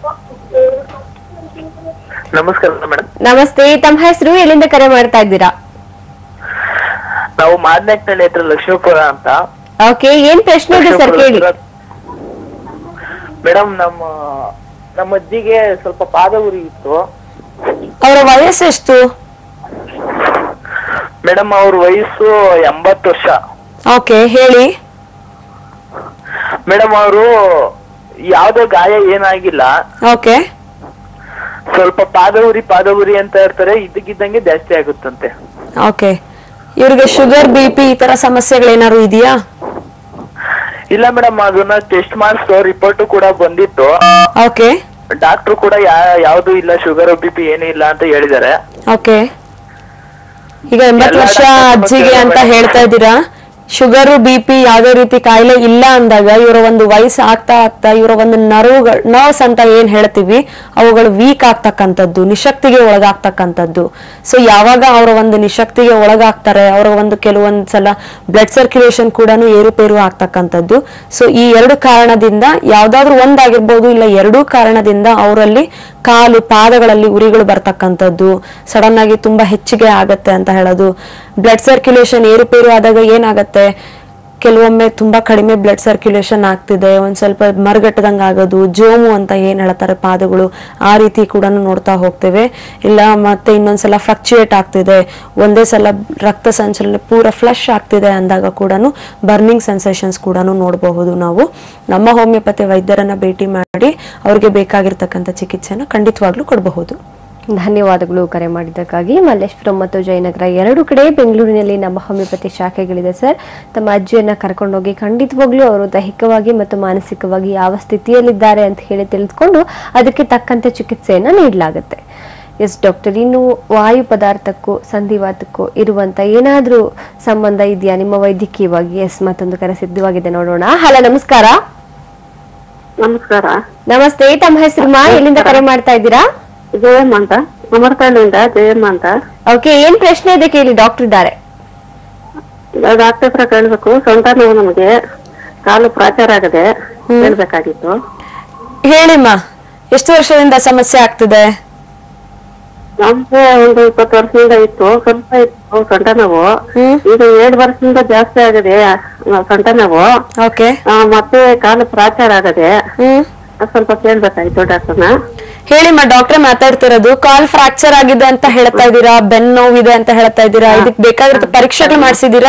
ನಮಸ್ಕಾರ ಮೇಡಮ್ ನಮಸ್ತೆ ತಮ್ಮ ಹೆಸರು ಎಲ್ಲಿಂದ ಕರೆ ಮಾಡ್ತಾ ಇದ್ದೀರಾ ನಾವು ಮಾದನಾಕ್ನಳ್ಳಿ ಹತ್ರ ಲಕ್ಷ್ಮೀಪುರ ಅಂತ ಓಕೆ ಏನ್ ಪ್ರಶ್ನೆ ಇದೆ ಸರ್ ಕೇಳಿ ಮೇಡಮ್ ನಮ್ಮ ನಮ್ಮ ಅಜ್ಜಿಗೆ ಸ್ವಲ್ಪ ಪಾದ ಉರಿ ಇತ್ತು ಅವರ ವಯಸ್ಸೆಷ್ಟು ಮೇಡಮ್ ಅವ್ರ ವಯಸ್ಸು ಎಂಬತ್ತು ವರ್ಷ ಓಕೆ ಹೇಳಿ ಮೇಡಮ್ ಅವರು ಯಾವ್ದೇ ಗಾಯ ಏನಾಗಿಲ್ಲ ಓಕೆ ಸ್ವಲ್ಪ ಪಾದ ಉರಿ ಪಾದ ಉರಿ ಅಂತ ಇರ್ತಾರೆ ಇದ್ದಕ್ಕಿದ್ದಂಗೆ ಜಾಸ್ತಿ ಆಗುತ್ತಂತೆ ಓಕೆ ಇವ್ರಿಗೆ ಶುಗರ್ ಬಿ ಪಿ ಈ ತರ ಸಮಸ್ಯೆಗಳೇನಾದ್ರು ಇದೆಯಾ ಇಲ್ಲ ಮೇಡಮ್ ಅದನ್ನ ಟೆಸ್ಟ್ ಮಾಡಿಸೋ ರಿಪೋರ್ಟ್ ಕೂಡ ಬಂದಿತ್ತು ಓಕೆ ಡಾಕ್ಟರ್ ಕೂಡ ಯಾ- ಯಾವ್ದು ಇಲ್ಲ ಶುಗರ್ ಬಿ ಪಿ ಏನೂ ಇಲ್ಲ ಅಂತ ಹೇಳಿದ್ದಾರೆ ಓಕೆ ಈಗ ಎಂಬತ್ತು ಎಲ್ಲ ವರ್ಷ ಡಾಕ್ಟರ್ ಅಜ್ಜಿಗೆ ಅಂತ ಬಗ್ಗೆ ಹೇಳ್ತಾ ಇದ್ದೀರಾ ಶುಗರ್ ಬಿ ಪಿ ಯಾವುದೇ ರೀತಿ ಕಾಯಿಲೆ ಇಲ್ಲ ಅಂದಾಗ ಇವರ ಒಂದು ವಯಸ್ಸು ಆಗ್ತಾ ಆಗ್ತಾ ಇವರ ಒಂದು ನರ್ವ್ಗಳು ನರ್ವ್ಸ್ ಅಂತ ಏನ್ ಹೇಳ್ತೀವಿ ಅವುಗಳು ವೀಕ್ ಆಗ್ತಕ್ಕಂಥದ್ದು ನಿಶಕ್ತಿಗೆ ಒಳಗಾಗ್ತಕ್ಕಂಥದ್ದು ಸೊ ಯಾವಾಗ ಅವರ ಒಂದು ನಿಶಕ್ತಿಗೆ ಒಳಗಾಗ್ತಾರೆ ಅವರ ಒಂದು ಕೆಲವೊಂದ್ ಸಲ ಬ್ಲಡ್ ಸರ್ಕ್ಯುಲೇಷನ್ ಕೂಡ ಏರುಪೇರು ಆಗ್ತಕ್ಕಂಥದ್ದು ಸೊ ಈ ಎರಡು ಕಾರಣದಿಂದ ಯಾವ್ದಾದ್ರು ಒಂದಾಗಿರ್ಬೋದು ಇಲ್ಲ ಎರಡೂ ಕಾರಣದಿಂದ ಅವರಲ್ಲಿ ಕಾಲು ಪಾದಗಳಲ್ಲಿ ಉರಿಗಳು ಬರ್ತಕ್ಕಂಥದ್ದು ಸಡನ್ ಆಗಿ ತುಂಬಾ ಹೆಚ್ಚಿಗೆ ಆಗತ್ತೆ ಅಂತ ಹೇಳೋದು ಬ್ಲಡ್ ಸರ್ಕ್ಯುಲೇಷನ್ ಏರುಪೇರು ಆದಾಗ ಏನಾಗತ್ತೆ ಕೆಲವೊಮ್ಮೆ ತುಂಬಾ ಕಡಿಮೆ ಬ್ಲಡ್ ಸರ್ಕ್ಯುಲೇಷನ್ ಆಗ್ತಿದೆ ಒಂದ್ ಸ್ವಲ್ಪ ಮರಗಟ್ಟದಂಗ ಆಗೋದು ಜೋಮು ಅಂತ ಏನ್ ಹೇಳ್ತಾರೆ ಪಾದಗಳು ಆ ರೀತಿ ಕೂಡ ನೋಡ್ತಾ ಹೋಗ್ತೇವೆ ಇಲ್ಲ ಮತ್ತೆ ಇನ್ನೊಂದ್ಸಲ ಫ್ಲಕ್ಚುಯೇಟ್ ಆಗ್ತಿದೆ ಒಂದೇ ಸಲ ರಕ್ತ ಸಂಚಲನ ಪೂರ ಫ್ಲಶ್ ಆಗ್ತಿದೆ ಅಂದಾಗ ಕೂಡ ಬರ್ನಿಂಗ್ ಸೆನ್ಸೇಷನ್ಸ್ ಕೂಡ ನೋಡಬಹುದು ನಾವು ನಮ್ಮ ಹೋಮಿಯೋಪತಿ ವೈದ್ಯರನ್ನ ಭೇಟಿ ಮಾಡಿ ಅವ್ರಿಗೆ ಬೇಕಾಗಿರ್ತಕ್ಕಂಥ ಚಿಕಿತ್ಸೆನ ಖಂಡಿತವಾಗ್ಲೂ ಕೊಡಬಹುದು ಧನ್ಯವಾದಗಳು ಕರೆ ಮಾಡಿದ್ದಕ್ಕಾಗಿ ಮಲ್ಲೇಶ್ವರಂ ಮತ್ತು ಜಯನಗರ ಎರಡು ಕಡೆ ಬೆಂಗಳೂರಿನಲ್ಲಿ ನಮ್ಮ ಹೋಮಿಯೋಪತಿ ಶಾಖೆಗಳಿದೆ ಸರ್ ತಮ್ಮ ಅಜ್ಜಿಯನ್ನ ಕರ್ಕೊಂಡೋಗಿ ಖಂಡಿತವಾಗ್ಲೂ ಅವರು ದೈಹಿಕವಾಗಿ ಮತ್ತು ಮಾನಸಿಕವಾಗಿ ಯಾವ ಸ್ಥಿತಿಯಲ್ಲಿದ್ದಾರೆ ಅಂತ ಹೇಳಿ ತಿಳಿದುಕೊಂಡು ಅದಕ್ಕೆ ತಕ್ಕಂತೆ ಚಿಕಿತ್ಸೆಯನ್ನ ನೀಡಲಾಗುತ್ತೆ ಎಸ್ ಡಾಕ್ಟರ್ ಇನ್ನು ವಾಯು ಪದಾರ್ಥಕ್ಕೂ ಸಂಧಿವಾತಕ್ಕೂ ಇರುವಂತ ಏನಾದ್ರೂ ಸಂಬಂಧ ಇದೆಯಾ ನಿಮ್ಮ ವೈದ್ಯಕೀಯವಾಗಿ ಎಸ್ ಮತ್ತೊಂದು ಕರೆ ಸಿದ್ಧವಾಗಿದೆ ನೋಡೋಣ ಹಲೋ ನಮಸ್ಕಾರ ನಮಸ್ಕಾರ ನಮಸ್ತೆ ತಮ್ಮ ಹೆಸರು ಮಾ ಎಲ್ಲಿಂದ ಕರೆ ಮಾಡ್ತಾ ಇದ್ದೀರಾ ಜಯಮ್ಮ ಅಂತ ಅಮರ್ಕಳ್ಳಿಯಿಂದ ಜಯಮ್ಮ ಅಂತ ಓಕೆ ಏನ್ ಪ್ರಶ್ನೆ ಇದೆ ಕೇಳಿ ಡಾಕ್ಟರ್ ಇದ್ದಾರೆ ಡಾಕ್ಟರ್ ಹತ್ರ ಕೇಳ್ಬೇಕು ಸೊಂಟ ನೋವು ನಮಗೆ ಕಾಲು ಪ್ರಾಚಾರ ಆಗದೆ ಹೇಳ್ಬೇಕಾಗಿತ್ತು ಹೇಳಿಮ್ಮ ಎಷ್ಟು ವರ್ಷದಿಂದ ಸಮಸ್ಯೆ ಆಗ್ತಿದೆ ನಮ್ಗೆ ಒಂದು ಇಪ್ಪತ್ತು ವರ್ಷದಿಂದ ಇತ್ತು ಸ್ವಲ್ಪ ಇತ್ತು ಸೊಂಟ ನೋವು ಈಗ ಏಳು ವರ್ಷದಿಂದ ಜಾಸ್ತಿ ಆಗಿದೆ ಆ, ಸೊಂಟ ನೋವು ಓಕೆ ಆ, ಮತ್ತೆ ಕಾಲು ಪ್ರಾಚಾರ ಆಗದೆ ಅದ್ ಸ್ವಲ್ಪ ಕೇಳ್ಬೇಕಾಗಿತ್ತು ಡಾಕ್ಟರ್ನ ಹೇಳಿಮ್ಮ ಡಾಕ್ಟ್ರೆ ಮಾತಾಡ್ತಿರೋದು ಕಾಲ್ ಫ್ರಾಕ್ಚರ್ ಆಗಿದೆ ಅಂತ ಹೇಳ್ತಾ ಇದ್ದೀರಾ ಬೆನ್ ನೋವಿದೆ ಅಂತ ಹೇಳ್ತಾ ಇದ್ದೀರಾ ಇದಕ್ ಬೇಕಾಗಿರೋ ಪರೀಕ್ಷೆಗಳು ಮಾಡಿಸಿದೀರಾ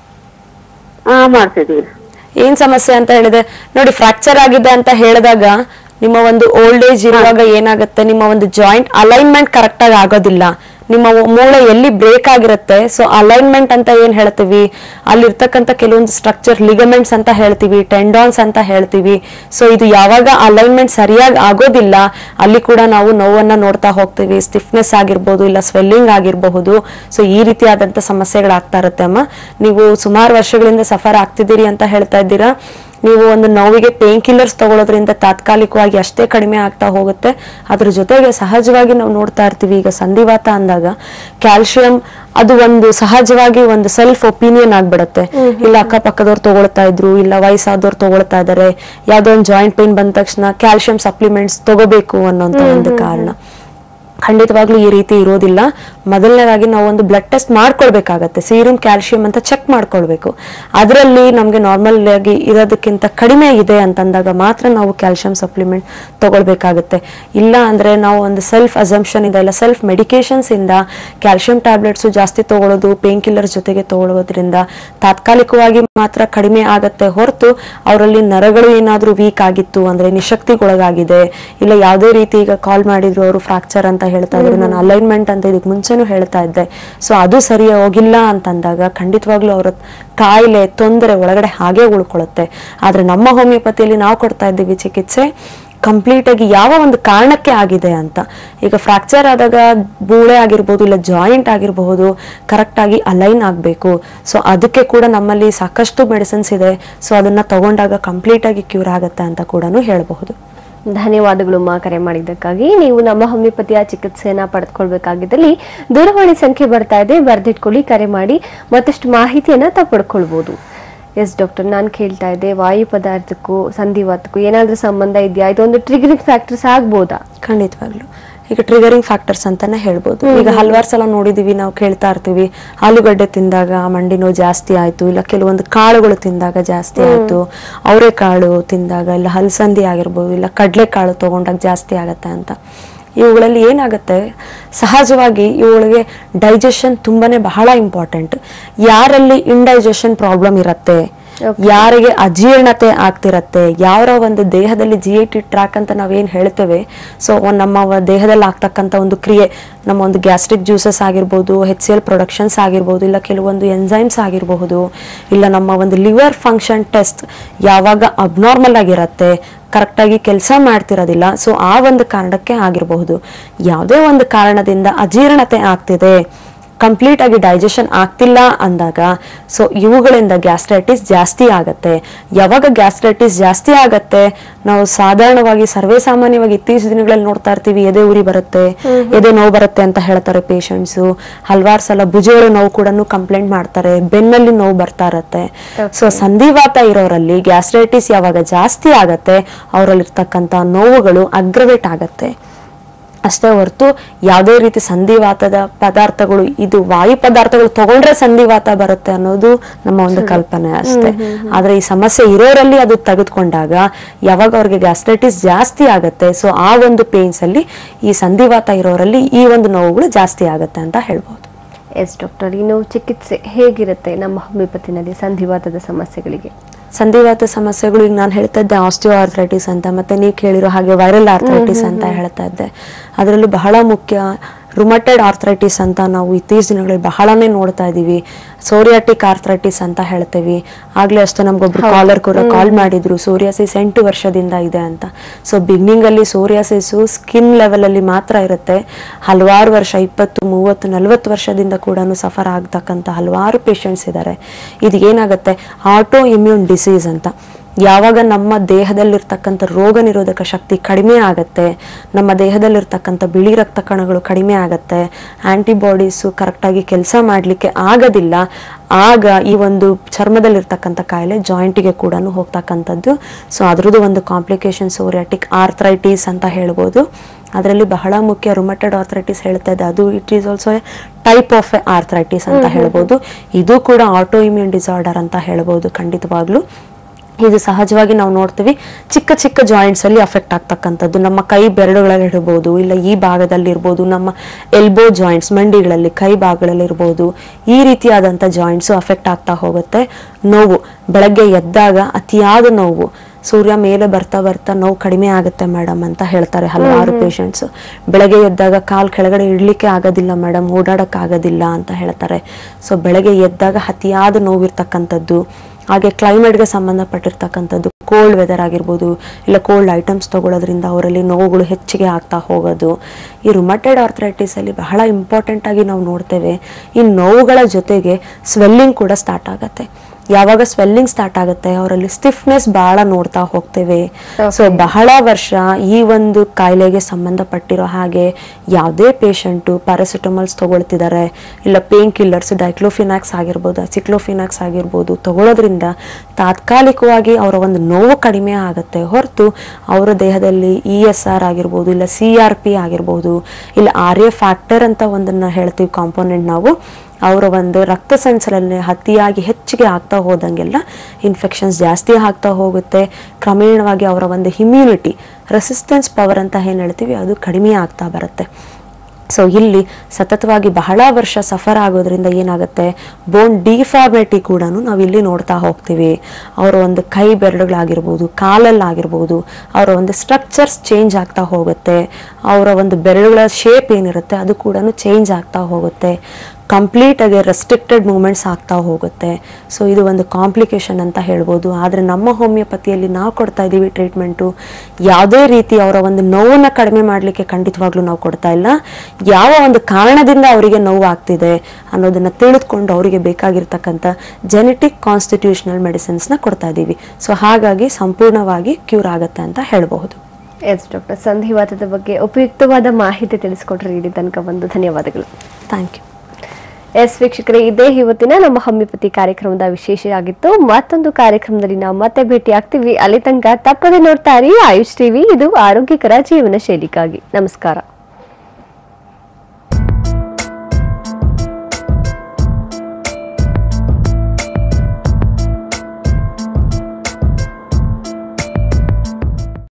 ಹಾ ಮಾಡ್ತಿದೀವಿ ಏನ್ ಸಮಸ್ಯೆ ಅಂತ ಹೇಳಿದೆ ನೋಡಿ ಫ್ರಾಕ್ಚರ್ ಆಗಿದೆ ಅಂತ ಹೇಳಿದಾಗ ನಿಮ್ಮ ಒಂದು ಓಲ್ಡ್ ಏಜ್ ಇರುವಾಗ ಏನಾಗುತ್ತೆ ನಿಮ್ಮ ಒಂದು ಜಾಯಿಂಟ್ ಅಲೈನ್ಮೆಂಟ್ ಕರೆಕ್ಟ್ ಆಗಿ ಆಗೋದಿಲ್ಲ ನಿಮ್ಮ ಮೂಳೆ ಎಲ್ಲಿ ಬ್ರೇಕ್ ಆಗಿರುತ್ತೆ ಸೊ ಅಲೈನ್ಮೆಂಟ್ ಅಂತ ಏನ್ ಹೇಳ್ತೀವಿ ಅಲ್ಲಿರ್ತಕ್ಕಂಥ ಕೆಲವೊಂದು ಸ್ಟ್ರಕ್ಚರ್ ಲಿಗಮೆಂಟ್ಸ್ ಅಂತ ಹೇಳ್ತೀವಿ ಟೆಂಡಾನ್ಸ್ ಅಂತ ಹೇಳ್ತೀವಿ ಸೊ ಇದು ಯಾವಾಗ ಅಲೈನ್ಮೆಂಟ್ ಸರಿಯಾಗಿ ಆಗೋದಿಲ್ಲ ಅಲ್ಲಿ ಕೂಡ ನಾವು ನೋವನ್ನ ನೋಡ್ತಾ ಹೋಗ್ತೀವಿ ಸ್ಟಿಫ್ನೆಸ್ ಆಗಿರ್ಬೋದು ಇಲ್ಲ ಸ್ವೆಲ್ಲಿಂಗ್ ಆಗಿರಬಹುದು ಸೊ ಈ ರೀತಿಯಾದಂತ ಸಮಸ್ಯೆಗಳಾಗ್ತಾ ಇರುತ್ತೆ ಅಮ್ಮ ನೀವು ಸುಮಾರು ವರ್ಷಗಳಿಂದ ಸಫರ್ ಆಗ್ತಿದ್ದೀರಿ ಅಂತ ಹೇಳ್ತಾ ಇದ್ದೀರಾ ನೀವು ಒಂದು ನೋವಿಗೆ ಪೇನ್ ಕಿಲ್ಲರ್ಸ್ ತಗೊಳ್ಳೋದ್ರಿಂದ ತಾತ್ಕಾಲಿಕವಾಗಿ ಅಷ್ಟೇ ಕಡಿಮೆ ಆಗ್ತಾ ಹೋಗುತ್ತೆ ಅದ್ರ ಜೊತೆಗೆ ಸಹಜವಾಗಿ ನಾವು ನೋಡ್ತಾ ಇರ್ತೀವಿ ಈಗ ಸಂಧಿವಾತ ಅಂದಾಗ ಕ್ಯಾಲ್ಸಿಯಂ ಅದು ಒಂದು ಸಹಜವಾಗಿ ಒಂದು ಸೆಲ್ಫ್ ಒಪಿನಿಯನ್ ಆಗ್ಬಿಡುತ್ತೆ ಇಲ್ಲ ಅಕ್ಕಪಕ್ಕದವ್ರು ತಗೊಳ್ತಾ ಇದ್ರು ಇಲ್ಲ ವಯಸ್ಸಾದವ್ರು ತಗೊಳ್ತಾ ಇದಾರೆ ಯಾವ್ದೋ ಒಂದು ಜಾಯಿಂಟ್ ಪೇನ್ ಬಂದ ತಕ್ಷಣ ಕ್ಯಾಲ್ಸಿಯಂ ಸಪ್ಲಿಮೆಂಟ್ಸ್ ತಗೋಬೇಕು ಅನ್ನೋಂತ ಒಂದು ಕಾರಣ ಖಂಡಿತವಾಗ್ಲೂ ಈ ರೀತಿ ಇರೋದಿಲ್ಲ ಮೊದಲನೇದಾಗಿ ನಾವು ಒಂದು ಬ್ಲಡ್ ಟೆಸ್ಟ್ ಮಾಡ್ಕೊಳ್ಬೇಕಾಗತ್ತೆ ಸೀರಮ್ ಕ್ಯಾಲ್ಸಿಯಂ ಅಂತ ಚೆಕ್ ಮಾಡ್ಕೊಳ್ಬೇಕು ಅದರಲ್ಲಿ ನಮಗೆ ನಾರ್ಮಲ್ ಆಗಿ ಇರೋದಕ್ಕಿಂತ ಕಡಿಮೆ ಇದೆ ಅಂತಂದಾಗ ಮಾತ್ರ ನಾವು ಕ್ಯಾಲ್ಸಿಯಂ ಸಪ್ಲಿಮೆಂಟ್ ತಗೊಳ್ಬೇಕಾಗತ್ತೆ ಇಲ್ಲ ಅಂದ್ರೆ ನಾವು ಒಂದು ಸೆಲ್ಫ್ ಅಸಂಪ್ಷನ್ ಇಂದ ಇಲ್ಲ ಸೆಲ್ಫ್ ಮೆಡಿಕೇಶನ್ಸ್ ಇಂದ ಕ್ಯಾಲ್ಸಿಯಂ ಟ್ಯಾಬ್ಲೆಟ್ಸ್ ಜಾಸ್ತಿ ತಗೊಳ್ಳೋದು ಪೇನ್ ಕಿಲ್ಲರ್ ಜೊತೆಗೆ ತಗೊಳ್ಳೋದ್ರಿಂದ ತಾತ್ಕಾಲಿಕವಾಗಿ ಮಾತ್ರ ಕಡಿಮೆ ಆಗತ್ತೆ ಹೊರತು ಅವರಲ್ಲಿ ನರಗಳು ಏನಾದ್ರೂ ವೀಕ್ ಆಗಿತ್ತು ಅಂದ್ರೆ ನಿಶಕ್ತಿಗೊಳಗಾಗಿದೆ ಇಲ್ಲ ಯಾವುದೇ ರೀತಿ ಈಗ ಕಾಲ್ ಮಾಡಿದ್ರು ಅವರು ಫ್ರಾಕ್ಚರ್ ಅಂತ ಹೇಳ್ತಾ ಇದ್ರು ನಾನು ಅಲೈನ್ಮೆಂಟ್ ಅಂತ ಇದಕ್ಕೆ ಮುಂಚೆನೂ ಹೇಳ್ತಾ ಇದ್ದೆ ಸೊ ಅದು ಸರಿ ಹೋಗಿಲ್ಲ ಅಂತಂದಾಗ ಖಂಡಿತವಾಗ್ಲೂ ಅವರ ಕಾಯಿಲೆ ತೊಂದರೆ ಒಳಗಡೆ ಹಾಗೆ ಉಳ್ಕೊಳ್ಳುತ್ತೆ ಆದ್ರೆ ನಮ್ಮ ಹೋಮಿಯೋಪತಿಯಲ್ಲಿ ನಾವು ಕೊಡ್ತಾ ಇದ್ದೀವಿ ಚಿಕಿತ್ಸೆ ಕಂಪ್ಲೀಟ್ ಆಗಿ ಯಾವ ಒಂದು ಕಾರಣಕ್ಕೆ ಆಗಿದೆ ಅಂತ ಈಗ ಫ್ರಾಕ್ಚರ್ ಆದಾಗ ಬೂಳೆ ಆಗಿರ್ಬೋದು ಇಲ್ಲ ಜಾಯಿಂಟ್ ಆಗಿರಬಹುದು ಕರೆಕ್ಟ್ ಆಗಿ ಅಲೈನ್ ಆಗಬೇಕು ಸೊ ಅದಕ್ಕೆ ಕೂಡ ನಮ್ಮಲ್ಲಿ ಸಾಕಷ್ಟು ಮೆಡಿಸಿನ್ಸ್ ಇದೆ ಸೊ ಅದನ್ನ ತಗೊಂಡಾಗ ಕಂಪ್ಲೀಟ್ ಆಗಿ ಕ್ಯೂರ್ ಆಗುತ್ತೆ ಅಂತ ಕೂಡ ಹೇಳಬಹುದು ಧನ್ಯವಾದಗಳು ಮಾ ಕರೆ ಮಾಡಿದ್ದಕ್ಕಾಗಿ ನೀವು ನಮ್ಮ ಹೋಮಿಯೋಪತಿಯ ಚಿಕಿತ್ಸೆಯನ್ನ ಪಡೆದುಕೊಳ್ಬೇಕಾಗಿದ್ದಲ್ಲಿ ದೂರವಾಣಿ ಸಂಖ್ಯೆ ಬರ್ತಾ ಇದೆ ಬರ್ದಿಟ್ಕೊಳ್ಳಿ ಕರೆ ಮಾಡಿ ಮತ್ತಷ್ಟು ಮಾಹಿತಿಯನ್ನ ತಾವು ಪಡ್ಕೊಳ್ಬಹುದು ಎಸ್ ಡಾಕ್ಟರ್ ನಾನು ಕೇಳ್ತಾ ಇದ್ದೆ ವಾಯು ಪದಾರ್ಥಕ್ಕೂ ಸಂಧಿವಾತಕ್ಕೂ ಏನಾದ್ರೂ ಸಂಬಂಧ ಇದೆಯಾ ಇದೊಂದು ಟ್ರಿಗರಿಂಗ್ ಫ್ಯಾಕ್ಟರ್ಸ್ ಆಗ್ಬೋದಾ ಖಂಡಿತವಾಗ್ಲು ಈಗ ಟ್ರಿಗರಿಂಗ್ ಫ್ಯಾಕ್ಟರ್ಸ್ ಅಂತಾನೆ ಹೇಳ್ಬೋದು ಈಗ ಹಲವಾರು ಸಲ ನೋಡಿದೀವಿ ನಾವು ಕೇಳ್ತಾ ಇರ್ತೀವಿ ಆಲೂಗಡ್ಡೆ ತಿಂದಾಗ ಮಂಡಿ ನೋವು ಜಾಸ್ತಿ ಆಯ್ತು ಇಲ್ಲ ಕೆಲವೊಂದು ಕಾಳುಗಳು ತಿಂದಾಗ ಜಾಸ್ತಿ ಆಯ್ತು ಅವರೆಕಾಳು ತಿಂದಾಗ ಇಲ್ಲ ಹಲಸಂದಿ ಆಗಿರ್ಬೋದು ಇಲ್ಲ ಕಡಲೆಕಾಳು ತಗೊಂಡಾಗ ಜಾಸ್ತಿ ಆಗತ್ತೆ ಅಂತ ಇವುಗಳಲ್ಲಿ ಏನಾಗುತ್ತೆ ಸಹಜವಾಗಿ ಇವುಗಳಿಗೆ ಡೈಜೆಷನ್ ತುಂಬಾನೇ ಬಹಳ ಇಂಪಾರ್ಟೆಂಟ್ ಯಾರಲ್ಲಿ ಇಂಡೈಜೆಷನ್ ಪ್ರಾಬ್ಲಮ್ ಇರತ್ತೆ ಯಾರಿಗೆ ಅಜೀರ್ಣತೆ ಆಗ್ತಿರತ್ತೆ ಯಾರ ಒಂದು ದೇಹದಲ್ಲಿ ಜಿ ಐ ಟಿ ಟ್ರ್ಯಾಕ್ ಅಂತ ನಾವೇನ್ ಹೇಳ್ತೇವೆ ಸೊ ನಮ್ಮ ವ- ದೇಹದಲ್ಲಿ ಆಗ್ತಕ್ಕಂಥ ಒಂದು ಕ್ರಿಯೆ ನಮ್ಮ ಒಂದು ಗ್ಯಾಸ್ಟ್ರಿಕ್ ಜ್ಯೂಸಸ್ ಆಗಿರ್ಬೋದು ಹೆಚ್ ಸಿ ಎಲ್ ಪ್ರೊಡಕ್ಷನ್ಸ್ ಆಗಿರ್ಬೋದು ಇಲ್ಲ ಕೆಲವೊಂದು ಎನ್ಸೈಮ್ಸ್ ಆಗಿರಬಹುದು ಇಲ್ಲ ನಮ್ಮ ಒಂದು ಲಿವರ್ ಫಂಕ್ಷನ್ ಟೆಸ್ಟ್ ಯಾವಾಗ ಅಬ್ನಾರ್ಮಲ್ ಆಗಿರತ್ತೆ ಕರೆಕ್ಟಾಗಿ ಕೆಲಸ ಮಾಡ್ತಿರೋದಿಲ್ಲ ಸೊ ಆ ಒಂದು ಕಾರಣಕ್ಕೆ ಆಗಿರಬಹುದು ಯಾವುದೇ ಒಂದು ಕಾರಣದಿಂದ ಅಜೀರ್ಣತೆ ಆಗ್ತಿದೆ ಕಂಪ್ಲೀಟ್ ಆಗಿ ಡೈಜೆಷನ್ ಆಗ್ತಿಲ್ಲ ಅಂದಾಗ ಸೊ ಇವುಗಳಿಂದ ಗ್ಯಾಸ್ಟ್ರೈಟಿಸ್ ಜಾಸ್ತಿ ಆಗತ್ತೆ ಯಾವಾಗ ಗ್ಯಾಸ್ಟ್ರೈಟಿಸ್ ಜಾಸ್ತಿ ಆಗತ್ತೆ ನಾವು ಸಾಧಾರಣವಾಗಿ ಸರ್ವೇ ಸಾಮಾನ್ಯವಾಗಿ ಇತ್ತೀಚಿನ ದಿನಗಳಲ್ಲಿ ನೋಡ್ತಾ ಇರ್ತೀವಿ ಎದೆ ಉರಿ ಬರುತ್ತೆ ಎದೆ ನೋವು ಬರುತ್ತೆ ಅಂತ ಹೇಳ್ತಾರೆ ಪೇಷಂಟ್ಸ್ ಹಲವಾರು ಸಲ ಭುಜಗಳ ನೋವು ಕೂಡ ಕಂಪ್ಲೇಂಟ್ ಮಾಡ್ತಾರೆ ಬೆನ್ನಲ್ಲಿ ನೋವು ಬರ್ತಾ ಇರತ್ತೆ ಸೊ ಸಂಧಿವಾತ ಇರೋರಲ್ಲಿ ಗ್ಯಾಸ್ಟ್ರೈಟಿಸ್ ಯಾವಾಗ ಜಾಸ್ತಿ ಆಗತ್ತೆ ಅವರಲ್ಲಿರ್ತಕ್ಕಂಥ ನೋವುಗಳು ಅಗ್ರವೇಟ್ ಆಗತ್ತೆ ಅಷ್ಟೇ ಹೊರತು ಯಾವುದೇ ರೀತಿ ಸಂಧಿವಾತದ ಪದಾರ್ಥಗಳು ಇದು ವಾಯು ಪದಾರ್ಥಗಳು ತಗೊಂಡ್ರೆ ಸಂಧಿವಾತ ಬರುತ್ತೆ ಅನ್ನೋದು ನಮ್ಮ ಒಂದು ಕಲ್ಪನೆ ಅಷ್ಟೇ ಆದ್ರೆ ಈ ಸಮಸ್ಯೆ ಇರೋರಲ್ಲಿ ಅದು ತೆಗೆದುಕೊಂಡಾಗ ಯಾವಾಗ ಅವ್ರಿಗೆ ಗ್ಯಾಸ್ಟ್ರೈಟಿಸ್ ಜಾಸ್ತಿ ಆಗತ್ತೆ ಸೊ ಆ ಒಂದು ಪೇನ್ಸ್ ಅಲ್ಲಿ ಈ ಸಂಧಿವಾತ ಇರೋರಲ್ಲಿ ಈ ಒಂದು ನೋವುಗಳು ಜಾಸ್ತಿ ಆಗತ್ತೆ ಅಂತ ಹೇಳ್ಬೋದು ಎಸ್ ಡಾಕ್ಟರ್ ಇನ್ನು ಚಿಕಿತ್ಸೆ ಹೇಗಿರುತ್ತೆ ನಮ್ಮ ಹೋಮಿಯೋಪತಿನಲ್ಲಿ ಸಂಧಿವಾತದ ಸಮಸ್ಯೆಗಳಿಗೆ ಸಂಧಿವಾತ ಸಮಸ್ಯೆಗಳು ಈಗ ನಾನು ಹೇಳ್ತಾ ಇದ್ದೆ ಆಸ್ಟಿಯೋ ಆರ್ಥ್ರೈಟಿಸ್ ಅಂತ ಮತ್ತೆ ನೀವು ಕೇಳಿರೋ ಹಾಗೆ ವೈರಲ್ ಆರ್ಥ್ರೈಟಿಸ್ ಅಂತ ಹೇಳ್ತಾ ಇದ್ದೆ ಅದರಲ್ಲೂ ಬಹಳ ಮುಖ್ಯ ರುಮಟೆಡ್ ಆರ್ಥ್ರೈಟಿಸ್ ಅಂತ ನಾವು ಇತ್ತೀಚಿನ ದಿನಗಳಲ್ಲಿ ಬಹಳನೇ ನೋಡ್ತಾ ಇದೀವಿ ಸೋರಿಯಾಟಿಕ್ ಆರ್ಥ್ರೈಟಿಸ್ ಅಂತ ಹೇಳ್ತೇವೆ ಆಗ್ಲೇ ಅಷ್ಟೇ ನಮ್ಗೊಬ್ರು ಕಾಲರ್ ಕೂಡ ಕಾಲ್ ಮಾಡಿದ್ರು ಸೋರಿಯಾಸಿಸ್ ಎಂಟು ವರ್ಷದಿಂದ ಇದೆ ಅಂತ ಸೊ ಬಿಗ್ನಿಂಗ್ ಅಲ್ಲಿ ಸೋರಿಯಾಸಿಸ್ ಸ್ಕಿನ್ ಲೆವೆಲ್ ಅಲ್ಲಿ ಮಾತ್ರ ಇರುತ್ತೆ ಹಲವಾರು ವರ್ಷ ಇಪ್ಪತ್ತು ಮೂವತ್ತು ನಲವತ್ತು ವರ್ಷದಿಂದ ಕೂಡ ಸಫರ್ ಆಗ್ತಕ್ಕಂಥ ಹಲವಾರು ಪೇಷಂಟ್ಸ್ ಇದ್ದಾರೆ ಇದು ಏನಾಗುತ್ತೆ ಆಟೋ ಇಮ್ಯೂನ್ ಡಿಸೀಸ್ ಅಂತ ಯಾವಾಗ ನಮ್ಮ ದೇಹದಲ್ಲಿರ್ತಕ್ಕಂಥ ರೋಗ ನಿರೋಧಕ ಶಕ್ತಿ ಕಡಿಮೆ ಆಗತ್ತೆ ನಮ್ಮ ದೇಹದಲ್ಲಿರ್ತಕ್ಕಂಥ ಬಿಳಿ ರಕ್ತ ಕಣಗಳು ಕಡಿಮೆ ಆಗತ್ತೆ ಆಂಟಿಬಾಡೀಸು ಕರೆಕ್ಟಾಗಿ ಕೆಲಸ ಮಾಡಲಿಕ್ಕೆ ಆಗೋದಿಲ್ಲ ಆಗ ಈ ಒಂದು ಚರ್ಮದಲ್ಲಿರ್ತಕ್ಕಂಥ ಕಾಯಿಲೆ ಜಾಯಿಂಟಿಗೆ ಕೂಡ ಹೋಗ್ತಕ್ಕಂಥದ್ದು ಸೊ ಅದ್ರದ್ದು ಒಂದು ಕಾಂಪ್ಲಿಕೇಶನ್ ಸೋರಿಯಾಟಿಕ್ ಆರ್ಥ್ರೈಟಿಸ್ ಅಂತ ಹೇಳ್ಬೋದು ಅದರಲ್ಲಿ ಬಹಳ ಮುಖ್ಯ ರುಮಟೆಡ್ ಆರ್ಥ್ರೈಟಿಸ್ ಹೇಳ್ತಾ ಇದೆ ಅದು it is also a type of a arthritis ಅಂತ ಹೇಳ್ಬೋದು ಇದು ಕೂಡ ಆಟೋ ಇಮ್ಯೂನ್ ಡಿಸಾರ್ಡರ್ ಅಂತ ಹೇಳ್ಬೋದು ಖಂಡಿತವಾಗ್ಲೂ ಇದು ಸಹಜವಾಗಿ ನಾವು ನೋಡ್ತೀವಿ ಚಿಕ್ಕ ಚಿಕ್ಕ ಜಾಯಿಂಟ್ಸ್ ಅಲ್ಲಿ ಅಫೆಕ್ಟ್ ಆಗ್ತಕ್ಕಂಥದ್ದು ನಮ್ಮ ಕೈ ಬೆರಳುಗಳಲ್ಲಿ ಇರ್ಬೋದು ಇಲ್ಲ ಈ ಭಾಗದಲ್ಲಿ ಇರ್ಬೋದು ನಮ್ಮ ಎಲ್ಬೋ ಜಾಯಿಂಟ್ಸ್ ಮಂಡಿಗಳಲ್ಲಿ ಕೈ ಭಾಗಗಳಲ್ಲಿ ಇರ್ಬೋದು ಈ ರೀತಿಯಾದಂಥ ಜಾಯಿಂಟ್ಸ್ ಅಫೆಕ್ಟ್ ಆಗ್ತಾ ಹೋಗುತ್ತೆ ನೋವು ಬೆಳಗ್ಗೆ ಎದ್ದಾಗ ಅತಿಯಾದ ನೋವು ಸೂರ್ಯ ಮೇಲೆ ಬರ್ತಾ ಬರ್ತಾ ನೋವು ಕಡಿಮೆ ಆಗುತ್ತೆ ಮೇಡಮ್ ಅಂತ ಹೇಳ್ತಾರೆ ಹಲವಾರು ಪೇಷಂಟ್ಸ್ ಬೆಳಗ್ಗೆ ಎದ್ದಾಗ ಕಾಲ್ ಕೆಳಗಡೆ ಇಡ್ಲಿಕ್ಕೆ ಆಗೋದಿಲ್ಲ ಮೇಡಮ್ ಓಡಾಡಕ್ ಆಗೋದಿಲ್ಲ ಅಂತ ಹೇಳ್ತಾರೆ ಸೊ ಬೆಳಗ್ಗೆ ಎದ್ದಾಗ ಅತಿಯಾದ ನೋವಿರ್ತಕ್ಕಂಥದ್ದು ಹಾಗೆ ಕ್ಲೈಮೇಟ್ಗೆ ಸಂಬಂಧಪಟ್ಟಿರ್ತಕ್ಕಂಥದ್ದು ಕೋಲ್ಡ್ ವೆದರ್ ಆಗಿರ್ಬೋದು ಇಲ್ಲ ಕೋಲ್ಡ್ ಐಟಮ್ಸ್ ತಗೊಳ್ಳೋದ್ರಿಂದ ಅವರಲ್ಲಿ ನೋವುಗಳು ಹೆಚ್ಚಿಗೆ ಆಗ್ತಾ ಹೋಗೋದು ಈ ರುಮಟೆಡ್ ಆರ್ಥ್ರೈಟಿಸ್ ಅಲ್ಲಿ ಬಹಳ ಇಂಪಾರ್ಟೆಂಟ್ ಆಗಿ ನಾವು ನೋಡ್ತೇವೆ ಈ ನೋವುಗಳ ಜೊತೆಗೆ ಸ್ವೆಲ್ಲಿಂಗ್ ಕೂಡ ಸ್ಟಾರ್ಟ್ ಆಗತ್ತೆ ಯಾವಾಗ ಸ್ವೆಲ್ಲಿಂಗ್ ಸ್ಟಾರ್ಟ್ ಆಗುತ್ತೆ ಅವರಲ್ಲಿ ಸ್ಟಿಫ್ನೆಸ್ ಬಹಳ ನೋಡ್ತಾ ಹೋಗ್ತೇವೆ ಸೊ ಬಹಳ ವರ್ಷ ಈ ಒಂದು ಕಾಯಿಲೆಗೆ ಸಂಬಂಧಪಟ್ಟಿರೋ ಹಾಗೆ ಯಾವುದೇ ಪೇಷಂಟು ಪ್ಯಾರಾಸಿಟಮಲ್ಸ್ ತಗೊಳ್ತಿದ್ದಾರೆ ಇಲ್ಲ ಪೇನ್ ಕಿಲ್ಲರ್ಸ್ ಡೈಕ್ಲೋಫಿನಾಕ್ಸ್ ಆಗಿರ್ಬೋದು ಅಸಿಕ್ಲೋಫಿನಾಕ್ಸ್ ಆಗಿರ್ಬೋದು ತಗೊಳ್ಳೋದ್ರಿಂದ ತಾತ್ಕಾಲಿಕವಾಗಿ ಅವರ ಒಂದು ನೋವು ಕಡಿಮೆ ಆಗುತ್ತೆ ಹೊರತು ಅವರ ದೇಹದಲ್ಲಿ ಇ ಎಸ್ ಆರ್ ಆಗಿರ್ಬೋದು ಇಲ್ಲ ಸಿ ಆರ್ ಪಿ ಆಗಿರ್ಬೋದು ಇಲ್ಲ ಆರ್ ಎ ಫ್ಯಾಕ್ಟರ್ ಅಂತ ಒಂದನ್ನ ಹೇಳ್ತೀವಿ ಕಾಂಪೋನೆಂಟ್ ನಾವು ಅವರ ಒಂದು ರಕ್ತ ಸಂಚಲನೆ ಅತಿಯಾಗಿ ಹೆಚ್ಚಿಗೆ ಆಗ್ತಾ ಹೋದಂಗೆಲ್ಲ ಇನ್ಫೆಕ್ಷನ್ಸ್ ಜಾಸ್ತಿ ಆಗ್ತಾ ಹೋಗುತ್ತೆ ಕ್ರಮೇಣವಾಗಿ ಅವರ ಒಂದು ಇಮ್ಯುನಿಟಿ ರೆಸಿಸ್ಟೆನ್ಸ್ ಪವರ್ ಅಂತ ಏನು ಹೇಳ್ತೀವಿ ಅದು ಕಡಿಮೆ ಆಗ್ತಾ ಬರುತ್ತೆ ಸೊ ಇಲ್ಲಿ ಸತತವಾಗಿ ಬಹಳ ವರ್ಷ ಸಫರ್ ಆಗೋದ್ರಿಂದ ಏನಾಗುತ್ತೆ ಬೋನ್ ಡಿಫಾರ್ಮೇಟಿ ಕೂಡ ನಾವು ಇಲ್ಲಿ ನೋಡ್ತಾ ಹೋಗ್ತೀವಿ ಅವರ ಒಂದು ಕೈ ಬೆರಳುಗಳಾಗಿರ್ಬೋದು ಕಾಲಲ್ಲಾಗಿರ್ಬೋದು ಅವರ ಒಂದು ಸ್ಟ್ರಕ್ಚರ್ಸ್ ಚೇಂಜ್ ಆಗ್ತಾ ಹೋಗುತ್ತೆ ಅವರ ಒಂದು ಬೆರಳುಗಳ ಶೇಪ್ ಏನಿರುತ್ತೆ ಅದು ಕೂಡ ಚೇಂಜ್ ಆಗ್ತಾ ಹೋಗುತ್ತೆ ಕಂಪ್ಲೀಟ್ ಆಗಿ ರೆಸ್ಟ್ರಿಕ್ಟೆಡ್ ಮೂಮೆಂಟ್ಸ್ ಆಗ್ತಾ ಹೋಗುತ್ತೆ ಸೊ ಇದು ಒಂದು ಕಾಂಪ್ಲಿಕೇಶನ್ ಅಂತ ಹೇಳ್ಬೋದು ಆದರೆ ನಮ್ಮ ಹೋಮಿಯೋಪತಿಯಲ್ಲಿ ನಾವು ಕೊಡ್ತಾ ಇದ್ದೀವಿ ಟ್ರೀಟ್ಮೆಂಟು ಯಾವುದೇ ರೀತಿ ಅವರ ಒಂದು ನೋವನ್ನು ಕಡಿಮೆ ಮಾಡಲಿಕ್ಕೆ ಖಂಡಿತವಾಗ್ಲೂ ನಾವು ಕೊಡ್ತಾ ಇಲ್ಲ ಯಾವ ಒಂದು ಕಾರಣದಿಂದ ಅವರಿಗೆ ನೋವು ಆಗ್ತಿದೆ ಅನ್ನೋದನ್ನ ತಿಳಿದುಕೊಂಡು ಅವರಿಗೆ ಬೇಕಾಗಿರ್ತಕ್ಕಂಥ ಜೆನೆಟಿಕ್ ಕಾನ್ಸ್ಟಿಟ್ಯೂಷನಲ್ ಮೆಡಿಸಿನ್ಸ್ನ ಕೊಡ್ತಾ ಇದ್ದೀವಿ ಸೊ ಹಾಗಾಗಿ ಸಂಪೂರ್ಣವಾಗಿ ಕ್ಯೂರ್ ಆಗುತ್ತೆ ಅಂತ ಹೇಳಬಹುದು ಎಸ್ ಡಾಕ್ಟರ್ ಸಂಧಿವಾತದ ಬಗ್ಗೆ ಉಪಯುಕ್ತವಾದ ಮಾಹಿತಿ ತಿಳಿಸ್ಕೊಟ್ರಿ ಇಲ್ಲಿ ತನಕ ಒಂದು ಧನ್ಯವಾದಗಳು ಥ್ಯಾಂಕ್ ಯು ಎಸ್ ವೀಕ್ಷಕರೇ ಇದೇ ಇವತ್ತಿನ ನಮ್ಮ ಹೋಮಿಯೋಪತಿ ಕಾರ್ಯಕ್ರಮದ ವಿಶೇಷ ಆಗಿತ್ತು ಮತ್ತೊಂದು ಕಾರ್ಯಕ್ರಮದಲ್ಲಿ ನಾವು ಮತ್ತೆ ಭೇಟಿ ಆಗ್ತೀವಿ ಅಲ್ಲಿ ತನಕ ತಪ್ಪದೆ ನೋಡ್ತಾ ಇರಿ ಆಯುಷ್ ಟಿವಿ ಇದು ಆರೋಗ್ಯಕರ ಜೀವನ ಶೈಲಿಗಾಗಿ ನಮಸ್ಕಾರ